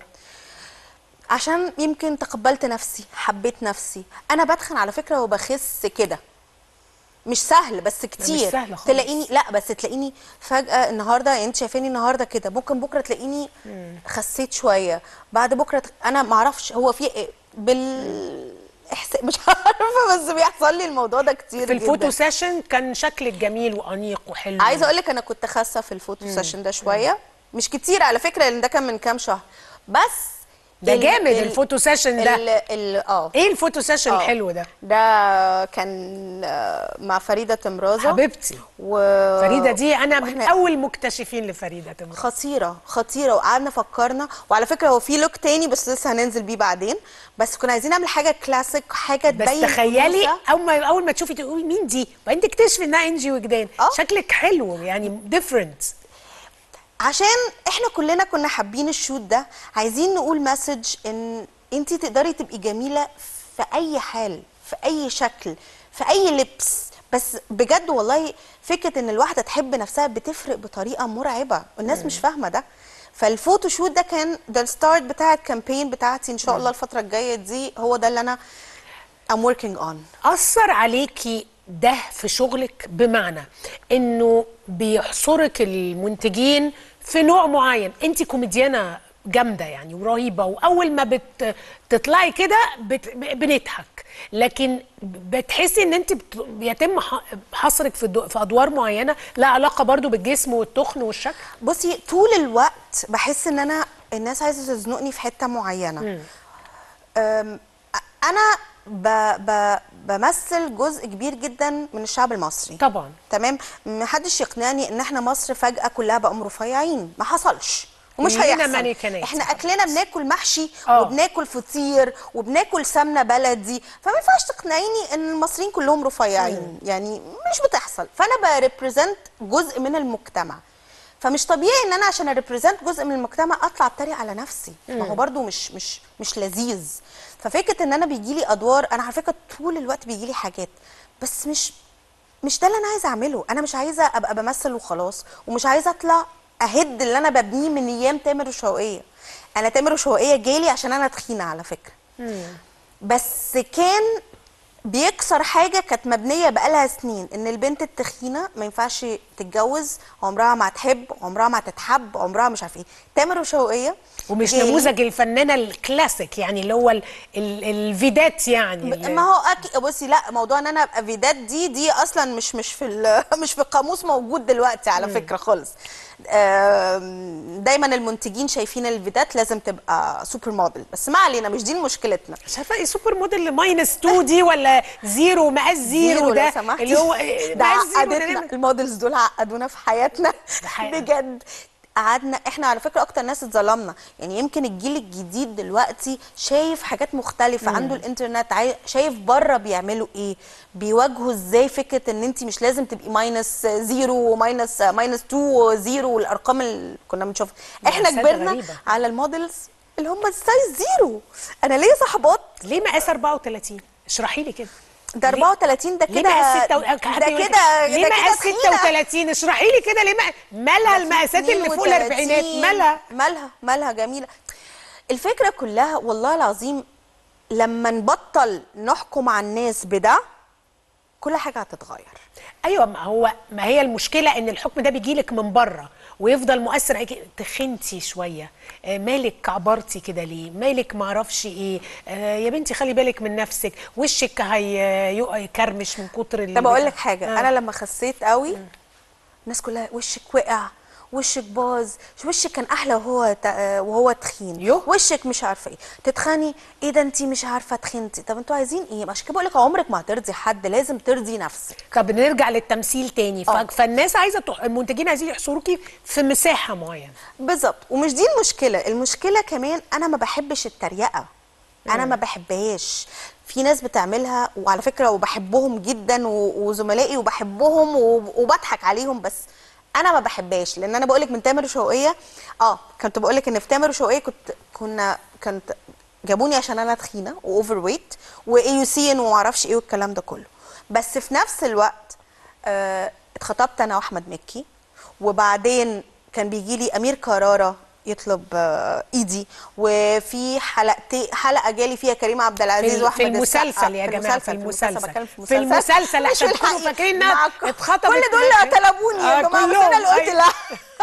عشان يمكن تقبلت نفسي حبيت نفسي انا بدخن على فكره وبخس كده مش سهل بس كتير سهل خالص. تلاقيني لا بس تلاقيني فجاه النهارده يعني انت شايفاني النهارده كده ممكن بكره تلاقيني خسيت شويه بعد بكره ت- انا ما اعرفش هو في إيه بال إحساس مش عارفه بس بيحصل لي الموضوع ده كتير في الفوتو جدا. سيشن كان شكلك جميل وانيق وحلو عايزه اقول لك انا كنت خاسه في الفوتو سيشن ده شويه مش كتير على فكره لان ده كان من كام شهر بس ده ال- جامد ال- الفوتو سيشن ده ال- ال- اه ايه الفوتو سيشن آه. الحلو ده ده كان آه، مع فريده تمرازه حبيبتي و... فريده دي انا من وإحنا- اول مكتشفين لفريده تمام خطيره خطيره وقعدنا فكرنا وعلى فكره هو في لوك تاني بس لسه هننزل بيه بعدين بس كنا عايزين نعمل حاجه كلاسيك حاجه بس تبين تخيلي أنوثة. اول ما اول ما تشوفي تقولي مين دي وبعدين تكتشفي انها انجي وجدان آه. شكلك حلو يعني ديفرنت عشان احنا كلنا كنا حابين الشوت ده عايزين نقول مسج ان انت تقدري تبقي جميله في اي حال في اي شكل في اي لبس بس بجد والله فكره ان الواحده تحب نفسها بتفرق بطريقه مرعبه والناس مش فاهمه ده فالفوتو شوت ده كان ده الستارت بتاع الكامبين بتاعتي ان شاء الله الفتره الجايه دي هو ده اللي انا I'm working on اثر عليكي ده في شغلك بمعنى انه بيحصرك المنتجين في نوع معين انت كوميديانه جامده يعني ورهيبه واول ما بت تطلعي كده بت بنضحك لكن بتحسي ان انت بت بيتم ح- حصرك في, دو- في ادوار معينه لا علاقه برضو بالجسم والتخن والشكل بصي طول الوقت بحس ان انا الناس عايزه تزنقني في حته معينه أم، انا ب ب بمثل جزء كبير جدا من الشعب المصري طبعا تمام محدش يقنعني ان احنا مصر فجاه كلها بقوا رفيعين ما حصلش ومش كلنا هيحصل مانيكانات. احنا اكلنا بناكل محشي آه. وبناكل فطير وبناكل سمنه بلدي فما ينفعش تقنعيني ان المصريين كلهم رفيعين يعني مش بتحصل فانا بريبريزنت جزء من المجتمع فمش طبيعي ان انا عشان اريبريزنت جزء من المجتمع اطلع اتريق على نفسي ما هو برضو مش مش مش لذيذ ففكره ان انا بيجي لي ادوار انا على فكره طول الوقت بيجي لي حاجات بس مش مش ده اللي انا عايزه اعمله انا مش عايزه ابقى بمثل وخلاص ومش عايزه اطلع اهد اللي انا ببنيه من ايام تامر وشوقيه انا تامر وشوقيه جالي عشان انا تخينه على فكره بس كان بيكسر حاجه كانت مبنيه بقالها سنين ان البنت التخينه ما ينفعش تتجوز عمرها ما هتحب عمرها ما تتحب عمرها مش عارف ايه تامر وشوقيه ومش جالي- نموذج الفنانه الكلاسيك يعني اللي هو ال ال الفيدات يعني اللي- ما هو أكي بصي لا موضوع ان انا ابقى فيدات دي دي اصلا مش مش في ال- مش في القاموس موجود دلوقتي على فكره خالص آم، دايما المنتجين شايفين الفيدات لازم تبقى سوبر موديل بس ما علينا مش دي مشكلتنا مش عارفه ايه سوبر موديل ماينس 2 دي ولا زيرو مقاس زيرو لو ده سمحتي. اللي هو ده مقاس زيرو ده عقدتنا نعمل- المودلز دول عقدونا في حياتنا حقيقة. بجد قعدنا احنا على فكره اكتر ناس اتظلمنا يعني يمكن الجيل الجديد دلوقتي شايف حاجات مختلفه عنده الانترنت عاي... شايف بره بيعملوا ايه بيواجهوا ازاي فكره ان انت مش لازم تبقي ماينس زيرو وماينس ماينس 2 وزيرو والارقام اللي كنا بنشوفها احنا مقاسات كبرنا غريبة. على المودلز اللي هم السايز زيرو انا ليا صحبات ليه مقاس 34 اشرحي لي كده ده ليه- 34 ده ليه كده مقاس 6 ده كده ليه ده كده مقاس تخينة. 36 اشرحي لي كده ليه مق- مالها المقاسات اللي فوق الاربعينات 32 مالها مالها مالها جميله الفكره كلها والله العظيم لما نبطل نحكم على الناس بده كل حاجه هتتغير ايوه ما هو ما هي المشكله ان الحكم ده بيجي لك من بره ويفضل مؤثر عليكي تخنتي شويه آه، مالك كعبرتي كده ليه مالك معرفش ايه آه، يا بنتي خلي بالك من نفسك وشك هيكرمش من كتر ال- طب اقول لك حاجه آه. انا لما خسيت قوي الناس كلها وشك وقع وشك باظ وشك كان احلى وهو ت... وهو تخين يوه. وشك مش عارفه ايه تتخني ايه ده انت مش عارفه تخنتي طب انتوا عايزين ايه عشان كده بقول لك عمرك ما هترضي حد لازم ترضي نفسك طب نرجع للتمثيل تاني ف... آه. فالناس عايزه تح... المنتجين عايزين يحصروكي في مساحه معينه بالظبط ومش دي المشكله المشكله كمان انا ما بحبش التريقه انا ما بحبهاش في ناس بتعملها وعلى فكره وبحبهم جدا و- وزملائي وبحبهم و- وبضحك عليهم بس انا ما بحبهاش لان انا بقول لك من تامر وشوقيه اه كنت بقول لك ان في تامر وشوقيه كنت كنا كنت جابوني عشان انا تخينه واوفر ويت وايوسين وما اعرفش ايه والكلام ده كله بس في نفس الوقت آه اتخطبت انا واحمد مكي وبعدين كان بيجي لي امير كراره يطلب آه، ايدي وفي حلقتين حلقه جالي فيها كريم عبد في, العزيز ال- في واحمد المسلسل السقا. يا جماعه في المسلسل بتكلم في المسلسل مش عشان في تكونوا الحقيقة. فاكرين انها معاكم. اتخطبت كل دول طلبوني يا آه، جماعه بس كلهم، انا اللي قلت أيوة. لا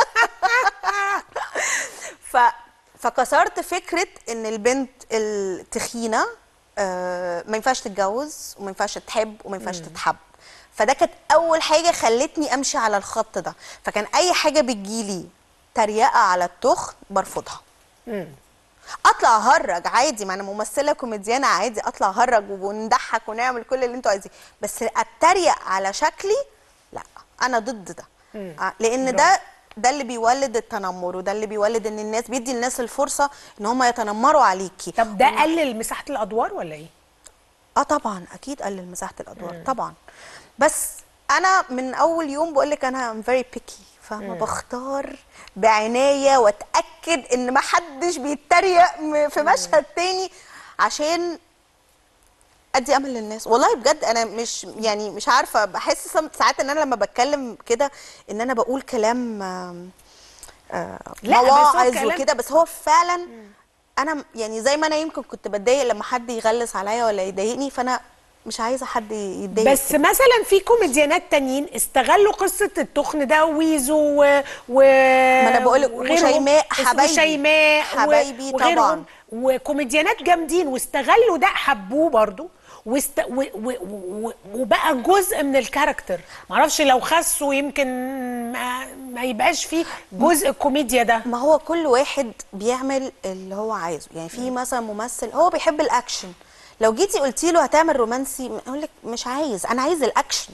ف فكسرت فكره ان البنت التخينه آه، ما ينفعش تتجوز وما ينفعش تحب وما ينفعش تتحب فده كانت اول حاجه خلتني امشي على الخط ده فكان اي حاجه بتجيلي تريقه على التخن برفضها اطلع اهرج عادي ما انا ممثله كوميديانه عادي اطلع اهرج ونضحك ونعمل كل اللي انتوا عايزين بس اتريق على شكلي لا انا ضد ده آه، لان ده ده اللي بيولد التنمر وده اللي بيولد ان الناس بيدي الناس الفرصه ان هم يتنمروا عليكي طب ده قلل مساحه الادوار ولا ايه؟ اه طبعا اكيد قلل مساحه الادوار طبعا بس انا من اول يوم بقول لك انا ام فيري بيكي فاهمه بختار بعنايه واتاكد ان ما حدش بيتريق م- في مشهد تاني عشان ادي امل للناس والله بجد انا مش يعني مش عارفه بحس سم- ساعات ان انا لما بتكلم كده ان انا بقول كلام آم، آه، لا، بس هو مواعظ كلام- وكده بس هو فعلا انا م- يعني زي ما انا يمكن كنت بتضايق لما حد يغلس عليا ولا يضايقني فانا مش عايزه حد يتضايق بس مثلا في كوميديانات تانيين استغلوا قصه التخن ده ويزو و, و... ما أنا بقولك وغيرهم. وشيماء حبايبي. وشيماء و- حبايبي وغيرهم. طبعاً. وكوميديانات جامدين واستغلوا ده حبوه برضو واست... و... و... و... وبقى جزء من الكاركتر معرفش لو خسوا يمكن ما, ما يبقاش فيه جزء الكوميديا ده ما هو كل واحد بيعمل اللي هو عايزه يعني في مثلا ممثل هو بيحب الاكشن لو جيتي قلتي له هتعمل رومانسي يقول لك مش عايز انا عايز الاكشن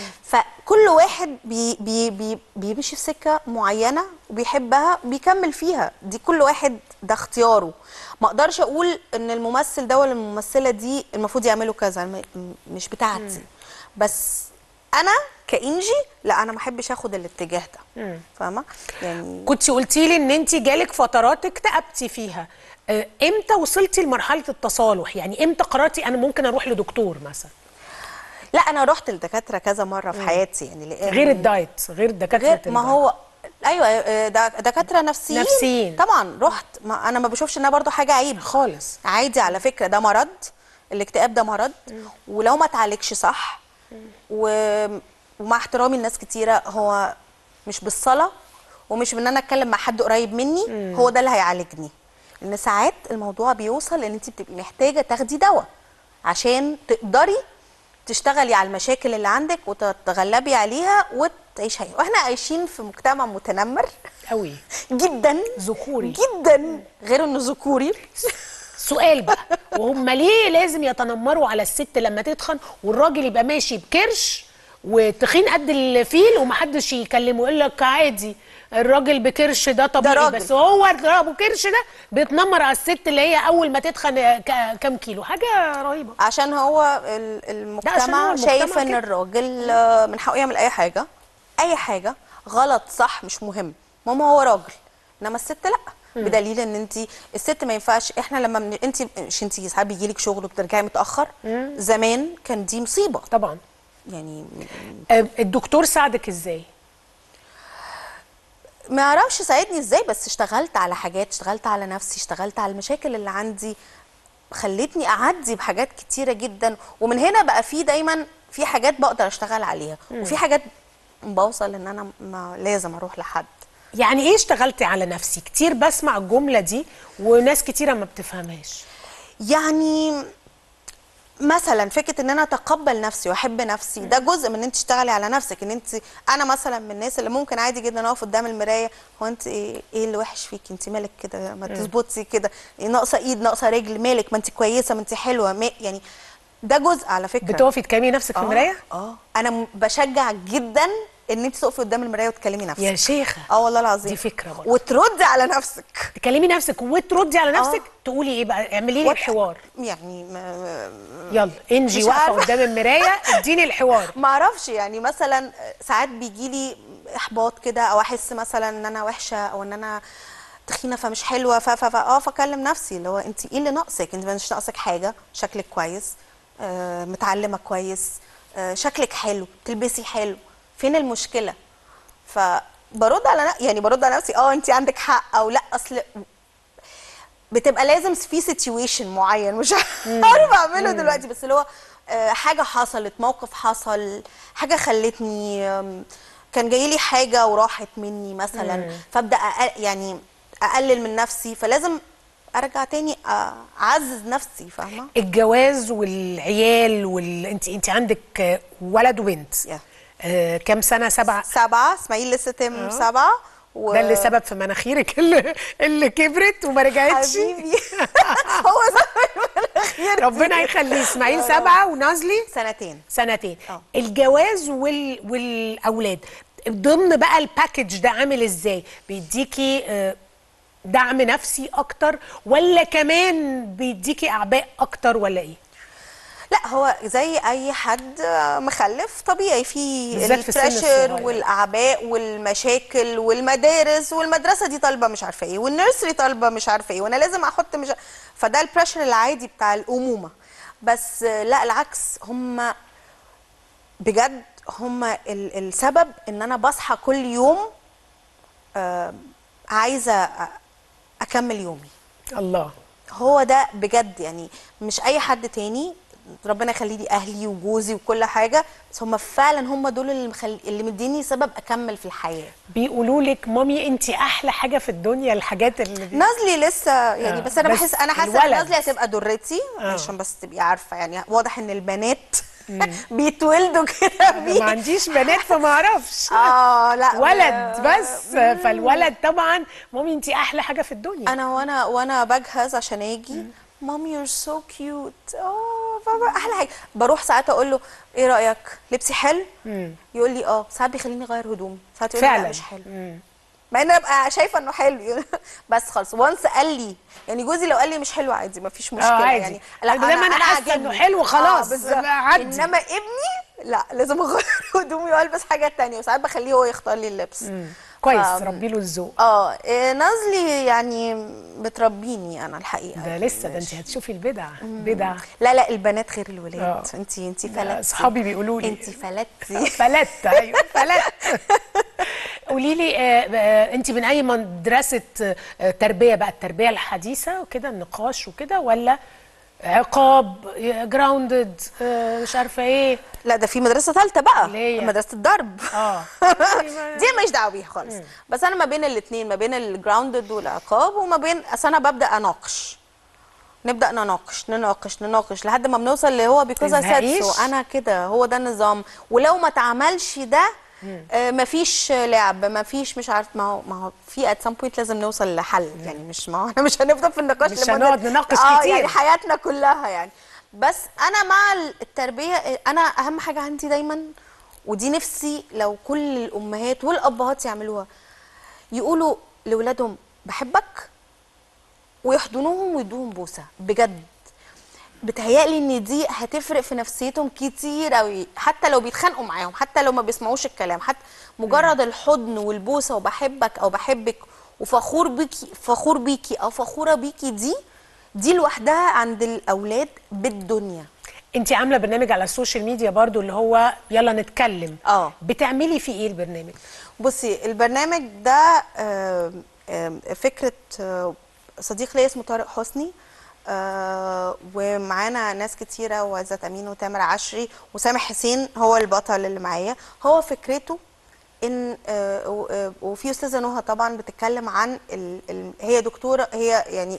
فكل واحد بي بي بي بيمشي في سكه معينه وبيحبها بيكمل فيها دي كل واحد ده اختياره ما اقدرش اقول ان الممثل ده ولا الممثله دي المفروض يعملوا كذا م- م- مش بتاعتي بس انا كانجي لا انا ما احبش اخد الاتجاه ده فاهمه يعني كنت قلتي لي ان انت جالك فترات اكتئبتي فيها آه، امتى وصلتي لمرحله التصالح يعني امتى قررتي انا ممكن اروح لدكتور مثلا لا انا رحت لدكاتره كذا مره في حياتي يعني لأن غير الدايت غير دكاتره غير ما الدايت. هو ايوه آه، دا- دكاتره نفسيين نفسيين. طبعا رحت ما انا ما بشوفش انها برضو حاجه عيب خالص عادي على فكره ده مرض الاكتئاب ده مرض ولو ما اتعالجش صح و... ومع احترامي لناس كتيره هو مش بالصلاه ومش بان انا اتكلم مع حد قريب مني هو ده اللي هيعالجني لان ساعات الموضوع بيوصل ان انت بتبقي محتاجه تاخدي دواء عشان تقدري تشتغلي على المشاكل اللي عندك وتتغلبي عليها وتعيش حياه واحنا عايشين في مجتمع متنمر قوي جدا ذكوري جدا غير انه ذكوري سؤال بقى وهم ليه لازم يتنمروا على الست لما تتخن والراجل يبقى ماشي بكرش وتخين قد الفيل ومحدش يكلمه يقول لك عادي الراجل بكرش ده طبيعي راجل. بس هو ابو كرش ده بيتنمر على الست اللي هي اول ما تتخن ك- كام كيلو حاجه رهيبه عشان هو ال- عشان هو المجتمع المجتمع شايف ان كده. الراجل آه، من حقه يعمل اي حاجه اي حاجه غلط صح مش مهم ماما هو راجل انما الست لا بدليل ان انت الست ما ينفعش احنا لما من انت مش انت ساعات بيجي لك شغل وبترجعي متاخر زمان كان دي مصيبه طبعا يعني آه، الدكتور ساعدك ازاي ما اعرفش ساعدني ازاي بس اشتغلت على حاجات اشتغلت على نفسي اشتغلت على المشاكل اللي عندي خلتني اعدي بحاجات كتيره جدا ومن هنا بقى في دايما في حاجات بقدر اشتغل عليها وفي حاجات بوصل ان انا ما لازم اروح لحد يعني ايه اشتغلتي على نفسي كتير بسمع الجمله دي وناس كتيره ما بتفهمهاش يعني مثلا فكره ان انا اتقبل نفسي واحب نفسي ده جزء من ان انت تشتغلي على نفسك ان انت انا مثلا من الناس اللي ممكن عادي جدا اقف قدام المرايه هو انت ايه, إيه اللي وحش فيكي انت مالك كده ما تظبطي كده إيه ناقصه ايد ناقصه رجل مالك ما انت كويسه ما انت حلوه ما يعني ده جزء على فكره بتقفي تكلمي نفسك في المرايه اه انا م- بشجع جدا ان انت تقفي قدام المرايه وتكلمي نفسك يا شيخه اه والله العظيم دي فكرة برضه. وتردي على نفسك تكلمي نفسك وتردي على نفسك آه. تقولي ايه بقى اعملي لي وات- الحوار يعني ما يلا انجي مش واقفه عارفة. قدام المرايه اديني الحوار ما اعرفش يعني مثلا ساعات بيجي لي احباط كده او احس مثلا ان انا وحشه او ان انا تخينه فمش حلوه ف ف ف اه فاكلم نفسي اللي هو انت ايه اللي ناقصك انت مش ناقصك حاجه شكلك كويس آه متعلمه كويس آه شكلك حلو تلبسي حلو فين المشكله فبرد على ن- يعني برد على نفسي اه انت عندك حق او لا اصل بتبقى لازم في سيتويشن معين مش عارفه اعمله دلوقتي بس اللي هو آه، حاجه حصلت موقف حصل حاجه خلتني آم، كان جاي لي حاجه وراحت مني مثلا فابدا أقل يعني اقلل من نفسي فلازم ارجع تاني أ- اعزز نفسي فاهمه الجواز والعيال وال... انت انت عندك آه، ولد وبنت Yeah. آه كام سنه سبعه سبعه اسماعيل لسه تم سبعه و... ده اللي سبب في مناخيرك اللي, اللي كبرت وما رجعتش حبيبي هو سبب المناخير ربنا يخليه اسماعيل سبعه ونازلي سنتين سنتين آه. الجواز وال... والاولاد ضمن بقى الباكج ده عامل ازاي بيديكي آه، دعم نفسي اكتر ولا كمان بيديكي اعباء اكتر ولا ايه لا هو زي اي حد مخلف طبيعي في بالذات في السن البريشر الصغير. والاعباء والمشاكل والمدارس والمدرسه دي طالبه مش عارفه ايه والنيرسري طالبه مش عارفه ايه وانا لازم احط مش فده البريشر العادي بتاع الامومه بس لا العكس هم بجد هم ال- السبب ان انا بصحى كل يوم آه، عايزه أ- اكمل يومي الله هو ده بجد يعني مش اي حد تاني ربنا يخلي لي اهلي وجوزي وكل حاجه بس هم فعلا هم دول اللي مخلي اللي مديني سبب اكمل في الحياه بيقولوا لك مامي انت احلى حاجه في الدنيا الحاجات اللي بي... نازلي لسه يعني آه، بس انا بس بحس انا حاسه ان الولد. نازلي هتبقى درتي آه. عشان بس تبقي عارفه يعني واضح ان البنات بيتولدوا كده ما بيه عنديش بنات فما اعرفش اه لا ولد بس فالولد طبعا مامي انت احلى حاجه في الدنيا انا وانا وانا بجهز عشان اجي مامي يور سو كيوت اه بابا احلى حاجه بروح ساعات اقول له ايه رايك لبسي حلو يقول لي اه ساعات بيخليني اغير هدومي ساعات يقول لي لا فعلا مش حلو مع ان انا ابقى شايفه انه حلو بس خلاص وانس قال لي يعني جوزي لو قال لي مش حلو عادي ما فيش مشكله عادي. يعني دايما أنا حاسة إنه حلو خلاص، بالظبط. عدي. انما ابني لا لازم اغير هدومي والبس حاجه تانية وساعات بخليه هو يختار لي اللبس كويس ف- ربي له الذوق اه إيه، نازلي يعني بتربيني انا الحقيقه ده لسه ده انت هتشوفي البدع بدع لا لا البنات غير الولاد آه. انت انت لا، فلتي أصحابي بيقولوا لي. انت فلتي فلت ايوه فلت قولي لي انت من اي مدرسه آه، تربيه بقى التربيه الحديثه وكده النقاش وكده ولا عقاب جراوندد مش عارفه ايه لا ده في مدرسه ثالثه بقى اللي هي؟ مدرسه الضرب اه دي ماليش دعوه بيها خالص بس انا ما بين الاثنين ما بين الجراوندد والعقاب وما بين اصل انا ببدا اناقش نبدا نناقش نناقش نناقش لحد ما بنوصل اللي هو بيكوز تزهقيش؟ انا كده هو ده النظام ولو ما اتعملش ده آه مفيش لعب مفيش مش عارف ما هو ما هو في ات سام بوينت لازم نوصل لحل يعني مش ما هو احنا مش هنفضل في النقاش مش لمدة- هنقعد نناقش اه كتير. يعني حياتنا كلها يعني بس انا مع التربيه انا اهم حاجه عندي دايما ودي نفسي لو كل الامهات والابهات يعملوها يقولوا لاولادهم بحبك ويحضنوهم ويدوهم بوسه بجد بتهيألي ان دي هتفرق في نفسيتهم كتير قوي حتى لو بيتخانقوا معاهم حتى لو ما بيسمعوش الكلام حتى مجرد الحضن والبوسه وبحبك او بحبك وفخور بيكي فخور بيكي او فخوره بيكي دي دي لوحدها عند الاولاد بالدنيا انت عامله برنامج على السوشيال ميديا برضو اللي هو يلا نتكلم اه بتعملي فيه ايه البرنامج بصي البرنامج ده آم، آم، فكرة آه، صديق ليا اسمه طارق حسني آه، ومعانا ناس كتيرة وعزت أمين وتامر عشري وسامح حسين هو البطل اللي معايا هو فكرته ان آه، و- آه، وفي استاذه نهى طبعا بتتكلم عن ال ال هي دكتوره هي يعني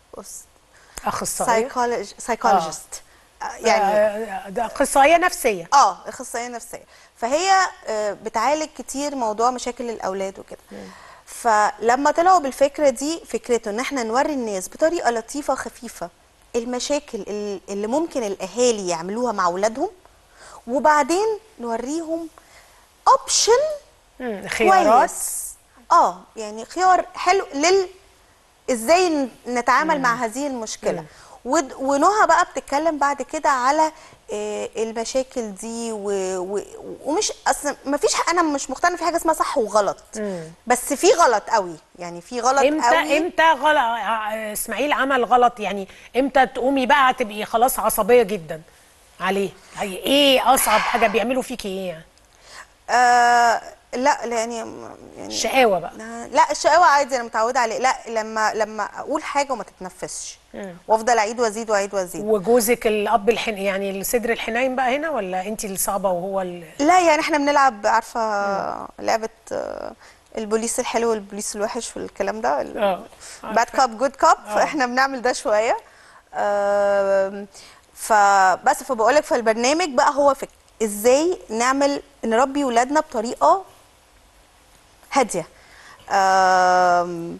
اخصائيه سايكولوجيست يعني آه، ده اخصائيه نفسيه اه اخصائيه نفسيه فهي آه، بتعالج كتير موضوع مشاكل الاولاد وكده فلما طلعوا بالفكره دي فكرته ان احنا نوري الناس بطريقه لطيفه وخفيفه المشاكل ال- اللي ممكن الاهالي يعملوها مع اولادهم وبعدين نوريهم اوبشن مم، خيارات كويس اه يعني خيار حلو لل ازاي ن- نتعامل مع هذه المشكله ود- ونهى بقى بتتكلم بعد كده على آه، المشاكل دي و... و... ومش اصل ما فيش انا مش مقتنعه في حاجه اسمها صح وغلط بس في غلط قوي يعني في غلط امتى قوي امتى غلط اسماعيل عمل غلط يعني امتى تقومي بقى تبقي خلاص عصبيه جدا عليه هي ايه اصعب حاجه بيعملوا فيكي ايه يعني آه لا لا يعني يعني الشقاوه بقى لا الشقاوة عادي انا متعوده عليه لا لما لما اقول حاجه وما تتنفسش وافضل اعيد وازيد واعيد وازيد وجوزك الاب الحن يعني الصدر الحنين بقى هنا ولا انت الصعبه وهو ال... لا يعني احنا بنلعب عارفه لعبه آه، البوليس الحلو والبوليس الوحش والكلام ده اه باد كاب جود كاب فاحنا بنعمل ده شويه آم، فبس فبقولك في البرنامج بقى هو فك ازاي نعمل نربي ولادنا بطريقه هاديه آم،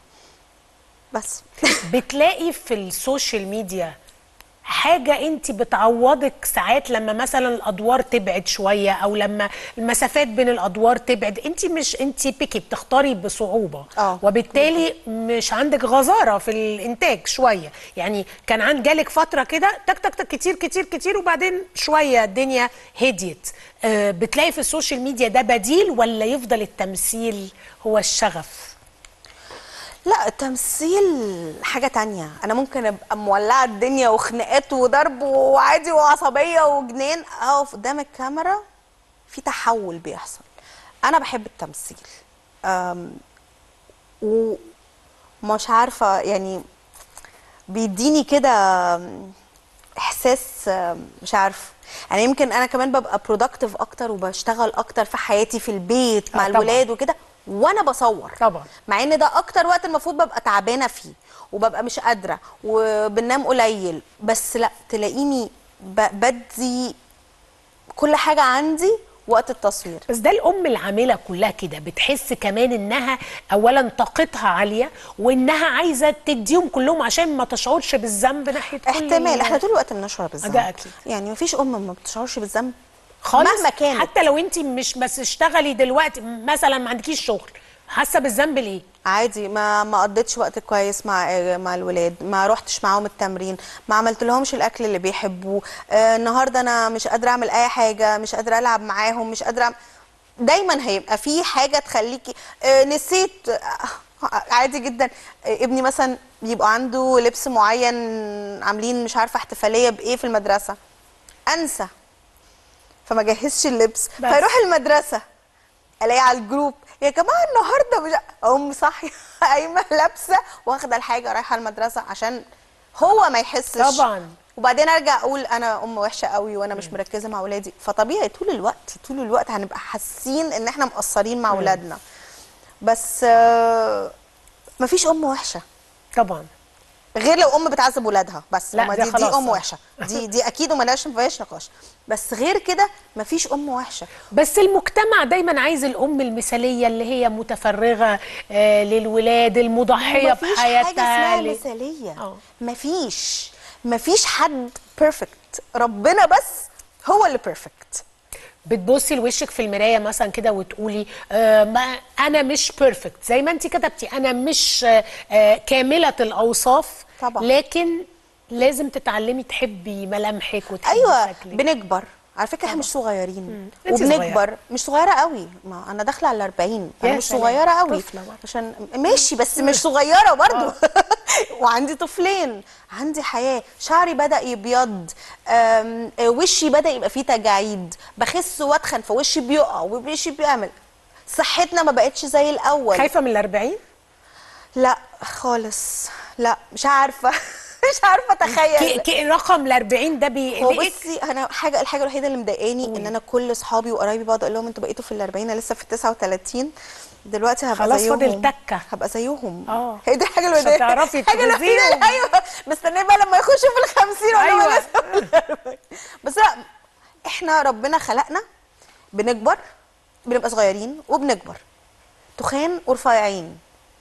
بس بتلاقي في السوشيال ميديا حاجة انت بتعوضك ساعات لما مثلا الادوار تبعد شوية او لما المسافات بين الادوار تبعد انت مش انت بيكي بتختاري بصعوبة اه. وبالتالي مش عندك غزارة في الانتاج شوية يعني كان عند جالك فترة كده تك تك تك كتير كتير كتير وبعدين شوية الدنيا هديت آه، بتلاقي في السوشيال ميديا ده بديل ولا يفضل التمثيل هو الشغف لا التمثيل حاجة تانية أنا ممكن أبقى مولعة الدنيا وخناقات وضرب وعادي وعصبية وجنان أقف قدام الكاميرا في تحول بيحصل أنا بحب التمثيل أم، ومش عارفة يعني بيديني كده أم، إحساس احساس آه، مش عارف يعني يمكن انا كمان ببقى برودكتيف اكتر وبشتغل اكتر في حياتي في البيت مع آه، طبعاً. الولاد وكده وانا بصور طبعا مع ان ده اكتر وقت المفروض ببقى تعبانه فيه وببقى مش قادره وبنام قليل بس لا تلاقيني ب- بدي كل حاجه عندي وقت التصوير بس ده الام العامله كلها كده بتحس كمان انها اولا طاقتها عاليه وانها عايزه تديهم كلهم عشان ما تشعرش بالذنب ناحيه كل احتمال ال- احنا طول الوقت بنشعر بالذنب ده أكيد. يعني مفيش ام ما بتشعرش بالذنب خالص مهما كانت حتى لو انت مش بس اشتغلي دلوقتي مثلا ما عندكيش شغل حاسه بالذنب ليه عادي ما ما قضيتش وقت كويس مع مع الولاد ما روحتش معاهم التمرين ما عملت لهمش الاكل اللي بيحبوه آه النهارده انا مش قادره اعمل اي حاجه مش قادره العب معاهم مش قادره أعمل... دايما هيبقى في حاجه تخليكي آه نسيت آه عادي جدا آه ابني مثلا بيبقى عنده لبس معين عاملين مش عارفه احتفاليه بايه في المدرسه انسى فما جهزش اللبس بس. فيروح المدرسه الاقي على الجروب يا جماعه النهارده مش اقوم صاحيه قايمه لابسه واخده الحاجه رايحه المدرسه عشان هو ما يحسش طبعا. وبعدين ارجع اقول انا ام وحشه قوي وانا مش مركزه مع اولادي فطبيعي طول الوقت طول الوقت هنبقى حاسين ان احنا مقصرين مع اولادنا بس آه، مفيش ام وحشه طبعا غير لو ام بتعذب ولادها بس لا، هما ده دي, دي خلاص. ام وحشه دي دي اكيد وما لهاش ما فيهاش نقاش بس غير كده مفيش ام وحشه بس المجتمع دايما عايز الام المثاليه اللي هي متفرغه آه للولاد المضحيه مفيش بحياتها حاجه اسمها ل- مثاليه آه. مفيش مفيش حد بيرفكت ربنا بس هو اللي بيرفكت بتبصي لوشك في المرايه مثلا كده وتقولي آه ما انا مش بيرفكت زي ما انت كتبتي انا مش آه آه كامله الاوصاف طبعا. لكن لازم تتعلمي تحبي ملامحك وتحبي ايوه شكلك بنكبر على فكره احنا مش صغيرين أنتي وبنكبر مش صغيره قوي ما انا داخله على 40 انا يا مش سلام. صغيره قوي طفلة برضه. عشان ماشي بس مش صغيره برضو وعندي طفلين عندي حياه شعري بدا يبيض أم، آه، وشي بدا يبقى فيه تجاعيد بخس واتخن فوشي بيقع ووشي بيعمل صحتنا ما بقتش زي الاول خايفه من الأربعين لا خالص لا مش عارفه مش عارفه اتخيل كي كي رقم الأربعين ده هو بيقلقك بصي انا حاجه الحاجه الوحيده اللي مضايقاني ان انا كل اصحابي وقرايبي بقعد اقول لهم انتوا بقيتوا في ال 40 انا لسه في ال 39 دلوقتي هبقى خلاص زيهم فاضل تكة. هبقى زيهم آه. هي دي الحاجه اللي مش مضايقاني هتعرفي الحاجه الوحيده تفوزيهم. اللي- ايوه مستنيه بقى لما يخشوا في ال 50 ولا أيوة. أيوة. لسه في ال 40. بس لا احنا ربنا خلقنا بنكبر بنبقى صغيرين وبنكبر تخان ورفيعين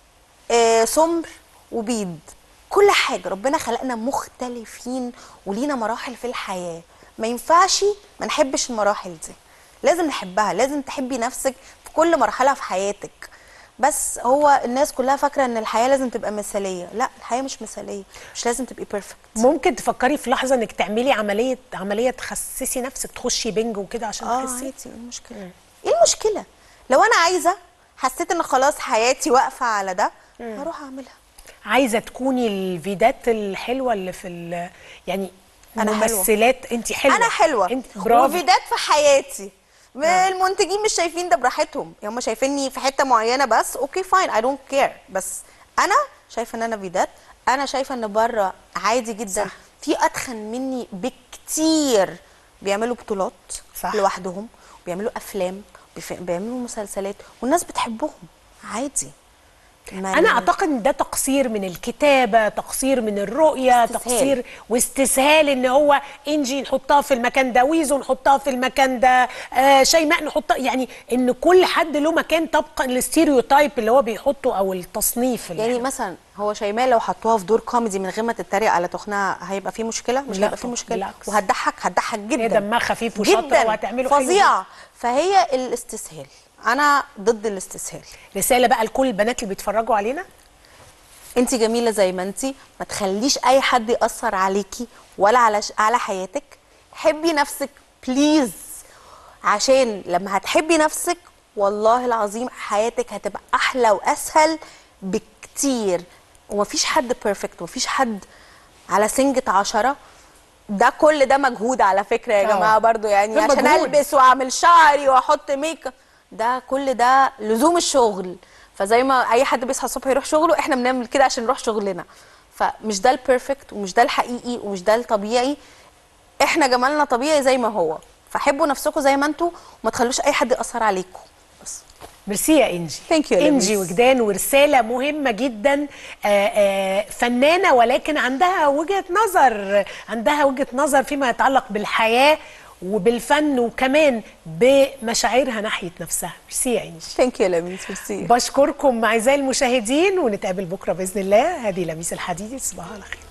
آه، سمر وبيض كل حاجة ربنا خلقنا مختلفين ولينا مراحل في الحياة ما ينفعش ما نحبش المراحل دي لازم نحبها لازم تحبي نفسك في كل مرحلة في حياتك بس هو الناس كلها فاكرة ان الحياة لازم تبقى مثالية لا الحياة مش مثالية مش لازم تبقي بيرفكت ممكن تفكري في لحظه انك تعملي عمليه عمليه تخسسي نفسك تخشي بنج وكده عشان اه تخسي عادي ايه المشكلة ايه المشكلة لو انا عايزة حسيت ان خلاص حياتي واقفة على ده هروح اعملها عايزه تكوني الفيدات الحلوه اللي في ال- يعني أنا حلوة. ممثلات انت حلوه انا حلوه انت برافو وفيدات في حياتي المنتجين مش شايفين ده براحتهم هم شايفيني في حته معينه بس اوكي فاين اي دونت كير بس انا شايفه ان انا فيدات انا شايفه ان بره عادي جدا صح. في اتخن مني بكتير بيعملوا بطولات صح. لوحدهم بيعملوا افلام بيف- بيعملوا مسلسلات والناس بتحبهم عادي ما انا اعتقد ان ده تقصير من الكتابه تقصير من الرؤيه استسهال. تقصير واستسهال ان هو انجي نحطها في المكان ده ويزو نحطها في المكان ده آه شيماء نحطها يعني ان كل حد له مكان طبقا للستيريوتايب اللي هو بيحطه او التصنيف اللي يعني إحنا- مثلا هو شيماء لو حطوها في دور كوميدي من غير ما تتريق على تخنها هيبقى في مشكله مش لا هيبقى في طبعا، مشكله بالعكس. وهتضحك هتضحك جدا هي دمها خفيف وشاطرة جدا وهتعمله حلو فظيعه فهي الاستسهال انا ضد الاستسهال رساله بقى لكل البنات اللي بيتفرجوا علينا انت جميله زي ما انت ما تخليش اي حد ياثر عليكي ولا على ش... على حياتك حبي نفسك بليز عشان لما هتحبي نفسك والله العظيم حياتك هتبقى احلى واسهل بكتير ومفيش حد بيرفكت ومفيش حد على سنجة عشرة ده كل ده مجهود على فكرة يا آه. جماعة برضو يعني ده عشان مجهود. ألبس وأعمل شعري وأحط ميك اب ده كل ده لزوم الشغل فزي ما أي حد بيصحى الصبح يروح شغله إحنا بنعمل كده عشان نروح شغلنا فمش ده البيرفكت ومش ده الحقيقي ومش ده الطبيعي احنا جمالنا طبيعي زي ما هو فحبوا نفسكم زي ما انتوا وما تخلوش اي حد ياثر عليكم بس ميرسي يا انجي Thank you يا انجي لميس. وجدان ورساله مهمه جدا آه، آه، فنانه ولكن عندها وجهه نظر عندها وجهه نظر فيما يتعلق بالحياه وبالفن وكمان بمشاعرها ناحيه نفسها ميرسي يا انجي ثانك يو يا لميس ميرسي بشكركم اعزائي المشاهدين ونتقابل بكره باذن الله هذه لميس الحديدي تصبحوا على خير